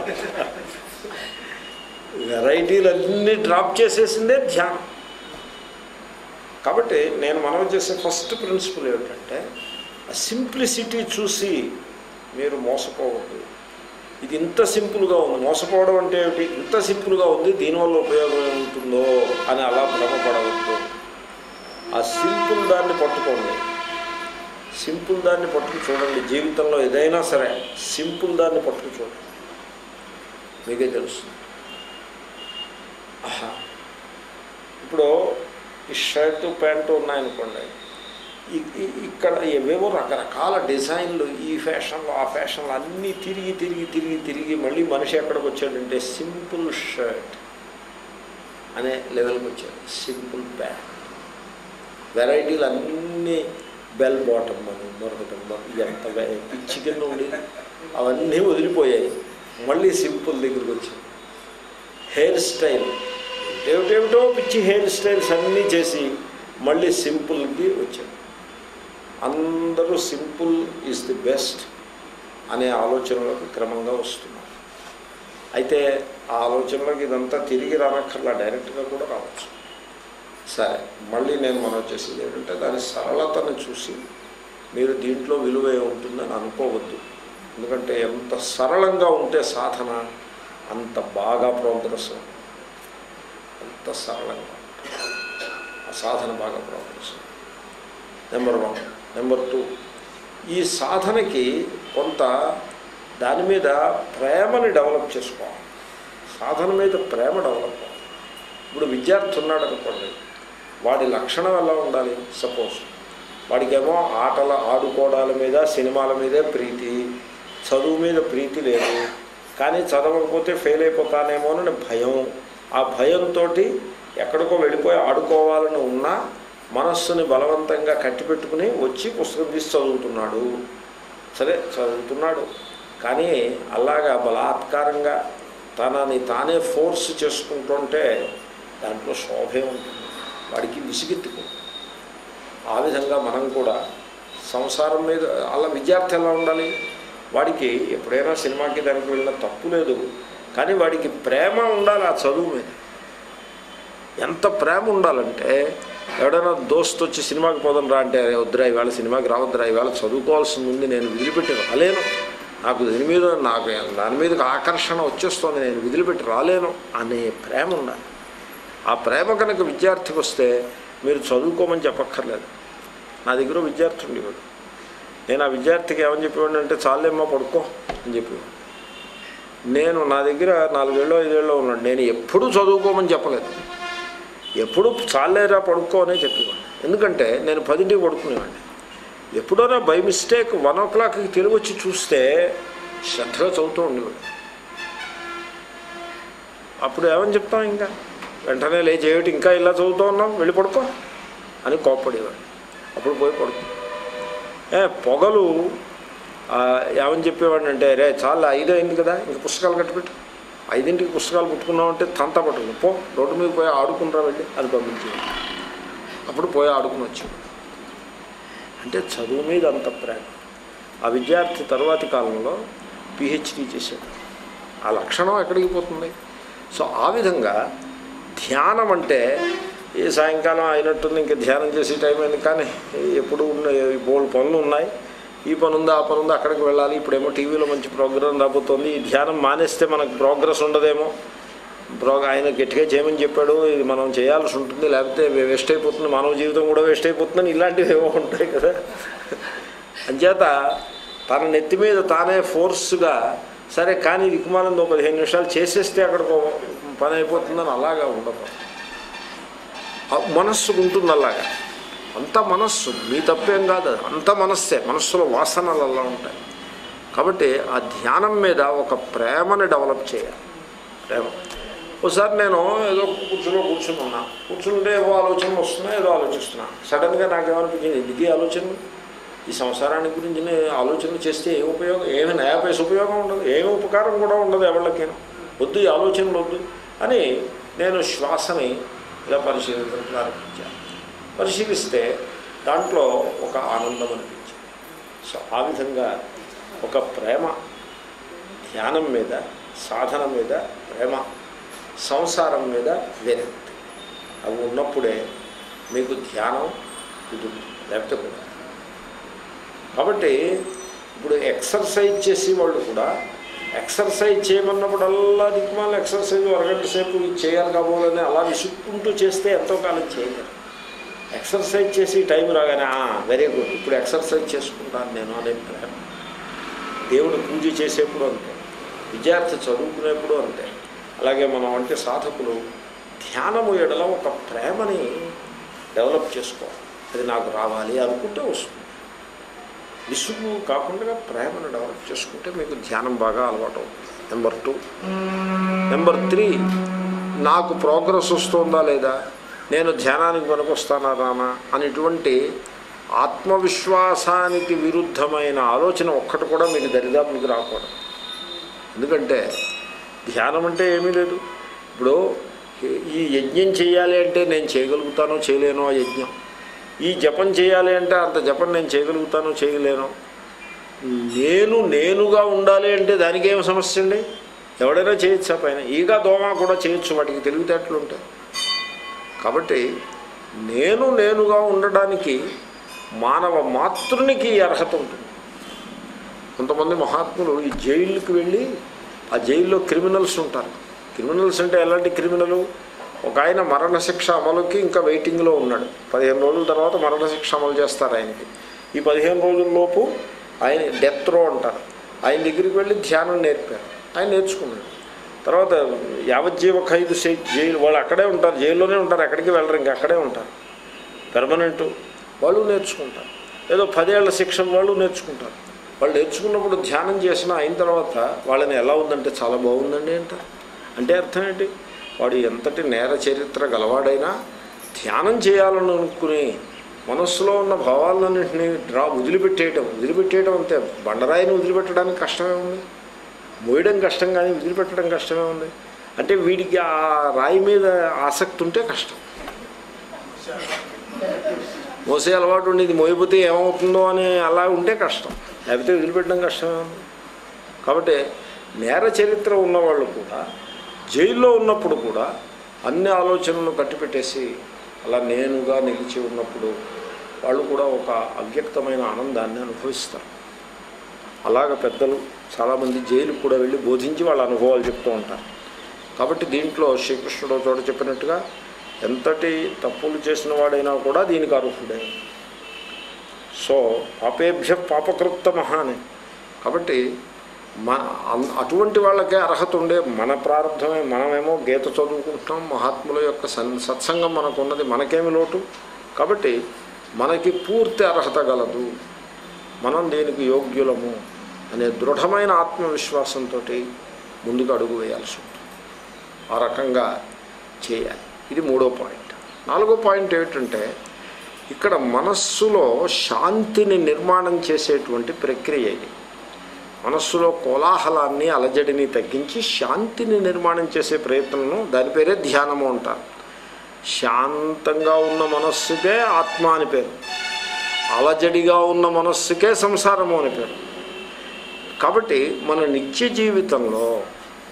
వెరైటీలన్నీ డ్రాప్ చేసేసిందే ధ్యానం కాబట్టి నేను మనం చేసే ఫస్ట్ ప్రిన్సిపల్ ఏమిటంటే ఆ సింప్లిసిటీ చూసి మీరు మోసపోవద్దు ఇది ఇంత సింపుల్గా ఉంది మోసపోవడం అంటే ఏమిటి ఇంత సింపుల్గా ఉంది దీనివల్ల ఉపయోగం ఏముంటుందో అని అలా భ్రమపడవద్దు ఆ సింపుల్ దాన్ని పట్టుకోండి సింపుల్ దాన్ని పట్టుకు చూడండి జీవితంలో ఏదైనా సరే సింపుల్ దాన్ని పట్టుకు చూడండి మీకే తెలుస్తుంది ఆహా ఇప్పుడు ఈ షర్టు ప్యాంటు ఉన్నాయనుకోండి ఇ- ఇ- ఇక్కడ ఏవేవో రకరకాల డిజైన్లు ఈ ఫ్యాషన్లో ఆ ఫ్యాషన్లో అన్నీ తిరిగి తిరిగి తిరిగి తిరిగి మళ్ళీ మనిషి ఎక్కడికి వచ్చాడంటే సింపుల్ షర్ట్ అనే లెవెల్కి వచ్చాడు సింపుల్ ప్యాంట్ వెరైటీలు అన్నీ బెల్ బాటమ్ అని మరొకటం మరి ఎంత వే- పిచ్చి కింద ఉండేది అవన్నీ వదిలిపోయాయి మళ్ళీ సింపుల్ దగ్గరికి వచ్చాయి హెయిర్ స్టైల్ ఏమిటేమిటో పిచ్చి హెయిర్ స్టైల్స్ అన్నీ చేసి మళ్ళీ సింపుల్కి వచ్చాడు అందరూ సింపుల్ ఈజ్ ది బెస్ట్ అనే ఆలోచనలోకి క్రమంగా వస్తున్నారు అయితే ఆ ఆలోచనలోకి ఇదంతా తిరిగి రానక్కర్లా డైరెక్ట్గా కూడా రావచ్చు సరే మళ్ళీ నేను మనం చేసేది ఏంటంటే దాని సరళతను చూసి మీరు దీంట్లో విలువ ఉంటుందని అనుకోవద్దు ఎందుకంటే ఎంత సరళంగా ఉంటే సాధన అంత బాగా ప్రోగ్రెస్ అవుతుంది. ఎంత సరళంగా ఉంటుంది. ఆ సాధన బాగా ప్రోగ్రెస్ అవుతుంది. నెంబర్ వన్ నెంబర్ టూ ఈ సాధనకి కొంత దాని మీద ప్రేమని డెవలప్ చేసుకోవాలి సాధన మీద ప్రేమ డెవలప్ అవ్వాలి ఇప్పుడు విద్యార్థి ఉన్నాడు అనుకోండి వాడి లక్షణం ఎలా ఉండాలి సపోజ్ వాడికేమో ఆటల ఆడుకోవడాల మీద సినిమాల మీదే ప్రీతి చదువు మీద ప్రీతి లేదు కానీ చదవకపోతే ఫెయిల్ అయిపోతానేమో అని భయం ఆ భయంతో ఎక్కడికో వెళ్ళిపోయి ఆడుకోవాలని ఉన్నా మనస్సుని బలవంతంగా కట్టిపెట్టుకుని వచ్చి పుస్తకం తీసి చదువుతున్నాడు సరే చదువుతున్నాడు కానీ అలాగా బలాత్కారంగా తనని తానే ఫోర్స్ చేసుకుంటుంటే దాంట్లో శోభే ఉంటుంది వాడికి విసిగెత్తుకుంటుంది ఆ విధంగా మనం కూడా సంసారం మీద అలా విద్యార్థి ఎలా ఉండాలి వాడికి ఎప్పుడైనా సినిమాకి దానికి వెళ్ళిన తప్పు లేదు కానీ వాడికి ప్రేమ ఉండాలి ఆ చదువు మీద ఎంత ప్రేమ ఉండాలంటే ఎవడైనా దోస్తు వచ్చి సినిమాకి పోదాం రా అంటే "అరే వద్దురా ఇవాళ సినిమాకి రావద్దురా ఇవాళ చదువుకోవాల్సింది ఉంది నేను వదిలిపెట్టి రాలేను నాకు దీని మీద నాకు దాని మీద ఆకర్షణ వచ్చేస్తుంది నేను వదిలిపెట్టి రాలేను అనే ప్రేమ ఉండాలి ఆ ప్రేమ కనుక విద్యార్థికి వస్తే మీరు చదువుకోమని చెప్పక్కర్లేదు నా దగ్గర విద్యార్థి ఉండేవాడు నేను ఆ విద్యార్థికి ఏమని చెప్పేవాడిని అంటే చాలేమ్మా పడుకో అని చెప్పేవాడు నేను నా దగ్గర నాలుగేళ్ళు ఐదేళ్ళు ఉన్నాడు నేను ఎప్పుడూ చదువుకోమని చెప్పలేదు ఎప్పుడు చాలేరా పడుకో అనే చెప్పేవాడిని ఎందుకంటే నేను పదింటికి పడుకునేవాడిని ఎప్పుడైనా బై మిస్టేక్ వన్ ఓ క్లాక్కి తిరిగి వచ్చి చూస్తే శ్రద్ధగా చదువుతూ ఉండేవాడు అప్పుడు ఏమని చెప్తాం ఇంకా వెంటనే లేచి ఏమిటి ఇంకా ఇలా చదువుతూ ఉన్నాం వెళ్ళి పడుకో అని కోప్పడేవాడు అప్పుడు పోయి పడుకో ఏ పొగలు ఆ, ఏమని చెప్పేవాడిని అంటే రే చాలా ఐదు అయింది కదా ఇంక పుస్తకాలు కట్టుపెట్టు ఐదింటికి పుస్తకాలు పుట్టుకున్నామంటే తంతా పట్టుకుని పో రోడ్డు మీద పోయి ఆడుకుంటారా వెళ్ళి అని పంపించేది అప్పుడు పోయి ఆడుకుని వచ్చేవాడు అంటే చదువు మీద అంత ప్రేమ ఆ విద్యార్థి తరువాతి కాలంలో పిహెచ్డి చేశాడు ఆ లక్షణం ఎక్కడికి పోతుంది సో ఆ విధంగా ధ్యానం అంటే ఈ సాయంకాలం అయినట్టుంది ఇంకా ధ్యానం చేసే టైం అయింది కానీ ఎప్పుడు ఉన్నాయి బోల్డ్ పనులు ఉన్నాయి ఈ పని ఉంది ఆ పని ఉంది అక్కడికి వెళ్ళాలి ఇప్పుడేమో టీవీలో మంచి ప్రోగ్రాం రాబోతోంది ఈ ధ్యానం మానేస్తే మనకు ప్రోగ్రెస్ ఉండదేమో ప్రో ఆయన గట్టిగా చేయమని చెప్పాడు ఇది మనం చేయాల్సి ఉంటుంది లేకపోతే వేస్ట్ అయిపోతుంది మానవ జీవితం కూడా వేస్ట్ అయిపోతుందని ఇలాంటివి ఏవో ఉంటాయి కదా అంచేత తన నెత్తి మీద తానే ఫోర్స్గా సరే కానీ దిక్కుమాలంతో పదిహేను నిమిషాలు చేసేస్తే అక్కడికి ఓ పని అయిపోతుందని అలాగా ఉండదు ఆ మనస్సుకు ఉంటుంది అలాగా అంత మనస్సు మీ తప్పేం కాదు అది. అంత మనస్సే మనస్సులో వాసనలు అలా ఉంటాయి కాబట్టి ఆ ధ్యానం మీద ఒక ప్రేమని డెవలప్ చేయాలి ప్రేమ ఒకసారి నేను ఏదో కూర్చులో కూర్చుని ఉన్నా కూర్చుంటే ఏవో ఆలోచనలు వస్తున్నాయి ఏదో ఆలోచిస్తున్నా సడన్గా నాకేమనిపించింది ఎందుకు ఈ ఆలోచనలు ఈ సంసారాన్ని గురించి నేను ఆలోచనలు చేస్తే ఏం ఉపయోగం ఏమి నయాపేసి ఉపయోగం ఉండదు ఏమి ఉపకారం కూడా ఉండదు ఎవరికైనా వద్దు ఈ ఆలోచనలు వద్దు అని నేను శ్వాసని ఇలా పరిశీలించడం ప్రారంభించాను పరిశీలిస్తే దాంట్లో ఒక ఆనందం అనిపించింది సో ఆ విధంగా ఒక ప్రేమ ధ్యానం మీద సాధన మీద ప్రేమ సంసారం మీద విరక్తి అవి ఉన్నప్పుడే మీకు ధ్యానం కుదురుతుంది లేకపోతే కూడా కాబట్టి ఇప్పుడు ఎక్సర్సైజ్ చేసే వాళ్ళు కూడా ఎక్సర్సైజ్ చేయమన్నప్పుడల్లా దిక్కుమాల ఎక్సర్సైజ్ అరగంట సేపు ఇది చేయాలి కాబోలని అలా విసుక్కుంటూ చేస్తే ఎంతో కాలం చేయగలరు ఎక్సర్సైజ్ చేసి టైం రాగానే వెరీ గుడ్ ఇప్పుడు ఎక్సర్సైజ్ చేసుకుంటాను నేను అనే ప్రేమ దేవుడు పూజ చేసేప్పుడు అంతే విద్యార్థి చదువుకునేప్పుడు అంతే అలాగే మనం అంటే సాధకులు ధ్యానము ఎడల ఒక ప్రేమని డెవలప్ చేసుకోవాలి అది నాకు రావాలి అనుకుంటే వస్తుంది విసుగు కాకుండా ప్రేమను డెవలప్ చేసుకుంటే మీకు ధ్యానం బాగా అలవాటు అవుతుంది నెంబర్ టూ నెంబర్ త్రీ నాకు ప్రోగ్రెస్ వస్తుందా లేదా నేను ధ్యానానికి పనికొస్తానా రానా అనేటువంటి ఆత్మవిశ్వాసానికి విరుద్ధమైన ఆలోచన ఒక్కటి కూడా మీకు దరిదాపులకు రాకూడదు ఎందుకంటే ధ్యానం అంటే ఏమీ లేదు ఇప్పుడు ఈ యజ్ఞం చేయాలి అంటే నేను చేయగలుగుతానో చేయలేనో ఆ యజ్ఞం ఈ జపం చేయాలి అంటే అంత జపం నేను చేయగలుగుతానో చేయలేను నేను నేనుగా ఉండాలి అంటే దానికి ఏం సమస్య అండి ఎవడైనా చేయొచ్చు ఆ పైన ఈగా దోమ కూడా చేయొచ్చు వాటికి తెలివితేటలు ఉంటాయి కాబట్టి నేను నేనుగా ఉండడానికి మానవ మాతృనికి ఈ అర్హత ఉంటుంది కొంతమంది మహాత్ములు ఈ జైలుకి వెళ్ళి ఆ జైల్లో క్రిమినల్స్ ఉంటారు క్రిమినల్స్ అంటే ఎలాంటి క్రిమినల్ ఒక ఆయన మరణశిక్ష అమలుకి ఇంకా వెయిటింగ్లో ఉన్నాడు పదిహేను రోజుల తర్వాత మరణశిక్ష అమలు చేస్తారు ఆయనకి ఈ పదిహేను రోజుల లోపు ఆయన డెత్ రో అంటారు ఆయన దగ్గరికి వెళ్ళి ధ్యానం నేర్పారు ఆయన నేర్చుకున్నాడు తర్వాత యావజ్జీవ ఖైదు సే- జైలు వాళ్ళు అక్కడే ఉంటారు జైల్లోనే ఉంటారు ఎక్కడికి వెళ్ళరు ఇంకా అక్కడే ఉంటారు పెర్మనెంట్ వాళ్ళు నేర్చుకుంటారు ఏదో పదేళ్ల శిక్ష వాళ్ళు నేర్చుకుంటారు వాళ్ళు నేర్చుకున్నప్పుడు ధ్యానం చేసిన అయిన తర్వాత వాళ్ళని ఎలా ఉందంటే చాలా బాగుందండి అంటారు అంటే అర్థం ఏంటి వాడు ఎంతటి నేర చరిత్ర గలవాడైనా ధ్యానం చేయాలని అనుకుని మనస్సులో ఉన్న భావాలన్నింటినీ డ్రా వదిలిపెట్టేయటం వదిలిపెట్టేయటం అంతే బండరాయిని వదిలిపెట్టడానికి కష్టమే ఉంది మోయడం కష్టం కానీ వదిలిపెట్టడం కష్టమే ఉంది అంటే వీడికి ఆ రాయి మీద ఆసక్తి ఉంటే కష్టం మోసే అలవాటు ఉండేది మోయిపోతే ఏమవుతుందో అని అలా ఉంటే కష్టం లేకపోతే వదిలిపెట్టడం కష్టమే ఉంది కాబట్టి నేర చరిత్ర ఉన్నవాళ్ళు కూడా జైల్లో ఉన్నప్పుడు కూడా అన్ని ఆలోచనలను కట్టిపెట్టేసి అలా నేనుగా నిలిచి ఉన్నప్పుడు వాళ్ళు కూడా ఒక అవ్యక్తమైన ఆనందాన్ని అనుభవిస్తారు అలాగ పెద్దలు చాలామంది జైలుకు కూడా వెళ్ళి బోధించి వాళ్ళ అనుభవాలు చెప్తూ ఉంటారు కాబట్టి దీంట్లో శ్రీకృష్ణుడు ఒక చోట చెప్పినట్టుగా ఎంతటి తప్పులు చేసిన వాడైనా కూడా దీనికి అర్హుడే సో పాపేభ్య పాపకృత మహాని కాబట్టి మన అన్- అటువంటి వాళ్ళకే అర్హత ఉండే మన ప్రారంభమే మనమేమో గీత చదువుకుంటున్నాం మహాత్ముల యొక్క సన్ సత్సంగం మనకు ఉన్నది మనకేమి లోటు కాబట్టి మనకి పూర్తి అర్హత గలదు మనం దీనికి యోగ్యులము అనే దృఢమైన ఆత్మవిశ్వాసంతో ముందుకు అడుగు వేయాల్సి ఉంటుంది ఆ రకంగా చేయాలి ఇది మూడో పాయింట్ నాలుగో పాయింట్ ఏమిటంటే ఇక్కడ మనస్సులో శాంతిని నిర్మాణం చేసేటువంటి ప్రక్రియ ఇది మనస్సులో కోలాహలాన్ని అలజడిని తగ్గించి శాంతిని నిర్మాణం చేసే ప్రయత్నంను దాని పేరే ధ్యానము అంటారు శాంతంగా ఉన్న మనస్సుకే ఆత్మ అని పేరు అలజడిగా ఉన్న మనస్సుకే సంసారము అని పేరు కాబట్టి మన నిత్య జీవితంలో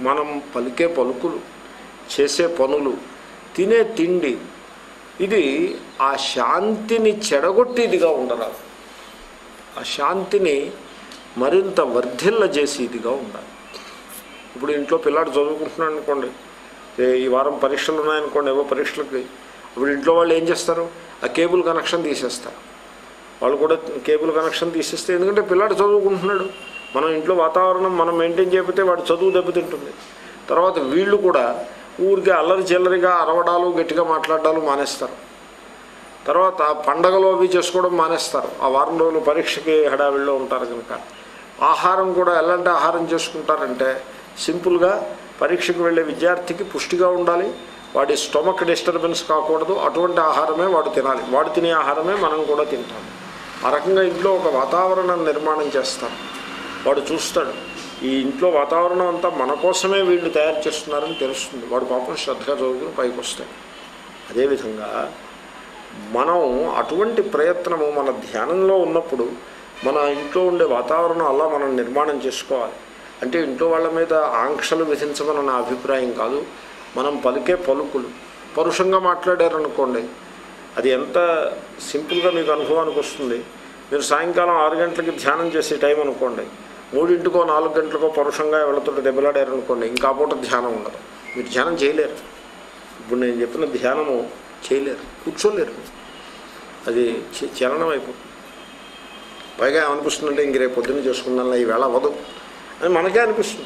మనం పలికే పలుకులు చేసే పనులు తినే తిండి ఇది ఆ శాంతిని చెడగొట్టేదిగా ఉండరాదు ఆ శాంతిని మరింత వర్ధిల్ల చేసేదిగా ఉండాలి ఇప్పుడు ఇంట్లో పిల్లాడు చదువుకుంటున్నాడు అనుకోండి ఏ ఈ వారం పరీక్షలు ఉన్నాయనుకోండి ఏవో పరీక్షలకి ఇప్పుడు ఇంట్లో వాళ్ళు ఏం చేస్తారు ఆ కేబుల్ కనెక్షన్ తీసేస్తారు వాళ్ళు కూడా కేబుల్ కనెక్షన్ తీసేస్తే ఎందుకంటే పిల్లాడు చదువుకుంటున్నాడు మనం ఇంట్లో వాతావరణం మనం మెయింటైన్ చేయకపోతే వాడు చదువు దెబ్బతింటుంది తర్వాత వీళ్ళు కూడా ఊరికే అల్లరి చిల్లరిగా అరవడాలు గట్టిగా మాట్లాడాలు మానేస్తారు తర్వాత పండగలు అవి చేసుకోవడం మానేస్తారు ఆ వారం రోజులు పరీక్షకి హడావిడిలో ఉంటారు కనుక ఆహారం కూడా ఎలాంటి ఆహారం చేసుకుంటారంటే సింపుల్గా పరీక్షకు వెళ్ళే విద్యార్థికి పుష్టిగా ఉండాలి వాడి స్టొమక్ డిస్టర్బెన్స్ కాకూడదు అటువంటి ఆహారమే వాడు తినాలి వాడు తినే ఆహారమే మనం కూడా తింటాం ఆ రకంగా ఇంట్లో ఒక వాతావరణం నిర్మాణం చేస్తాం వాడు చూస్తాడు ఈ ఇంట్లో వాతావరణం అంతా మన కోసమే వీళ్ళు తయారు చేస్తున్నారని తెలుస్తుంది వాడు పాపం శ్రద్ధగా చదువుకుని పైకి వస్తాడు అదేవిధంగా మనం అటువంటి ప్రయత్నము మన ధ్యానంలో ఉన్నప్పుడు మన ఇంట్లో ఉండే వాతావరణం అలా మనం నిర్మాణం చేసుకోవాలి అంటే ఇంట్లో వాళ్ళ మీద ఆంక్షలు విధించమని నా అభిప్రాయం కాదు మనం పలికే పలుకులు పరుషంగా మాట్లాడారనుకోండి అది ఎంత సింపుల్గా మీకు అనుభవానికి వస్తుంది మీరు సాయంకాలం ఆరు గంటలకి ధ్యానం చేసే టైం అనుకోండి మూడింటికో నాలుగు గంటలకో పరుషంగా వెళుతుంటే దెబ్బలాడారనుకోండి ఇంకా ఆ పూట ధ్యానం ఉండదు మీరు ధ్యానం చేయలేరు ఇప్పుడు నేను చెప్పిన ధ్యానము చేయలేరు కూర్చోలేరు అది చ- చలనం అయిపోతుంది పైగా ఏమనిపిస్తుందంటే ఇంక రేపు పొద్దున్న చేసుకున్నాను ఈ వేళ అవ్వదు అని మనకే అనిపిస్తుంది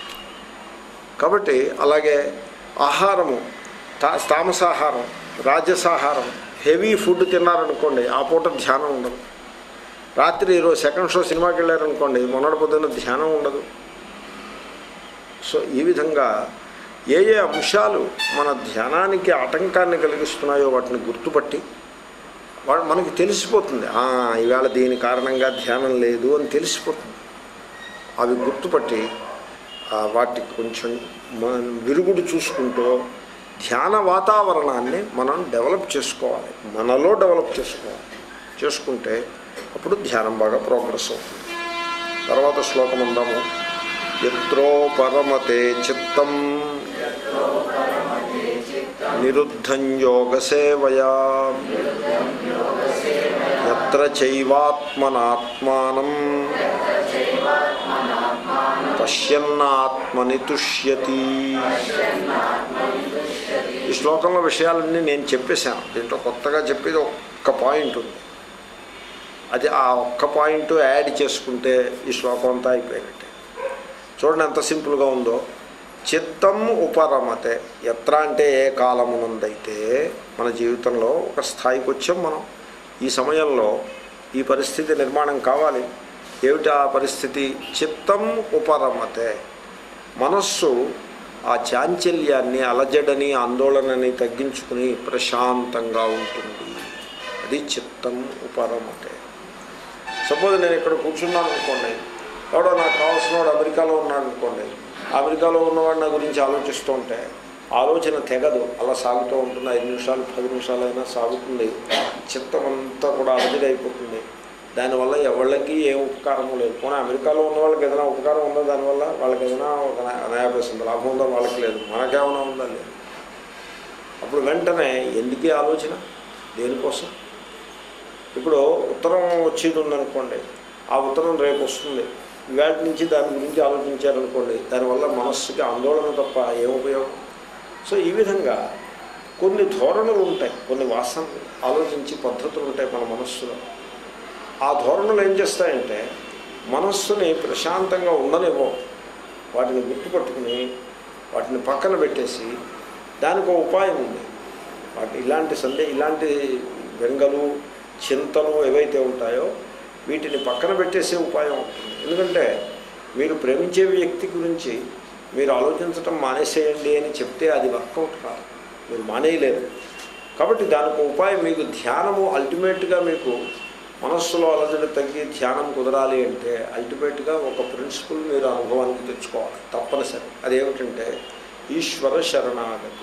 కాబట్టి అలాగే ఆహారము తా తామసాహారం రాజసాహారం హెవీ ఫుడ్ తిన్నారనుకోండి ఆ పూట ధ్యానం ఉండదు రాత్రి ఈరోజు సెకండ్ షో సినిమాకి వెళ్ళారనుకోండి మొన్నటి పొద్దున్న ధ్యానం ఉండదు సో ఈ విధంగా ఏ ఏ అంశాలు మన ధ్యానానికి ఆటంకాన్ని కలిగిస్తున్నాయో వాటిని గుర్తుపట్టి వాడు మనకి తెలిసిపోతుంది "ఆ, ఈవేళ దీని కారణంగా ధ్యానం లేదు అని తెలిసిపోతుంది అవి గుర్తుపట్టి ఆ, వాటికి కొంచెం మనం విరుగుడు చూసుకుంటూ ధ్యాన వాతావరణాన్ని మనం డెవలప్ చేసుకోవాలి మనలో డెవలప్ చేసుకోవాలి చేసుకుంటే అప్పుడు ధ్యానం బాగా ప్రోగ్రెస్ అవుతుంది తర్వాత శ్లోకం అందాము ఎత్రో పరమతే చిత్తం నిరుద్ధం యోగసేవయా ఎత్ర చైవాత్మనాత్మానం పశ్యన్నాత్మని తుష్యతి ఈ శ్లోకంలో విషయాలన్నీ నేను చెప్పేశాను దీంట్లో కొత్తగా చెప్పేది ఒక్క పాయింట్ ఉంది అది ఆ ఒక్క పాయింట్ యాడ్ చేసుకుంటే ఈ శ్లోకం అంతా అయిపోయినట్టే చూడండి ఎంత సింపుల్గా ఉందో చిత్తం ఉపరమతే ఎత్ర అంటే ఏ కాలమునందైతే మన జీవితంలో ఒక స్థాయికి వచ్చాం మనం ఈ సమయంలో ఈ పరిస్థితి నిర్మాణం కావాలి ఏమిటి ఆ పరిస్థితి చిత్తం ఉపరమతే మనస్సు ఆ చాంచల్యాన్ని అలజడని ఆందోళనని తగ్గించుకుని ప్రశాంతంగా ఉంటుంది అది చిత్తం ఉపరమతే సపోజ్ నేను ఇక్కడ కూర్చున్నాను అనుకోండి ఎవడో నాకు కావాల్సిన వాడు అమెరికాలో ఉన్నాడు అనుకోండి అమెరికాలో ఉన్నవాడు నా గురించి ఆలోచిస్తూ ఉంటే ఆలోచన తెగదు అలా సాగుతూ ఉంటుంది ఐదు నిమిషాలు పది నిమిషాలు అయినా సాగుతుంది చిత్తం అంతా కూడా అలజడి అయిపోతుంది దానివల్ల ఎవళ్ళకి ఏ ఉపకారము లేదు పోనీ అమెరికాలో ఉన్న వాళ్ళకి ఏదైనా ఉపకారం ఉందా దానివల్ల వాళ్ళకి ఏదైనా ఒక అనాయాపేసింది లాభం ఉందా వాళ్ళకి లేదు మనకేమైనా ఉందా లేదు అప్పుడు వెంటనే ఎందుకే ఆలోచన దేనికోసం ఇప్పుడు ఉత్తరం వచ్చేది ఉందనుకోండి ఆ ఉత్తరం రేపు వస్తుంది ఇవాటి నుంచి దాని గురించి ఆలోచించారనుకోండి దానివల్ల మనస్సుకి ఆందోళన తప్ప ఏం ఉపయోగం సో ఈ విధంగా కొన్ని ధోరణులు ఉంటాయి కొన్ని వాసనలు ఆలోచించి పద్ధతులు ఉంటాయి మన మనస్సులో ఆ ధోరణులు ఏం చేస్తాయంటే మనస్సుని ప్రశాంతంగా ఉండనివ్వవు వాటిని గుర్తుపట్టుకుని వాటిని పక్కన పెట్టేసి దానికి ఒక ఉపాయం ఉంది వాటి ఇలాంటి సందే ఇలాంటి బెంగలు చింతలు ఏవైతే ఉంటాయో వీటిని పక్కన పెట్టేసే ఉపాయం ఉంటుంది ఎందుకంటే మీరు ప్రేమించే వ్యక్తి గురించి మీరు ఆలోచించటం మానేసేయండి అని చెప్తే అది వర్కౌట్ కాదు మీరు మానేయలేరు కాబట్టి దానికి ఉపాయం మీకు ధ్యానము అల్టిమేట్గా మీకు మనస్సులో అలజడి తగ్గి ధ్యానం కుదరాలి అంటే అల్టిమేట్గా ఒక ప్రిన్సిపల్ మీరు అనుభవానికి తెచ్చుకోవాలి తప్పనిసరి అదేమిటంటే ఈశ్వర శరణాగతి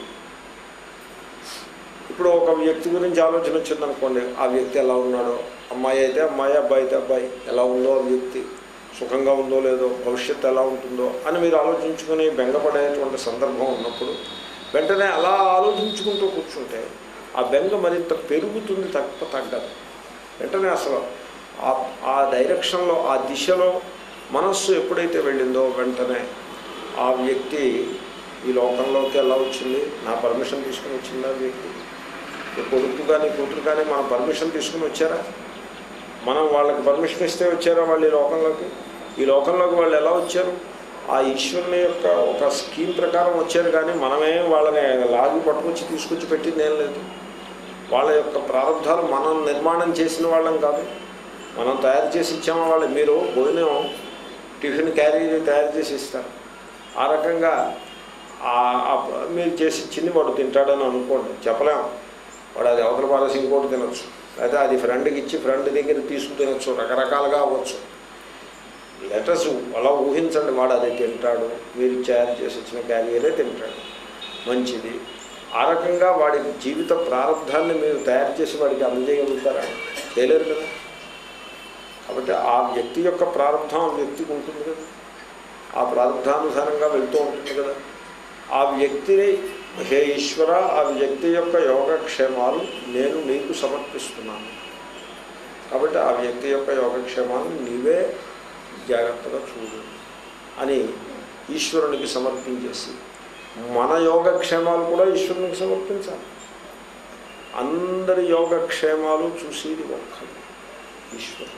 ఇప్పుడు ఒక వ్యక్తి గురించి ఆలోచన వచ్చిందనుకోండి ఆ వ్యక్తి ఎలా ఉన్నాడో అమ్మాయి అయితే అమ్మాయి అబ్బాయి అయితే అబ్బాయి ఎలా ఉందో ఆ వ్యక్తి సుఖంగా ఉందో లేదో భవిష్యత్తు ఎలా ఉంటుందో అని మీరు ఆలోచించుకుని బెంగపడేటువంటి సందర్భం ఉన్నప్పుడు వెంటనే అలా ఆలోచించుకుంటూ కూర్చుంటే ఆ బెంగ మరింత పెరుగుతుంది తప్ప తగ్గదు వెంటనే అసలు ఆ ఆ డైరెక్షన్లో ఆ దిశలో మనస్సు ఎప్పుడైతే వెళ్ళిందో వెంటనే ఆ వ్యక్తి ఈ లోకంలోకి ఎలా వచ్చింది నా పర్మిషన్ తీసుకుని వచ్చిందా ఆ వ్యక్తి ఈ కొడుకు కానీ కూతురు కానీ మనం పర్మిషన్ తీసుకుని వచ్చారా మనం వాళ్ళకి పర్మిషన్ ఇస్తే వచ్చారా వాళ్ళు ఈ లోకంలోకి ఈ లోకంలోకి వాళ్ళు ఎలా వచ్చారు ఆ ఈశ్వరుని యొక్క ఒక స్కీమ్ ప్రకారం వచ్చారు కానీ మనమే వాళ్ళని లాగి పట్టుకొచ్చి తీసుకొచ్చి పెట్టింది ఏం లేదు వాళ్ళ యొక్క ప్రారంభాలు మనం నిర్మాణం చేసిన వాళ్ళం కాదు మనం తయారు చేసి ఇచ్చామా వాళ్ళు మీరు భోజనం టిఫిన్ క్యారీ తయారు చేసి ఇస్తారు ఆ రకంగా ఆ- ఆ మీరు చేసి ఇచ్చింది వాడు తింటాడని అనుకోండి చెప్పలేము వాడు అది అవతల పారేసి ఇంకోటి తినొచ్చు అయితే అది ఫ్రెండ్కి ఇచ్చి ఫ్రెండ్ దగ్గర తీసుకు తినొచ్చు రకరకాలుగా అవ్వచ్చు లెటర్స్ అలా ఊహించండి వాడు అది తింటాడు మీరు తయారు చేసి ఇచ్చిన క్యారియరే తింటాడు మంచిది ఆ రకంగా వాడి జీవిత ప్రారంభాన్ని మీరు తయారు చేసి వాడికి అందజేయగలుగుతారా చేయలేరు కదా కాబట్టి ఆ వ్యక్తి యొక్క ప్రారంభం ఆ వ్యక్తికి ఉంటుంది కదా ఆ ప్రారంభానుసారంగా వెళ్తూ ఉంటుంది కదా ఆ వ్యక్తిని హే ఈశ్వర ఆ వ్యక్తి యొక్క యోగక్షేమాలు నేను నీకు సమర్పిస్తున్నాను కాబట్టి ఆ వ్యక్తి యొక్క యోగక్షేమాలను నీవే జాగ్రత్తగా చూడు అని ఈశ్వరునికి సమర్పించేసి మన యోగక్షేమాలు కూడా ఈశ్వరునికి సమర్పించాలి అందరి యోగక్షేమాలు చూసేది ఒక్కడు ఈశ్వరుడు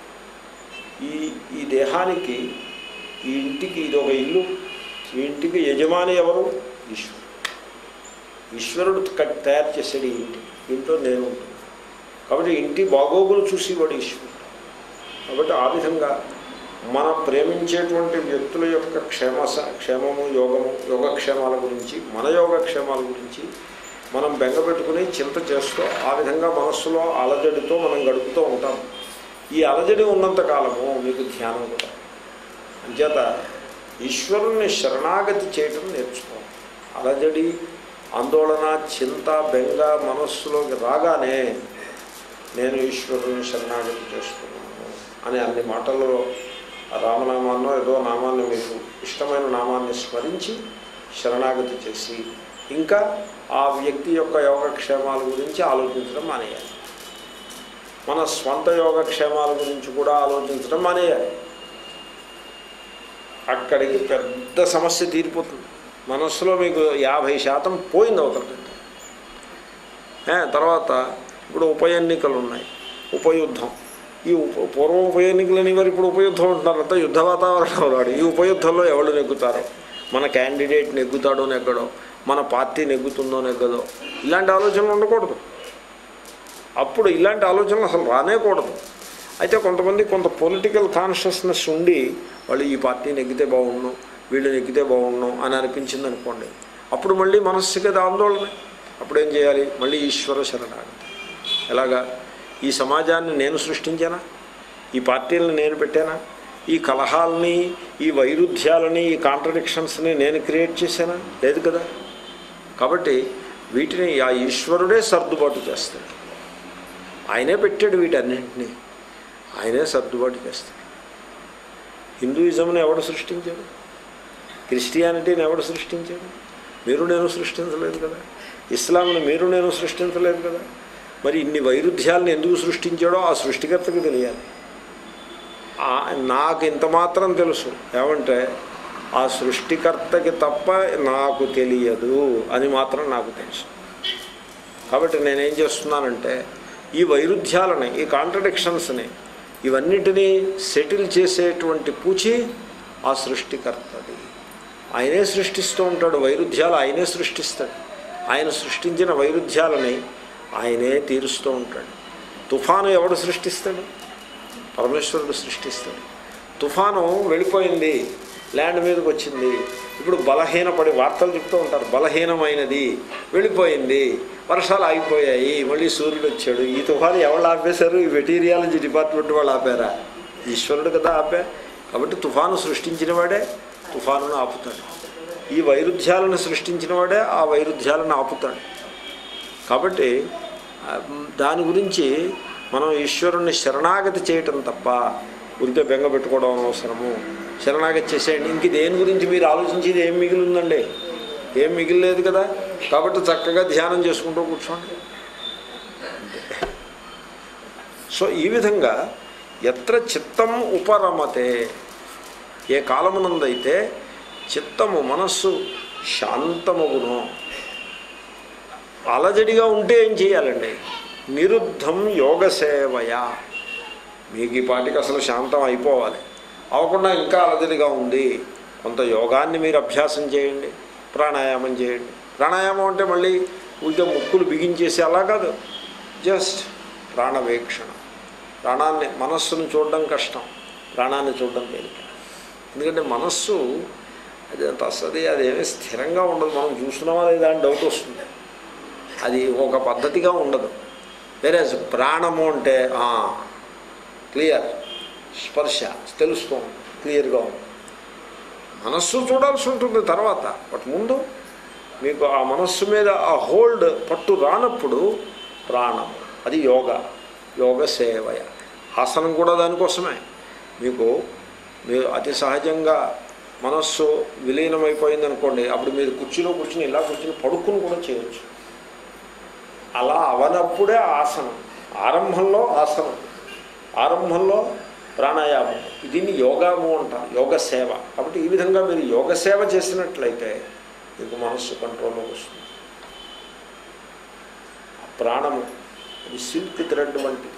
ఈ ఈ దేహానికి ఈ ఇంటికి ఇది ఒక ఇల్లు ఈ ఇంటికి యజమాని ఎవరు ఈశ్వరుడు ఈశ్వరుడు కట్- తయారు చేసాడు ఈ ఇంటి దీంట్లో నేను ఉంటాను కాబట్టి ఇంటి బాగోగులు చూసేవాడు ఈశ్వరుడు కాబట్టి ఆ విధంగా మన ప్రేమించేటువంటి వ్యక్తుల యొక్క క్షేమ స- క్షేమము యోగము యోగక్షేమాల గురించి మన యోగక్షేమాల గురించి మనం బెంగ పెట్టుకుని చింత చేస్తూ ఆ విధంగా మనస్సులో అలజడితో మనం గడుపుతూ ఉంటాం ఈ అలజడి ఉన్నంత కాలము మీకు ధ్యానం కూడా అంచేత ఈశ్వరుణ్ణి శరణాగతి చేయటం నేర్చుకోవాలి అలజడి ఆందోళన చింత బెంగ మనస్సులోకి రాగానే నేను ఈశ్వరుని శరణాగతి చేస్తున్నాను అని అన్ని మాటలలో ఆ రామనామాన్నో ఏదో నామాన్ని మీకు ఇష్టమైన నామాన్ని స్మరించి శరణాగతి చేసి ఇంకా ఆ వ్యక్తి యొక్క యోగక్షేమాల గురించి ఆలోచించడం మానేయాలి మన స్వంత యోగక్షేమాల గురించి కూడా ఆలోచించడం మానేయాలి అక్కడికి పెద్ద సమస్య తీరిపోతుంది మనస్సులో మీకు యాభై శాతం పోయింది అవుతుంది తర్వాత ఇప్పుడు ఉప ఎన్నికలు ఉన్నాయి ఉపయుద్ధం ఈ ఉప పూర్వ ఉప ఎన్నికలని వారు ఇప్పుడు ఉపయుద్ధం అంటున్నారు అంతా యుద్ధ వాతావరణం ఉన్నాడు ఈ ఉపయుద్ధంలో ఎవరు నెగ్గుతారో మన క్యాండిడేట్ నెగ్గుతాడో నెగ్గడో మన పార్టీ నెగ్గుతుందో నెగ్గదో ఇలాంటి ఆలోచనలు ఉండకూడదు అప్పుడు ఇలాంటి ఆలోచనలు అసలు రానేకూడదు అయితే కొంతమంది కొంత పొలిటికల్ కాన్షియస్నెస్ ఉండి వాళ్ళు ఈ పార్టీ నెగ్గితే బాగుండు వీళ్ళు నెగ్గితే బాగుండు అని అనిపించింది అనుకోండి అప్పుడు మళ్ళీ మనస్సుకి అది ఆందోళన అప్పుడు ఏం చేయాలి మళ్ళీ ఈశ్వర శరణాగతి ఎలాగా ఈ సమాజాన్ని నేను సృష్టించానా ఈ పార్టీలను నేను పెట్టానా ఈ కలహాలని ఈ వైరుధ్యాలని ఈ కాంట్రడిక్షన్స్ని నేను క్రియేట్ చేశానా లేదు కదా కాబట్టి వీటిని ఆ ఈశ్వరుడే సర్దుబాటు చేస్తాడు ఆయనే పెట్టాడు వీటన్నింటినీ ఆయనే సర్దుబాటు చేస్తాడు హిందూయిజంని ఎవడు సృష్టించాడు క్రిస్టియానిటీని ఎవడు సృష్టించాడు మీరు నేను సృష్టించలేదు కదా ఇస్లాంని మీరు నేను సృష్టించలేదు కదా మరి ఇన్ని వైరుధ్యాలను ఎందుకు సృష్టించాడో ఆ సృష్టికర్తకు తెలియాలి ఆ- నాకు ఇంత మాత్రం తెలుసు ఏమంటే ఆ సృష్టికర్తకి తప్ప నాకు తెలియదు అని మాత్రం నాకు తెలుసు కాబట్టి నేనేం చేస్తున్నానంటే ఈ వైరుధ్యాలని ఈ కాంట్రడిక్షన్స్ని ఇవన్నిటినీ సెటిల్ చేసేటువంటి పూచి ఆ సృష్టికర్తది ఆయనే సృష్టిస్తూ ఉంటాడు వైరుధ్యాలు ఆయనే సృష్టిస్తాడు ఆయన సృష్టించిన వైరుధ్యాలని ఆయనే తీరుస్తూ ఉంటాడు తుఫాను ఎవడు సృష్టిస్తాడు పరమేశ్వరుడు సృష్టిస్తాడు తుఫాను వెళ్ళిపోయింది ల్యాండ్ మీదకి వచ్చింది ఇప్పుడు బలహీనపడి వార్తలు చెప్తూ ఉంటారు బలహీనమైనది వెళ్ళిపోయింది వర్షాలు ఆగిపోయాయి మళ్ళీ సూర్యుడు వచ్చాడు ఈ తుఫాను ఎవరు ఆపేశారు ఈ మెటీరియాలజీ డిపార్ట్మెంట్ వాళ్ళు ఆపారా ఈశ్వరుడు కదా ఆపా కాబట్టి తుఫాను సృష్టించిన వాడే తుఫానును ఆపుతాడు ఈ వైరుధ్యాలను సృష్టించిన వాడే ఆ వైరుధ్యాలను ఆపుతాడు కాబట్టి ఆ, దాని గురించి మనం ఈశ్వరుణ్ణి శరణాగతి చేయటం తప్ప ఉరికే బెంగ పెట్టుకోవడం అనవసరము శరణాగతి చేసేయండి ఇంక దేని గురించి మీరు ఆలోచించేది ఏం మిగిలిందండి ఏం మిగిలిలేదు కదా కాబట్టి చక్కగా ధ్యానం చేసుకుంటూ కూర్చోండి సో ఈ విధంగా ఎత్ర చిత్తం ఉపరమతే ఏ కాలమునందైతే చిత్తము మనస్సు శాంతమగును అలజడిగా ఉంటే ఏం చేయాలండి నిరుద్ధం యోగసేవయ మీకు ఈ పాటికి అసలు శాంతం అయిపోవాలి అవ్వకుండా ఇంకా అలజడిగా ఉంది కొంత యోగాన్ని మీరు అభ్యాసం చేయండి ప్రాణాయామం చేయండి ప్రాణాయామం అంటే మళ్ళీ ఊరికే ముక్కులు బిగించేసి అలా కాదు జస్ట్ ప్రాణవేక్షణ ప్రాణాన్ని మనస్సును చూడడం కష్టం ప్రాణాన్ని చూడడం తేలిక ఎందుకంటే మనస్సు అది అంత అసలు అదేమీ స్థిరంగా ఉండదు మనం చూస్తున్నామా లేదా అని డౌట్ వస్తుంది అది ఒక పద్ధతిగా ఉండదు వేరే ప్రాణము అంటే క్లియర్ స్పర్శ తెలుస్తుంది క్లియర్గా ఉంది మనస్సు చూడాల్సి ఉంటుంది తర్వాత బట్ ముందు మీకు ఆ మనస్సు మీద ఆ హోల్డ్ పట్టు రానప్పుడు ప్రాణం అది యోగా యోగ సేవయ ఆసనం కూడా దానికోసమే మీకు మీరు అతి సహజంగా మనస్సు విలీనమైపోయింది అనుకోండి అప్పుడు మీరు కుర్చీలో కూర్చుని ఇలా కూర్చుని పడుకుని కూడా చేయొచ్చు అలా అవనప్పుడే ఆసనం ఆరంభంలో ఆసనం ఆరంభంలో ప్రాణాయామం దీన్ని యోగాము అంటారు యోగ సేవ కాబట్టి ఈ విధంగా మీరు యోగ సేవ చేసినట్లయితే మీకు మనస్సు కంట్రోల్లోకి వస్తుంది ఆ ప్రాణము అది సిల్క్ థ్రెడ్ వంటిది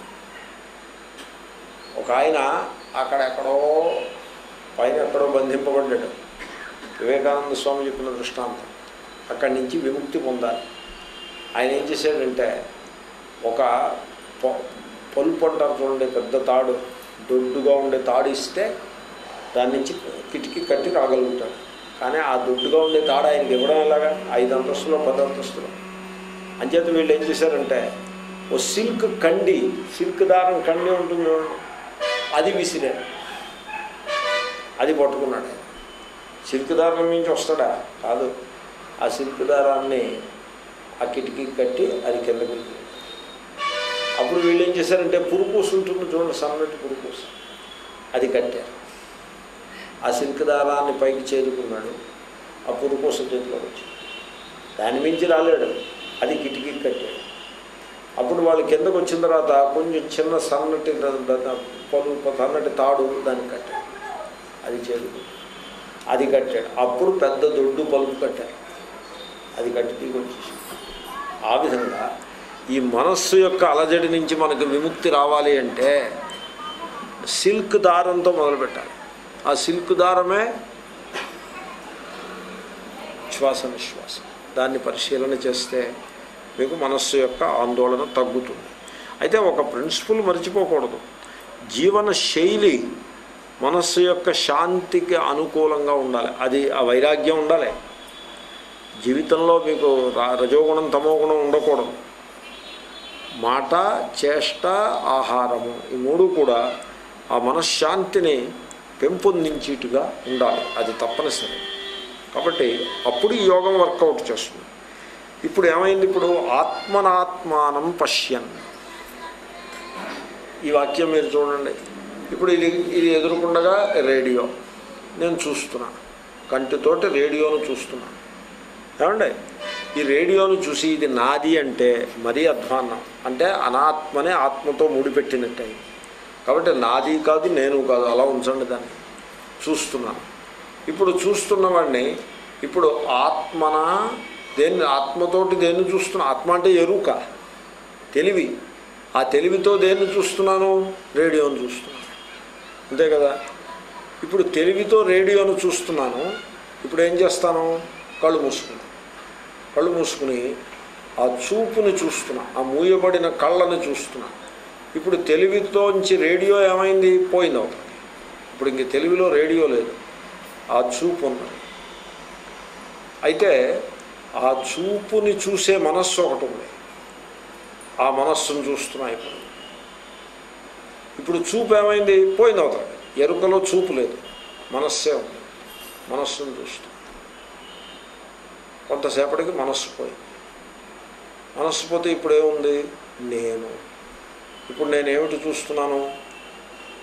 ఒక ఆయన అక్కడెక్కడో పైన ఎక్కడో బంధింపబడ్డాడు వివేకానంద స్వామి చెప్పిన దృష్టాంతం అక్కడి నుంచి విముక్తి పొందాలి ఆయన ఏం చేశాడంటే ఒక పొ- పలుపు అంటారు చూడండి పెద్ద తాడు దొడ్డుగా ఉండే తాడు ఇస్తే దాని నుంచి కిటికీ కట్టి రాగలుగుతాడు కానీ ఆ దొడ్డుగా ఉండే తాడు ఆయనకి ఇవ్వడం ఎలాగా ఐదు అంతస్తులో పది అంతస్తులో అంచేత వీళ్ళు ఏం చేశారంటే ఓ సిల్క్ కండి సిల్క్ దారం కండి ఉంటుంది చూడండి అది విసిరాడు అది పట్టుకున్నాడు ఆయన. సిల్క్ దారం నుంచి వస్తాడా కాదు ఆ సిల్క్ దారాన్ని ఆ కిటికీ కట్టి అది కిందకి వెళ్ళింది అప్పుడు వీళ్ళు ఏం చేశారంటే పురుకూసు ఉంటుంది చూడండి సన్నటి పురుకూసు అది కట్టారు ఆ సిల్క్ దారాన్ని పైకి చేరుకున్నాడు ఆ పురుకూస చేతిలో వచ్చింది దాని మించి రాలేడు అది కిటికీ కట్టాడు అప్పుడు వాళ్ళు కిందకు వచ్చిన తర్వాత కొంచెం చిన్న సన్నటి ద- ద- ద- పలు సన్నటి తాడు దానికి కట్టాడు అది చేరుకుంది అది కట్టాడు అప్పుడు పెద్ద దొడ్డు పలుపు కట్టారు అది కట్టి దిగొచ్చేసి ఆ విధంగా ఈ మనస్సు యొక్క అలజడి నుంచి మనకు విముక్తి రావాలి అంటే సిల్క్ దారంతో మొదలుపెట్టాలి ఆ సిల్క్ దారమే శ్వాస నిశ్వాసం దాన్ని పరిశీలన చేస్తే మీకు మనస్సు యొక్క ఆందోళన తగ్గుతుంది అయితే ఒక ప్రిన్సిపల్ మర్చిపోకూడదు జీవన శైలి మనస్సు యొక్క శాంతికి అనుకూలంగా ఉండాలి అది ఆ వైరాగ్యం ఉండాలి జీవితంలో మీకు రా- రజోగుణం తమోగుణం ఉండకూడదు మాట చేష్ట ఆహారము ఈ మూడు కూడా ఆ మనశ్శాంతిని పెంపొందించేట్టుగా ఉండాలి అది తప్పనిసరి కాబట్టి అప్పుడు ఈ యోగం వర్కౌట్ చేస్తుంది ఇప్పుడు ఏమైంది ఇప్పుడు ఆత్మనాత్మానం పశ్యన్ ఈ వాక్యం మీరు చూడండి ఇప్పుడు ఇది ఇది ఎదురుకుండగా రేడియో నేను చూస్తున్నా కంటితోటి రేడియోను చూస్తున్నా ఏమండి ఈ రేడియోను చూసి ఇది నాది అంటే మరీ అధ్వాన్నం అంటే అనాత్మనే ఆత్మతో ముడిపెట్టినట్టు అయింది కాబట్టి నాది కాదు నేను కాదు అలా ఉంచండి దాన్ని చూస్తున్నాను ఇప్పుడు చూస్తున్నవాడిని ఇప్పుడు ఆత్మన దేన్ని ఆత్మతోటి దేన్ని చూస్తున్నా ఆత్మ అంటే ఎరుక తెలివి ఆ తెలివితో దేన్ని చూస్తున్నాను రేడియోను చూస్తున్నాను అంతే కదా ఇప్పుడు తెలివితో రేడియోను చూస్తున్నాను ఇప్పుడు ఏం చేస్తాను కళ్ళు మూసుకున్నాను కళ్ళు మూసుకుని ఆ చూపుని చూస్తున్నా ఆ మూయబడిన కళ్ళని చూస్తున్నా ఇప్పుడు తెలివితోంచి రేడియో ఏమైంది పోయింది అవుతుంది ఇప్పుడు ఇంక తెలివిలో రేడియో లేదు ఆ చూపు ఉన్నది అయితే ఆ చూపుని చూసే మనస్సు ఒకటి ఉంది ఆ మనస్సును చూస్తున్నా ఇప్పుడు ఇప్పుడు చూపు ఏమైంది పోయింది అవుతుంది ఎరుకలో చూపు లేదు మనస్సే ఉంది మనస్సును చూస్తూ కొంతసేపటికి మనస్సు పోయింది మనస్సు పోతే ఇప్పుడు ఏముంది నేను ఇప్పుడు నేను ఏమిటి చూస్తున్నాను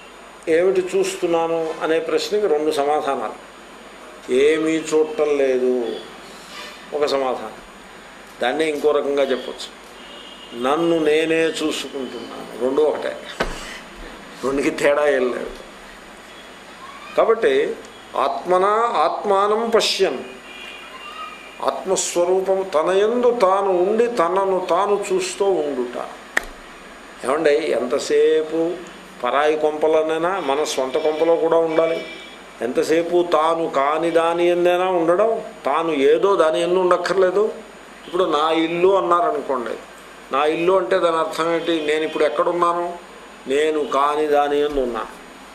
ఏమిటి చూస్తున్నాను అనే ప్రశ్నకి రెండు సమాధానాలు ఏమీ చూడటం లేదు ఒక సమాధానం దాన్నే ఇంకో రకంగా చెప్పచ్చు నన్ను నేనే చూసుకుంటున్నాను రెండు ఒకటే రెండుకి తేడా ఏం లేదు కాబట్టి ఆత్మన ఆత్మానం పశ్యన్ ఆత్మస్వరూపం తన యందు తాను ఉండి తనను తాను చూస్తూ ఉండుట ఏమండి ఎంతసేపు పరాయి కొంపలోనైనా మన స్వంత కొంపలో కూడా ఉండాలి ఎంతసేపు తాను కాని దాని ఎందైనా ఉండడం తాను ఏదో దాని ఎందు ఉండక్కర్లేదు ఇప్పుడు నా ఇల్లు అన్నారనుకోండి నా ఇల్లు అంటే దాని అర్థం ఏంటి నేను ఇప్పుడు ఎక్కడున్నాను నేను కాని దాని ఎందు ఉన్నా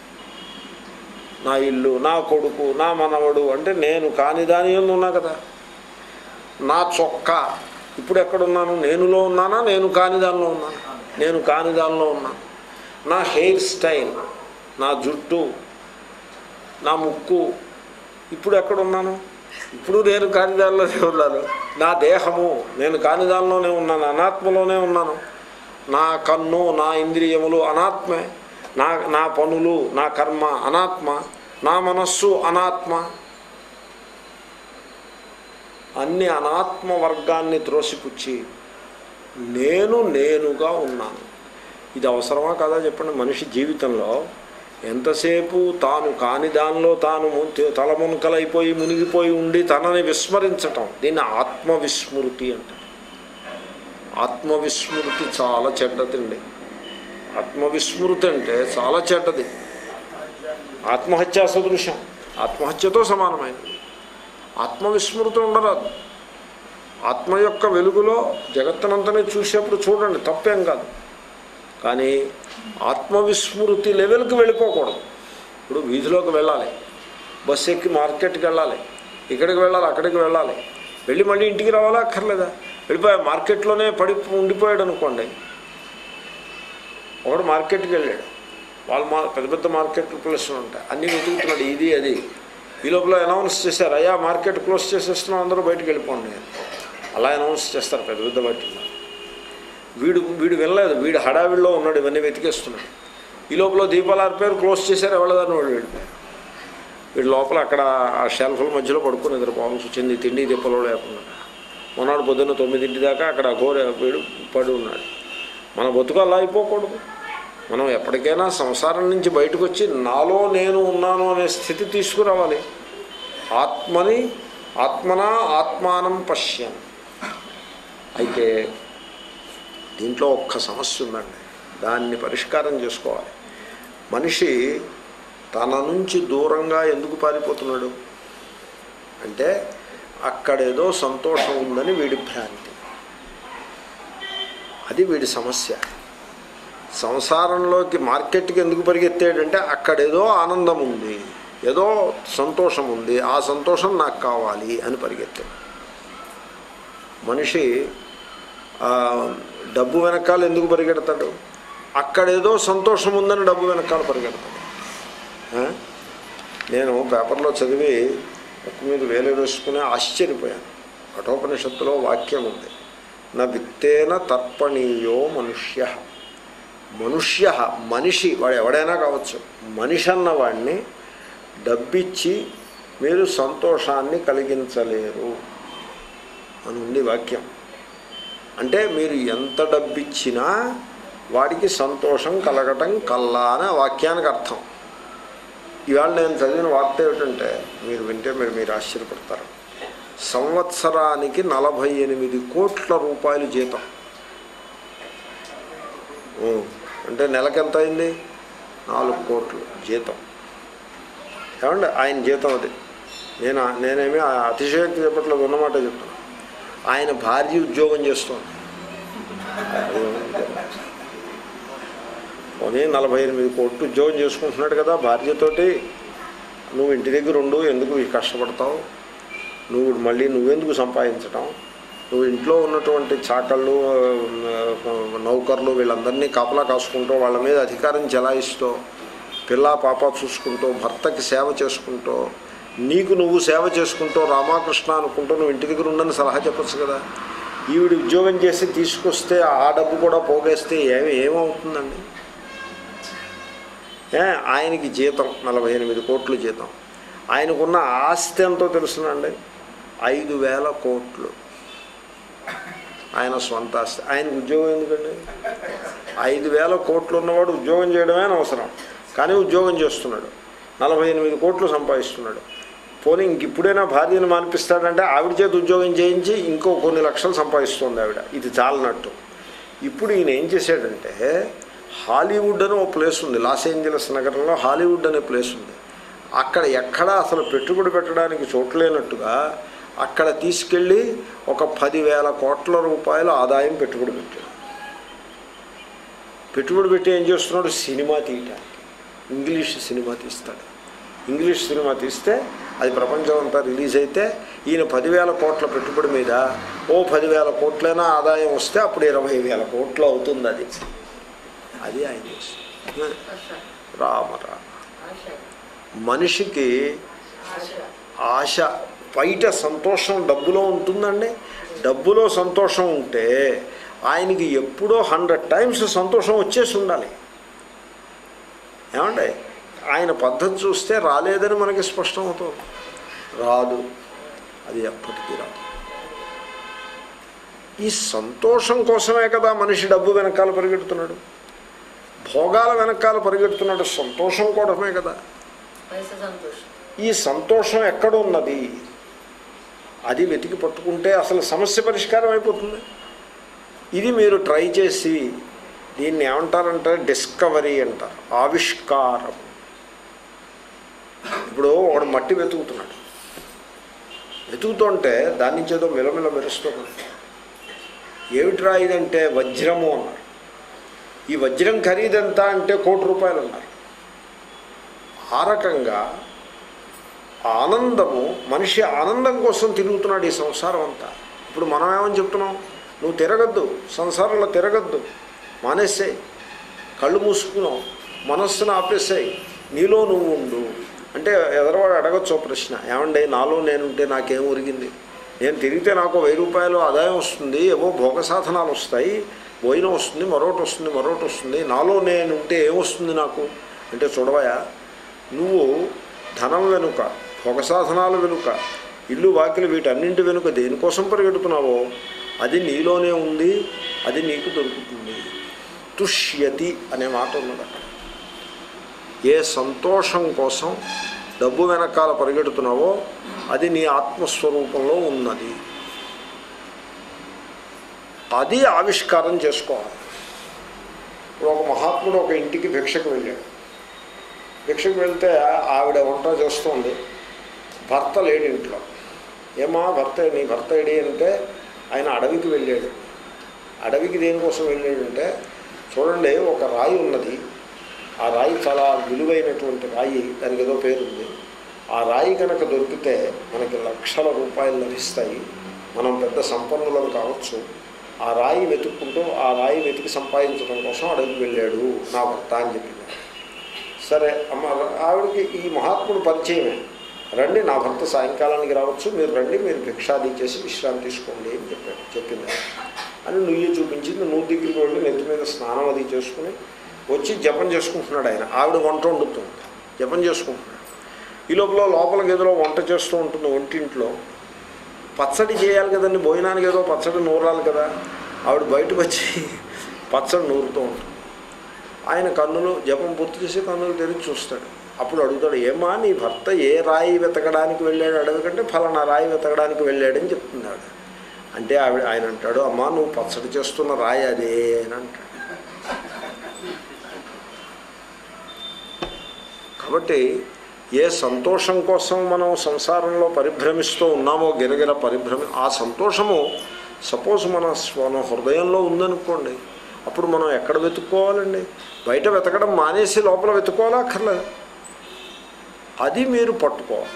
నా ఇల్లు నా కొడుకు నా మనవడు అంటే నేను కాని దాని ఎందు ఉన్నా కదా నా చొక్కా ఇప్పుడు ఎక్కడున్నాను నేనులో ఉన్నానా నేను కాని దానిలో ఉన్నాను నేను కాని దానిలో ఉన్నాను నా హెయిర్ స్టైల్ నా జుట్టు నా ముక్కు ఇప్పుడు ఎక్కడున్నాను ఇప్పుడు నేను కాని దానిలోనే ఉన్నాను నా దేహము నేను కాని దానిలోనే ఉన్నాను అనాత్మలోనే ఉన్నాను నా కన్ను నా ఇంద్రియములు అనాత్మే నా నా పనులు నా కర్మ అనాత్మ నా మనస్సు అనాత్మ అన్ని అనాత్మ వర్గాన్ని త్రోసిపుచ్చి నేను నేనుగా ఉన్నాను ఇది అవసరమా కదా చెప్పండి మనిషి జీవితంలో ఎంతసేపు తాను కాని దానిలో తాను ము- తలమునకలైపోయి మునిగిపోయి ఉండి తనని విస్మరించటం దీన్ని ఆత్మవిస్మృతి అంటారు ఆత్మవిస్మృతి చాలా చెడ్డదండి ఆత్మవిస్మృతి అంటే చాలా చెడ్డది ఆత్మహత్యా సదృశం ఆత్మహత్యతో సమానమైనది ఆత్మవిస్మృతి ఉండరాదు ఆత్మ యొక్క వెలుగులో జగత్తునంతనే చూసేప్పుడు చూడండి తప్పేం కాదు కానీ ఆత్మవిస్మృతి లెవెల్కి వెళ్ళిపోకూడదు ఇప్పుడు వీధిలోకి వెళ్ళాలి బస్సు ఎక్కి మార్కెట్కి వెళ్ళాలి ఇక్కడికి వెళ్ళాలి అక్కడికి వెళ్ళాలి వెళ్ళి మళ్ళీ ఇంటికి రావాలా అక్కర్లేదా వెళ్ళిపోయా మార్కెట్లోనే పడి ఉండిపోయాడు అనుకోండి ఒకడు మార్కెట్కి వెళ్ళాడు వాళ్ళు మా పెద్ద పెద్ద మార్కెట్ ప్లేస్లు ఉంటాయి అన్నీ వెతుకుతున్నాడు ఇది అది ఈ లోపల అనౌన్స్ చేశారు అయ్యా మార్కెట్ క్లోజ్ చేసేస్తున్నాం అందరూ బయటకు వెళ్ళిపోండి అని. అలా అనౌన్స్ చేస్తారు పెద్ద పెద్ద వాటిల్లో వీడు వీడు వినలేదు వీడు హడావిడిలో ఉన్నాడు ఇవన్నీ వెతికేస్తున్నాడు ఈ లోపల దీపాలు పేరు క్లోజ్ చేశారు ఎవడదాన్ని వాడు వెళ్ళిపోయాడు వీడు లోపల అక్కడ ఆ షెల్ఫ్ల మధ్యలో పడుకుని నిద్రపోవాల్సి వచ్చింది తిండి దీపాలు లేకుండా మొన్నటి పొద్దున్న తొమ్మిదింటి దాకా అక్కడ ఘోర వీడు పడి ఉన్నాడు మన బతుకు అలా అయిపోకూడదు మనం ఎప్పటికైనా సంసారం నుంచి బయటకు వచ్చి నాలో నేను ఉన్నాను అనే స్థితి తీసుకురావాలి ఆత్మని ఆత్మనా ఆత్మానం పశ్యం అయితే దీంట్లో ఒక్క సమస్య ఉందండి దాన్ని పరిష్కారం చేసుకోవాలి మనిషి తన నుంచి దూరంగా ఎందుకు పారిపోతున్నాడు అంటే అక్కడేదో సంతోషం ఉందని వీడి భ్రాంతి అది వీడి సమస్య సంసారంలోకి మార్కెట్కి ఎందుకు పరిగెత్తాడంటే అక్కడేదో ఆనందం ఉంది ఏదో సంతోషం ఉంది ఆ సంతోషం నాకు కావాలి అని పరిగెత్తాడు మనిషి ఆ, డబ్బు వెనకాల ఎందుకు పరిగెడతాడు అక్కడేదో సంతోషం ఉందని డబ్బు వెనకాల పరిగెడతాడు ఆ? నేను పేపర్లో చదివి ముక్కు మీద వేలు వేసుకుని ఆశ్చర్యపోయాను కఠోపనిషత్తులో వాక్యం ఉంది నా విత్తేన తర్పణీయో మనుష్య మనుష్య మనిషి వాడు ఎవడైనా కావచ్చు మనిషి అన్న వాడిని డబ్బిచ్చి మీరు సంతోషాన్ని కలిగించలేరు అని ఉంది వాక్యం అంటే మీరు ఎంత డబ్బిచ్చినా వాడికి సంతోషం కలగటం కల్లా అనే ఆ వాక్యానికి అర్థం ఇవాళ నేను చదివిన వార్త ఏమిటంటే మీరు వింటే మీరు మీరు ఆశ్చర్యపడతారు సంవత్సరానికి నలభై ఎనిమిది కోట్ల రూపాయలు జీతం ఊ, అంటే నెలకు ఎంత అయింది నాలుగు కోట్లు జీతం ఏమండి ఆయన జీతం అది నేను నేనేమి అతిశయోక్తి చెప్పట్లేదు ఉన్నమాట చెప్తాను ఆయన భార్య ఉద్యోగం చేస్తోంది పోనీ నలభై ఎనిమిది కోట్లు ఉద్యోగం చేసుకుంటున్నాడు కదా భార్యతోటి నువ్వు ఇంటి దగ్గర ఉండు ఎందుకు ఈ కష్టపడతావు నువ్వు మళ్ళీ నువ్వెందుకు సంపాదించటం నువ్వు ఇంట్లో ఉన్నటువంటి చాకళ్ళు ఆ, నౌకర్లు వీళ్ళందరినీ కాపలా కాసుకుంటూ వాళ్ళ మీద అధికారం చెలాయిస్తూ పిల్ల పాప చూసుకుంటూ భర్తకి సేవ చేసుకుంటూ నీకు నువ్వు సేవ చేసుకుంటూ రామాకృష్ణ అనుకుంటూ నువ్వు ఇంటి దగ్గర ఉండని సలహా చెప్పచ్చు కదా ఈవిడ ఉద్యోగం చేసి తీసుకొస్తే ఆ డబ్బు కూడా పోగేస్తే ఏమి ఏమవుతుందండి ఏ, ఆయనకి జీతం నలభై ఎనిమిది కోట్లు జీతం ఆయనకున్న ఆస్తి ఎంతో తెలుసునండి ఐదు వేల కోట్లు ఆయన స్వంత ఆస్తి ఆయనకు ఉద్యోగం ఎందుకండి ఐదు వేల కోట్లు ఉన్నవాడు ఉద్యోగం చేయడమే అవసరం కానీ ఉద్యోగం చేస్తున్నాడు నలభై ఎనిమిది కోట్లు సంపాదిస్తున్నాడు పోనీ ఇంక ఇప్పుడైనా భార్యను మానిపిస్తాడంటే ఆవిడ చేత ఉద్యోగం చేయించి ఇంకో కొన్ని లక్షలు సంపాదిస్తుంది ఆవిడ ఇది చాలనట్టు ఇప్పుడు ఈయన ఏం చేశాడంటే హాలీవుడ్ అని ఓ ప్లేస్ ఉంది లాస్ ఏంజలస్ నగరంలో హాలీవుడ్ అనే ప్లేస్ ఉంది అక్కడ ఎక్కడా అసలు పెట్టుబడి పెట్టడానికి చోట్లేనట్టుగా అక్కడ తీసుకెళ్ళి ఒక పదివేల కోట్ల రూపాయల ఆదాయం పెట్టుబడి పెట్టాడు పెట్టుబడి పెట్టి ఏం చేస్తున్నాడు సినిమా తీయటానికి ఇంగ్లీష్ సినిమా తీస్తాడు ఇంగ్లీష్ సినిమా తీస్తే అది ప్రపంచం అంతా రిలీజ్ అయితే ఈయన పదివేల కోట్ల పెట్టుబడి మీద ఓ పదివేల కోట్లైనా ఆదాయం వస్తే అప్పుడు ఇరవై వేల కోట్లు అవుతుంది అది అది ఆయన చేస్తుంది రామ రామ మనిషికి ఆశ బయట సంతోషం డబ్బులో ఉంటుందండి డబ్బులో సంతోషం ఉంటే ఆయనకి ఎప్పుడో హండ్రెడ్ టైమ్స్ సంతోషం వచ్చేసి ఉండాలి ఏమండి ఆయన పద్ధతి చూస్తే రాలేదని మనకి స్పష్టం అవుతుంది రాదు అది ఎప్పటికీ రాదు ఈ సంతోషం కోసమే కదా మనిషి డబ్బు వెనకాల పరిగెడుతున్నాడు భోగాల వెనకాల పరిగెడుతున్నాడు సంతోషం కోసమే కదా వయసు సంతోషం ఈ సంతోషం ఎక్కడ ఉన్నది అది వెతికి పట్టుకుంటే అసలు సమస్య పరిష్కారం అయిపోతుంది ఇది మీరు ట్రై చేసి దీన్ని ఏమంటారంటే డిస్కవరీ అంటారు ఆవిష్కారం ఇప్పుడు ఒకడు మట్టి వెతుకుతున్నాడు వెతుకుతుంటే దాని నుంచి ఏదో మిలమిల మెరుస్తుంది ఏమిట్రా ఇదంటే వజ్రము అన్నారు ఈ వజ్రం ఖరీదెంత అంటే కోటి రూపాయలు అన్నారు ఆ రకంగా ఆనందము మనిషి ఆనందం కోసం తిరుగుతున్నాడు ఈ సంసారం అంతా ఇప్పుడు మనం ఏమని చెప్తున్నాం నువ్వు తిరగద్దు సంసారంలో తిరగద్దు మానేసేయి కళ్ళు మూసుకున్నావు మనస్సును ఆపేసేయి నీలో నువ్వు ఉండు అంటే ఎదరవాడు అడగచ్చు ఓ ప్రశ్న ఏమండి నాలో నేనుంటే నాకేం ఒరిగింది నేను తిరిగితే నాకు వెయ్యి రూపాయలు ఆదాయం వస్తుంది ఏవో భోగ సాధనాలు వస్తాయి భోజనం వస్తుంది మరొకటి వస్తుంది మరొకటి వస్తుంది నాలో నేనుంటే ఏమొస్తుంది నాకు అంటే చూడవయా నువ్వు ధనం వెనుక భోగ సాధనాల వెనుక ఇల్లు వాకిలు వీటన్నింటి వెనుక దేనికోసం పరిగెడుతున్నావో అది నీలోనే ఉంది అది నీకు దొరుకుతుంది తుష్యతి అనే మాట ఉన్నది అక్కడ ఏ సంతోషం కోసం డబ్బు వెనకాల పరిగెడుతున్నావో అది నీ ఆత్మస్వరూపంలో ఉన్నది అది ఆవిష్కారం చేసుకోవాలి ఇప్పుడు ఒక మహాత్ముడు ఒక ఇంటికి భిక్షకు వెళ్ళాడు భిక్షకు వెళ్తే ఆవిడ వంట చేస్తుంది భర్త లేడు ఇంట్లో ఏమా భర్త నీ భర్త ఏడి అంటే ఆయన అడవికి వెళ్ళాడు అడవికి దేనికోసం వెళ్ళాడంటే చూడండి ఒక రాయి ఉన్నది ఆ రాయి చాలా విలువైనటువంటి రాయి దానికి ఏదో పేరుంది ఆ రాయి కనుక దొరికితే మనకి లక్షల రూపాయలు లభిస్తాయి మనం పెద్ద సంపన్నులం కావచ్చు ఆ రాయి వెతుక్కుంటూ ఆ రాయి వెతికి సంపాదించడం కోసం అడవికి వెళ్ళాడు నా భర్త అని చెప్పింది సరే అమ్మ ఆవిడకి ఈ మహాత్ముడు పరిచయమే రండి నా భర్త సాయంకాలానికి రావచ్చు మీరు రండి మీరు భిక్షాది చేసి విశ్రాంతి తీసుకోండి అని చెప్పాడు చెప్పింది అని నుయ్యి చూపించింది నువ్వు దగ్గరికి వెళ్ళి నెత్తి మీద స్నానం అది చేసుకుని వచ్చి జపం చేసుకుంటున్నాడు ఆయన ఆవిడ వంట వండుతుంది జపం చేసుకుంటున్నాడు ఈ లోపల లోపల గదిలో వంట చేస్తూ ఉంటుంది వంటింట్లో పచ్చడి చేయాలి కదండి భోజనానికి ఏదో పచ్చడి నూరాలి కదా ఆవిడ బయటకు వచ్చి పచ్చడి నూరుతూ ఉంటుంది ఆయన కన్నులు జపం పూర్తి చేసి కన్నులు తెరిచి చూస్తాడు అప్పుడు అడుగుతాడు ఏమా నీ భర్త ఏ రాయి వెతకడానికి వెళ్ళాడు అడవి కంటే ఫలానా రాయి వెతకడానికి వెళ్ళాడని చెప్తుంది ఆవిడ అంటే ఆవిడ ఆయన అంటాడు అమ్మా నువ్వు పచ్చడి చేస్తున్న రాయి అదే అని అంటాడు కాబట్టి ఏ సంతోషం కోసం మనం సంసారంలో పరిభ్రమిస్తూ ఉన్నామో గిరగిర పరిభ్రమి ఆ సంతోషము సపోజ్ మన మన హృదయంలో ఉందనుకోండి అప్పుడు మనం ఎక్కడ వెతుక్కోవాలండి బయట వెతకడం మానేసి లోపల వెతుక్కోవాలా అక్కర్లేదు అది మీరు పట్టుకోవాలి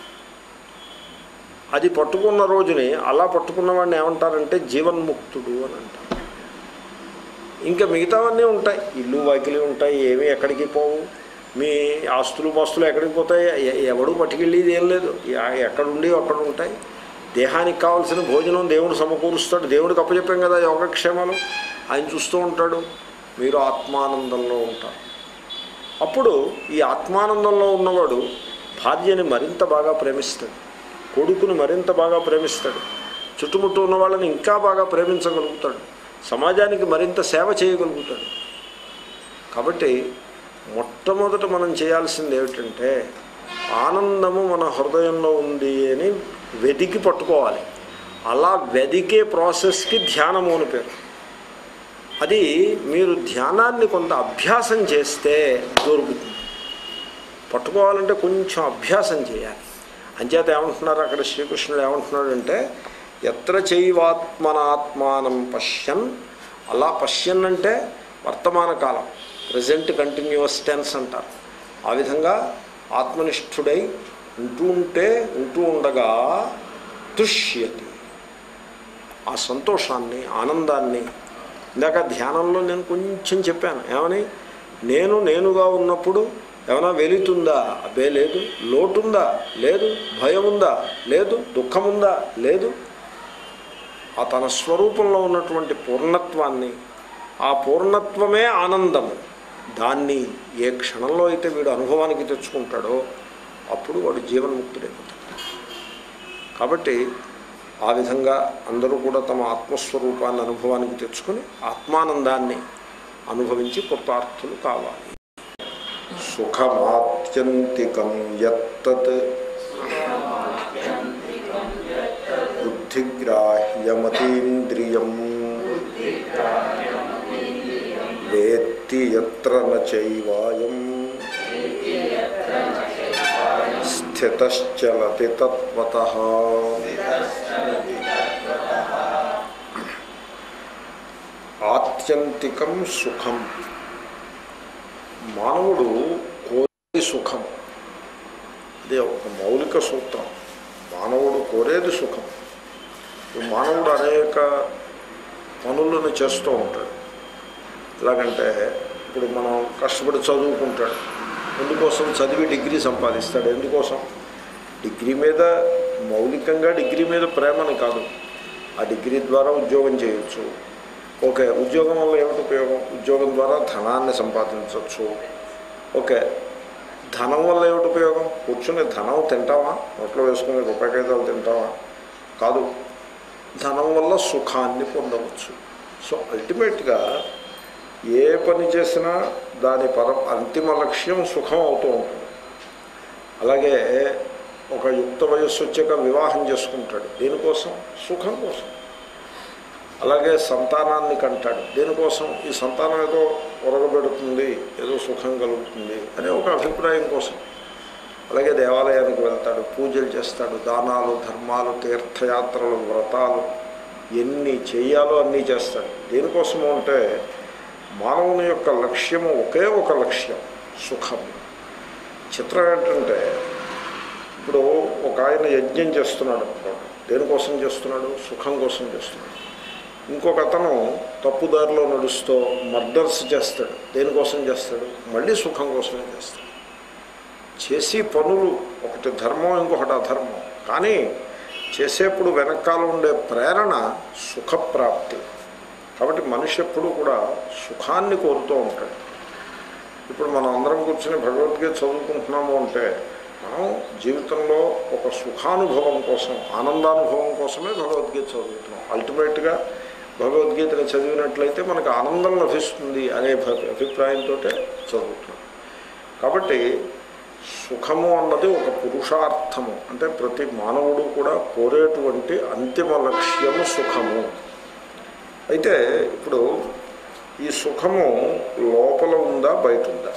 అది పట్టుకున్న రోజుని అలా పట్టుకున్న వాడిని ఏమంటారంటే జీవన్ముక్తుడు అని అంటారు ఇంకా మిగతావన్నీ ఉంటాయి ఇల్లు వాకిలి ఉంటాయి ఏమీ ఎక్కడికి పోవు మీ ఆస్తులు పాస్తులు ఎక్కడికి పోతాయి ఎ- ఎవడు పట్టుకెళ్ళేది ఏం లేదు ఎ- ఎక్కడుండి అక్కడ ఉంటాయి దేహానికి కావాల్సిన భోజనం దేవుడు సమకూరుస్తాడు దేవుడికి అప్పచెప్పాం కదా యోగక్షేమాలు ఆయన చూస్తూ ఉంటాడు మీరు ఆత్మానందంలో ఉంటారు అప్పుడు ఈ ఆత్మానందంలో ఉన్నవాడు భార్యని మరింత బాగా ప్రేమిస్తాడు కొడుకుని మరింత బాగా ప్రేమిస్తాడు చుట్టుముట్టు ఉన్న వాళ్ళని ఇంకా బాగా ప్రేమించగలుగుతాడు సమాజానికి మరింత సేవ చేయగలుగుతాడు కాబట్టి మొట్టమొదట మనం చేయాల్సింది ఏమిటంటే ఆనందము మన హృదయంలో ఉంది అని వెదికి పట్టుకోవాలి అలా వెదికే ప్రాసెస్కి ధ్యానము అని పేరు అది మీరు ధ్యానాన్ని కొంత అభ్యాసం చేస్తే దొరుకుతుంది పట్టుకోవాలంటే కొంచెం అభ్యాసం చేయాలి అంచేత ఏమంటున్నారు అక్కడ శ్రీకృష్ణుడు ఏమంటున్నాడంటే ఎత్ర చైవాత్మనాత్మానం పశ్యన్ అలా పశ్యన్ అంటే వర్తమాన కాలం ప్రజెంట్ కంటిన్యూస్ టెన్స్ అంటారు ఆ విధంగా ఆత్మనిష్ఠుడై ఉంటూ ఉంటే ఉంటూ ఉండగా తుష్యతి ఆ సంతోషాన్ని ఆనందాన్ని ఇందాక ధ్యానంలో నేను కొంచెం చెప్పాను ఏమని నేను నేనుగా ఉన్నప్పుడు ఏమైనా వెలుతుందా అబ్బే లేదు లోటుందా లేదు భయం ఉందా లేదు దుఃఖముందా లేదు ఆ తన స్వరూపంలో ఉన్నటువంటి పూర్ణత్వాన్ని ఆ పూర్ణత్వమే ఆనందము దాన్ని ఏ క్షణంలో అయితే వీడు అనుభవానికి తెచ్చుకుంటాడో అప్పుడు వాడు జీవన్ముక్తుడైపోతాడు కాబట్టి ఆ విధంగా అందరూ కూడా తమ ఆత్మస్వరూపాన్ని అనుభవానికి తెచ్చుకొని ఆత్మానందాన్ని అనుభవించి కృతార్థులు కావాలి సుఖమాత్యంతికం యత్తత్ బుద్ధిగ్రాహ్యమతీంద్రియం వేత్తి ఎత్ర నైవాయం స్థితశ్చలతి తత్వత ఆత్యంతికం సుఖం మానవుడు కోరేది సుఖం అదే ఒక మౌలిక సూత్రం మానవుడు కోరేది సుఖం ఈ మానవుడు అనేక పనులను చేస్తూ ఉంటాడు ఎలాగంటే ఇప్పుడు మనం కష్టపడి చదువుకుంటాడు ఎందుకోసం చదివి డిగ్రీ సంపాదిస్తాడు ఎందుకోసం డిగ్రీ మీద మౌలికంగా డిగ్రీ మీద ప్రేమని కాదు ఆ డిగ్రీ ద్వారా ఉద్యోగం చేయొచ్చు ఓకే ఉద్యోగం వల్ల ఏమిటి ఉపయోగం ఉద్యోగం ద్వారా ధనాన్ని సంపాదించవచ్చు ఓకే ధనం వల్ల ఏమిటి ఉపయోగం కూర్చుని ధనం తింటావా నోట్లో వేసుకునే రూపాయి కాగితాలు తింటావా కాదు ధనం వల్ల సుఖాన్ని పొందవచ్చు సో అల్టిమేట్గా ఏ పని చేసినా దాని పర అంతిమ లక్ష్యం సుఖం అవుతూ ఉంటుంది అలాగే ఒక యుక్త వయస్సు వచ్చాక వివాహం చేసుకుంటాడు దేనికోసం సుఖం కోసం అలాగే సంతానాన్ని కంటాడు దేనికోసం ఈ సంతానం ఏదో ఒరగబెడుతుంది ఏదో సుఖం కలుగుతుంది అనే ఒక అభిప్రాయం కోసం అలాగే దేవాలయానికి వెళ్తాడు పూజలు చేస్తాడు దానాలు ధర్మాలు తీర్థయాత్రలు వ్రతాలు ఎన్ని చేయాలో అన్నీ చేస్తాడు దేనికోసము అంటే మానవుని యొక్క లక్ష్యము ఒకే ఒక లక్ష్యం సుఖం చిత్రం ఏంటంటే ఇప్పుడు ఒక ఆయన యజ్ఞం చేస్తున్నాడు అనుకోండి దేనికోసం చేస్తున్నాడు సుఖం కోసం చేస్తున్నాడు ఇంకొక అతను తప్పుదారిలో నడుస్తూ మర్డర్స్ చేస్తాడు దేనికోసం చేస్తాడు మళ్ళీ సుఖం కోసమే చేస్తాడు చేసి పనులు ఒకటి ధర్మం ఇంకొకటి అధర్మం కానీ చేసేప్పుడు వెనకాల ఉండే ప్రేరణ సుఖప్రాప్తి కాబట్టి మనిషి ఎప్పుడు కూడా సుఖాన్ని కోరుతూ ఉంటాడు ఇప్పుడు మనం అందరం కూర్చొని భగవద్గీత చదువుకుంటున్నాము అంటే మనం జీవితంలో ఒక సుఖానుభవం కోసం ఆనందానుభవం కోసమే భగవద్గీత చదువుతున్నాం అల్టిమేట్గా భగవద్గీతను చదివినట్లయితే మనకు ఆనందం లభిస్తుంది అనే భ- అభిప్రాయంతో చదువుతున్నాం కాబట్టి సుఖము అన్నది ఒక పురుషార్థము అంటే ప్రతి మానవుడు కూడా కోరేటువంటి అంతిమ లక్ష్యము సుఖము అయితే ఇప్పుడు ఈ సుఖము లోపల ఉందా బయట ఉందా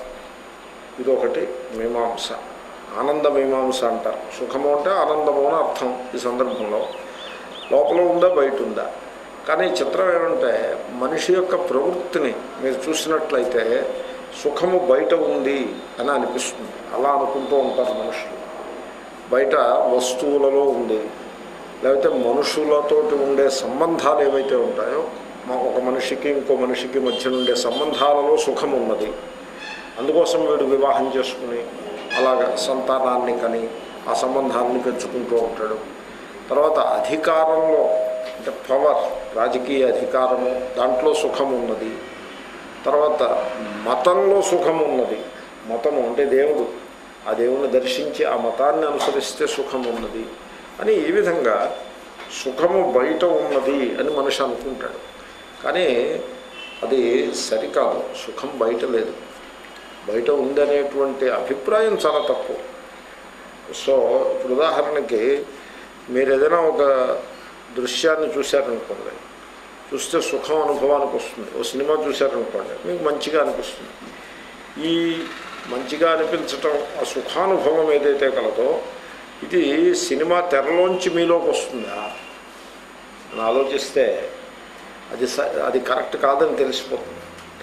ఇదొకటి మీమాంస ఆనంద మీమాంస అంటారు సుఖము అంటే ఆనందము అని అర్థం ఈ సందర్భంలో లోపల ఉందా బయట ఉందా కానీ చిత్రం ఏమంటే మనిషి యొక్క ప్రవృత్తిని మీరు చూసినట్లయితే సుఖము బయట ఉంది అని అనిపిస్తుంది అలా అనుకుంటూ ఉంటారు మనుషులు బయట వస్తువులలో ఉంది లేకపోతే మనుషులతోటి ఉండే సంబంధాలు ఏవైతే ఉంటాయో మా ఒక మనిషికి ఇంకో మనిషికి మధ్య ఉండే సంబంధాలలో సుఖం ఉన్నది అందుకోసం వీడు వివాహం చేసుకుని అలాగ సంతానాన్ని కని ఆ సంబంధాన్ని పెంచుకుంటూ ఉంటాడు తర్వాత అధికారంలో అంటే పవర్ రాజకీయ అధికారము దాంట్లో సుఖం ఉన్నది తర్వాత మతంలో సుఖం ఉన్నది మతము అంటే దేవుడు ఆ దేవుని దర్శించి ఆ మతాన్ని అనుసరిస్తే సుఖం ఉన్నది అని ఈ విధంగా సుఖము బయట ఉన్నది అని మనిషి అనుకుంటాడు కానీ అది సరికాదు సుఖం బయట లేదు బయట ఉందనేటువంటి అభిప్రాయం చాలా తప్పు సో ఇప్పుడు ఉదాహరణకి మీరు ఏదైనా ఒక దృశ్యాన్ని చూశారనుకోండి చూస్తే సుఖం అనుభవానికి వస్తుంది ఓ సినిమా చూశారనుకోండి మీకు మంచిగా అనిపిస్తుంది ఈ మంచిగా అనిపించటం ఆ సుఖానుభవం ఏదైతే కలదో ఇది సినిమా తెరలోంచి మీలోకి వస్తుందా అని ఆలోచిస్తే అది స అది కరెక్ట్ కాదని తెలిసిపోతుంది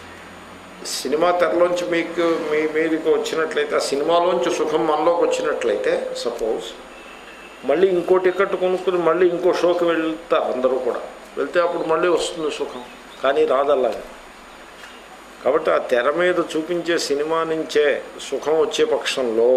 సినిమా తెరలోంచి మీకు మీ మీదకి వచ్చినట్లయితే ఆ సినిమాలోంచి సుఖం మనలోకి వచ్చినట్లయితే సపోజ్ మళ్ళీ ఇంకో టికెట్ కొనుక్కుని మళ్ళీ ఇంకో షోకి వెళ్తారు అందరూ కూడా వెళ్తే అప్పుడు మళ్ళీ వస్తుంది సుఖం కానీ రాదల్లాగా కాబట్టి ఆ తెర మీద చూపించే సినిమా నుంచే సుఖం వచ్చే పక్షంలో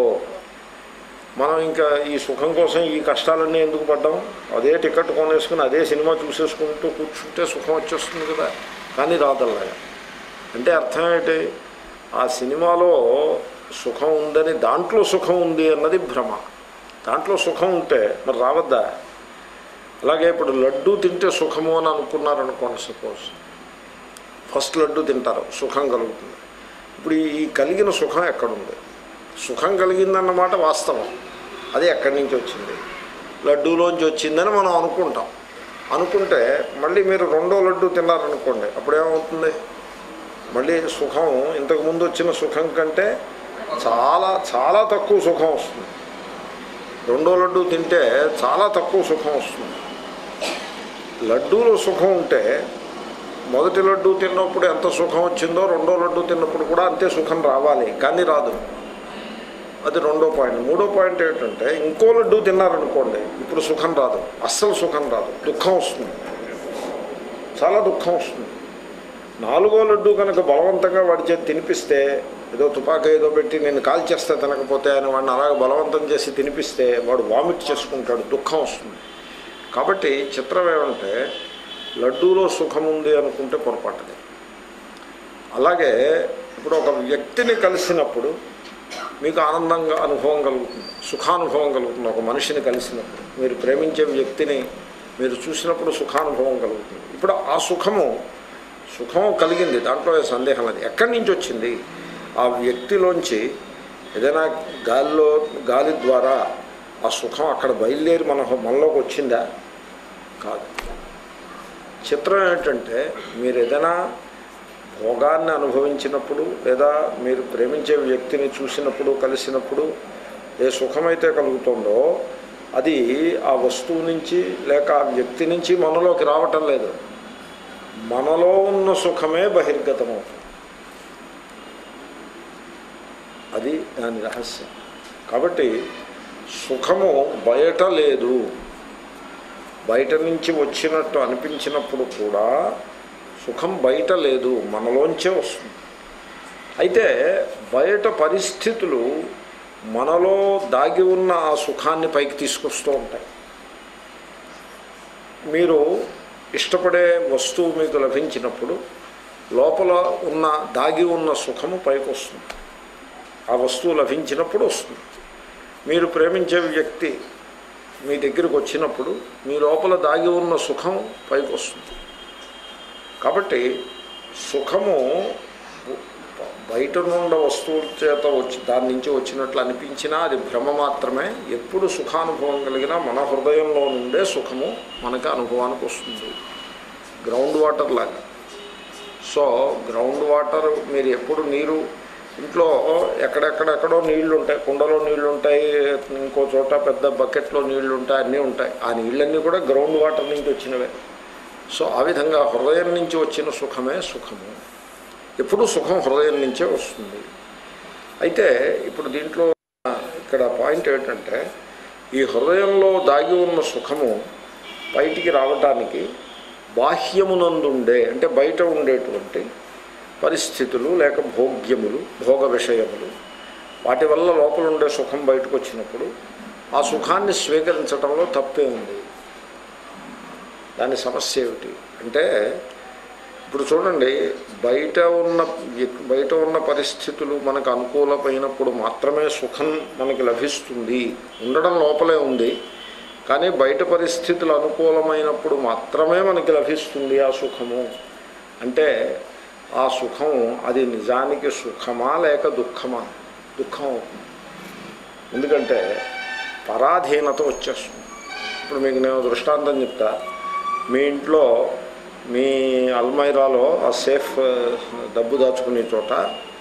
మనం ఇంకా ఈ సుఖం కోసం ఈ కష్టాలన్నీ ఎందుకు పడ్డాం అదే టికెట్ కొనేసుకుని అదే సినిమా చూసేసుకుంటూ కూర్చుంటే సుఖం వచ్చేస్తుంది కదా కానీ రాదల్లాగా అంటే అర్థం ఏంటి ఆ సినిమాలో సుఖం ఉందని దాంట్లో సుఖం ఉంది అన్నది భ్రమ దాంట్లో సుఖం ఉంటే మరి రావద్దా అలాగే ఇప్పుడు లడ్డూ తింటే సుఖము అని అనుకున్నారనుకోండి సపోజ్ ఫస్ట్ లడ్డు తింటారు సుఖం కలుగుతుంది ఇప్పుడు ఈ కలిగిన సుఖం ఎక్కడుంది సుఖం కలిగిందన్నమాట వాస్తవం అది ఎక్కడి నుంచి వచ్చింది లడ్డూలోంచి వచ్చిందని మనం అనుకుంటాం అనుకుంటే మళ్ళీ మీరు రెండో లడ్డు తిన్నారనుకోండి అప్పుడేమవుతుంది మళ్ళీ సుఖం ఇంతకుముందు వచ్చిన సుఖం కంటే చాలా చాలా తక్కువ సుఖం వస్తుంది రెండో లడ్డు తింటే చాలా తక్కువ సుఖం వస్తుంది లడ్డూలో సుఖం ఉంటే మొదటి లడ్డు తిన్నప్పుడు ఎంత సుఖం వచ్చిందో రెండో లడ్డు తిన్నప్పుడు కూడా అంతే సుఖం రావాలి కానీ రాదు అది రెండో పాయింట్ మూడో పాయింట్ ఏంటంటే ఇంకో లడ్డు తిన్నారనుకోండి ఇప్పుడు సుఖం రాదు అస్సలు సుఖం రాదు దుఃఖం వస్తుంది చాలా దుఃఖం వస్తుంది నాలుగో లడ్డు కనుక బలవంతంగా వాడి చేతి తినిపిస్తే ఏదో తుపాకీ ఏదో పెట్టి నేను కాల్ చేస్తే తినకపోతే అని వాడిని అలాగ బలవంతం చేసి తినిపిస్తే వాడు వామిట్ చేసుకుంటాడు దుఃఖం వస్తుంది కాబట్టి చిత్రం ఏమంటే లడ్డూలో సుఖం ఉంది అనుకుంటే పొరపాటుది అలాగే ఇప్పుడు ఒక వ్యక్తిని కలిసినప్పుడు మీకు ఆనందంగా అనుభవం కలుగుతుంది సుఖానుభవం కలుగుతుంది ఒక మనిషిని కలిసినప్పుడు మీరు ప్రేమించే వ్యక్తిని మీరు చూసినప్పుడు సుఖానుభవం కలుగుతుంది ఇప్పుడు ఆ సుఖము సుఖం కలిగింది దాంట్లో ఏ సందేహం లేదు ఎక్కడి నుంచి వచ్చింది ఆ వ్యక్తిలోంచి ఏదైనా గాలిలో గాలి ద్వారా ఆ సుఖం అక్కడ బయలుదేరి మన మనలోకి వచ్చిందా కాదు చిత్రం ఏంటంటే మీరు ఏదైనా భోగాన్ని అనుభవించినప్పుడు లేదా మీరు ప్రేమించే వ్యక్తిని చూసినప్పుడు కలిసినప్పుడు ఏ సుఖమైతే కలుగుతుందో అది ఆ వస్తువు నుంచి లేక ఆ వ్యక్తి నుంచి మనలోకి రావటం లేదు మనలో ఉన్న సుఖమే బహిర్గతమవుతుంది అది దాని రహస్యం కాబట్టి సుఖము బయట లేదు బయట నుంచి వచ్చినట్టు అనిపించినప్పుడు కూడా సుఖం బయట లేదు మనలోంచే వస్తుంది అయితే బయట పరిస్థితులు మనలో దాగి ఉన్న ఆ సుఖాన్ని పైకి తీసుకొస్తూ ఉంటాయి మీరు ఇష్టపడే వస్తువు మీకు లభించినప్పుడు లోపల ఉన్న దాగి ఉన్న సుఖము పైకి వస్తుంది ఆ వస్తువు లభించినప్పుడు వస్తుంది మీరు ప్రేమించే వ్యక్తి మీ దగ్గరికి వచ్చినప్పుడు మీ లోపల దాగి ఉన్న సుఖం పైకి వస్తుంది కాబట్టి సుఖము బయట నుండి వస్తువుల చేత వచ్చి దాని నుంచి వచ్చినట్లు అనిపించినా అది భ్రమ మాత్రమే ఎప్పుడు సుఖానుభవం కలిగినా మన హృదయంలో నుండే సుఖము మనకి అనుభవానికి వస్తుంది గ్రౌండ్ వాటర్ లాగా సో గ్రౌండ్ వాటర్ మీరు ఎప్పుడు నీరు ఇంట్లో ఎక్కడెక్కడెక్కడో నీళ్లు ఉంటాయి కుండలో నీళ్లు ఉంటాయి ఇంకో చోట పెద్ద బకెట్లో నీళ్లు ఉంటాయి అన్నీ ఉంటాయి ఆ నీళ్ళన్నీ కూడా గ్రౌండ్ వాటర్ నుంచి వచ్చినవే సో ఆ విధంగా హృదయం నుంచి వచ్చిన సుఖమే సుఖము ఎప్పుడు సుఖం హృదయం నుంచే వస్తుంది అయితే ఇప్పుడు దీంట్లో ఇక్కడ పాయింట్ ఏంటంటే ఈ హృదయంలో దాగి ఉన్న సుఖము బయటికి రావటానికి బాహ్యమునందుండే అంటే బయట ఉండేటువంటి పరిస్థితులు లేక భోగ్యములు భోగ విషయములు వాటి వల్ల లోపల ఉండే సుఖం బయటకు వచ్చినప్పుడు ఆ సుఖాన్ని స్వీకరించడంలో తప్పే ఉంది దాని సమస్య ఏమిటి అంటే ఇప్పుడు చూడండి బయట ఉన్న బయట ఉన్న పరిస్థితులు మనకు అనుకూలమైనప్పుడు మాత్రమే సుఖం మనకి లభిస్తుంది ఉండడం లోపలే ఉంది కానీ బయట పరిస్థితులు అనుకూలమైనప్పుడు మాత్రమే మనకి లభిస్తుంది ఆ సుఖము అంటే ఆ సుఖం అది నిజానికి సుఖమా లేక దుఃఖమా దుఃఖం అవుతుంది ఎందుకంటే పరాధీనత వచ్చేస్తుంది ఇప్పుడు మీకు నేను దృష్టాంతం చెప్తా మీ ఇంట్లో మీ అల్మైరాలో ఆ సేఫ్ డబ్బు దాచుకునే చోట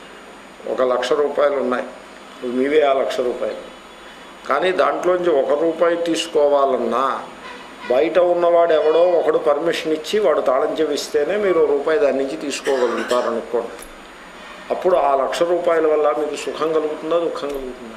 ఒక లక్ష రూపాయలు ఉన్నాయి మీవే ఆ లక్ష రూపాయలు కానీ దాంట్లోంచి ఒక రూపాయి తీసుకోవాలన్నా బయట ఉన్నవాడు ఎవడో ఒకడు పర్మిషన్ ఇచ్చి వాడు తాళం చెవి ఇస్తేనే మీరు ఓ రూపాయి దాని నుంచి తీసుకోగలుగుతారు అనుకోండి అప్పుడు ఆ లక్ష రూపాయల వల్ల మీకు సుఖం కలుగుతుందా దుఃఖం కలుగుతుందా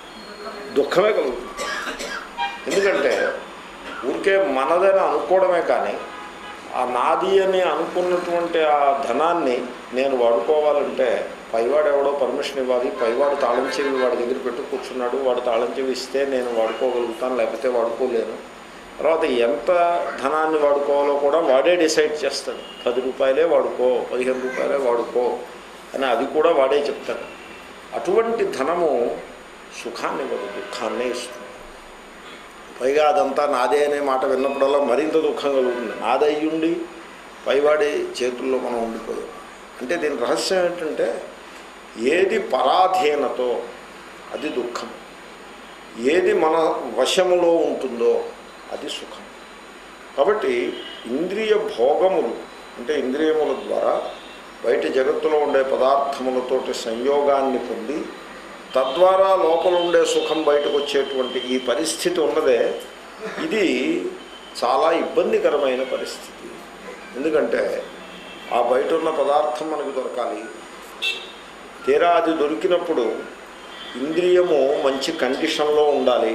దుఃఖమే కలుగుతుంది ఎందుకంటే ఊరికే మనదని అనుకోవడమే కానీ ఆ నాది అని అనుకున్నటువంటి ఆ ధనాన్ని నేను వాడుకోవాలంటే పైవాడు ఎవడో పర్మిషన్ ఇవ్వాలి పైవాడు తాళం చెవి వాడి దగ్గర పెట్టు కూర్చున్నాడు వాడు తాళం చెవి ఇస్తే నేను వాడుకోగలుగుతాను లేకపోతే వాడుకోలేను తర్వాత ఎంత ధనాన్ని వాడుకోవాలో కూడా వాడే డిసైడ్ చేస్తాడు పది రూపాయలే వాడుకో పదిహేను రూపాయలే వాడుకో అని అది కూడా వాడే చెప్తాడు అటువంటి ధనము సుఖాన్ని ఇవ్వదు దుఃఖాన్నే ఇస్తుంది పైగా అదంతా నాదే అనే మాట విన్నప్పుడల్లా మరింత దుఃఖం కలుగుతుంది నాదయ్యుండి పైవాడి చేతుల్లో మనం ఉండిపోయాం అంటే దీని రహస్యం ఏంటంటే ఏది పరాధీనతో అది దుఃఖం ఏది మన వశములో ఉంటుందో అది సుఖం కాబట్టి ఇంద్రియ భోగములు అంటే ఇంద్రియముల ద్వారా బయట జగత్తులో ఉండే పదార్థములతోటి సంయోగాన్ని పొంది తద్వారా లోపల ఉండే సుఖం బయటకు వచ్చేటువంటి ఈ పరిస్థితి ఉన్నదే ఇది చాలా ఇబ్బందికరమైన పరిస్థితి ఎందుకంటే ఆ బయట ఉన్న పదార్థం మనకు దొరకాలి తీరా అది దొరికినప్పుడు ఇంద్రియము మంచి కండిషన్లో ఉండాలి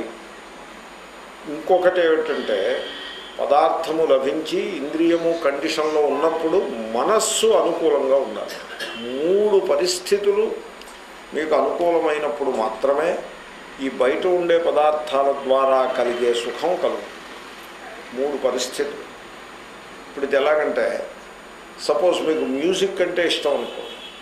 ఇంకొకటి ఏమిటంటే పదార్థము లభించి ఇంద్రియము కండిషన్లో ఉన్నప్పుడు మనస్సు అనుకూలంగా ఉండాలి మూడు పరిస్థితులు మీకు అనుకూలమైనప్పుడు మాత్రమే ఈ బయట ఉండే పదార్థాల ద్వారా కలిగే సుఖం కలుగు మూడు పరిస్థితులు ఇప్పుడు ఇది ఎలాగంటే సపోజ్ మీకు మ్యూజిక్ అంటే ఇష్టం అనుకో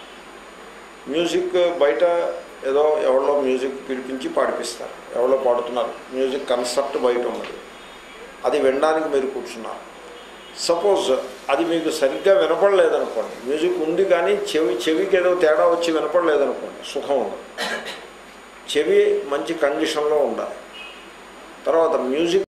మ్యూజిక్ బయట ఏదో ఎవరో మ్యూజిక్ పిలిపించి పాడిపిస్తారు ఎవరో పాడుతున్నారు మ్యూజిక్ కన్సర్ట్ బయట ఉన్నది అది వినడానికి మీరు కూర్చున్నారు సపోజ్ అది మీకు సరిగ్గా వినపడలేదనుకోండి మ్యూజిక్ ఉంది కానీ చెవి చెవికి ఏదో తేడా వచ్చి వినపడలేదనుకోండి సుఖం ఉండదు చెవి మంచి కండిషన్లో ఉండాలి తర్వాత మ్యూజిక్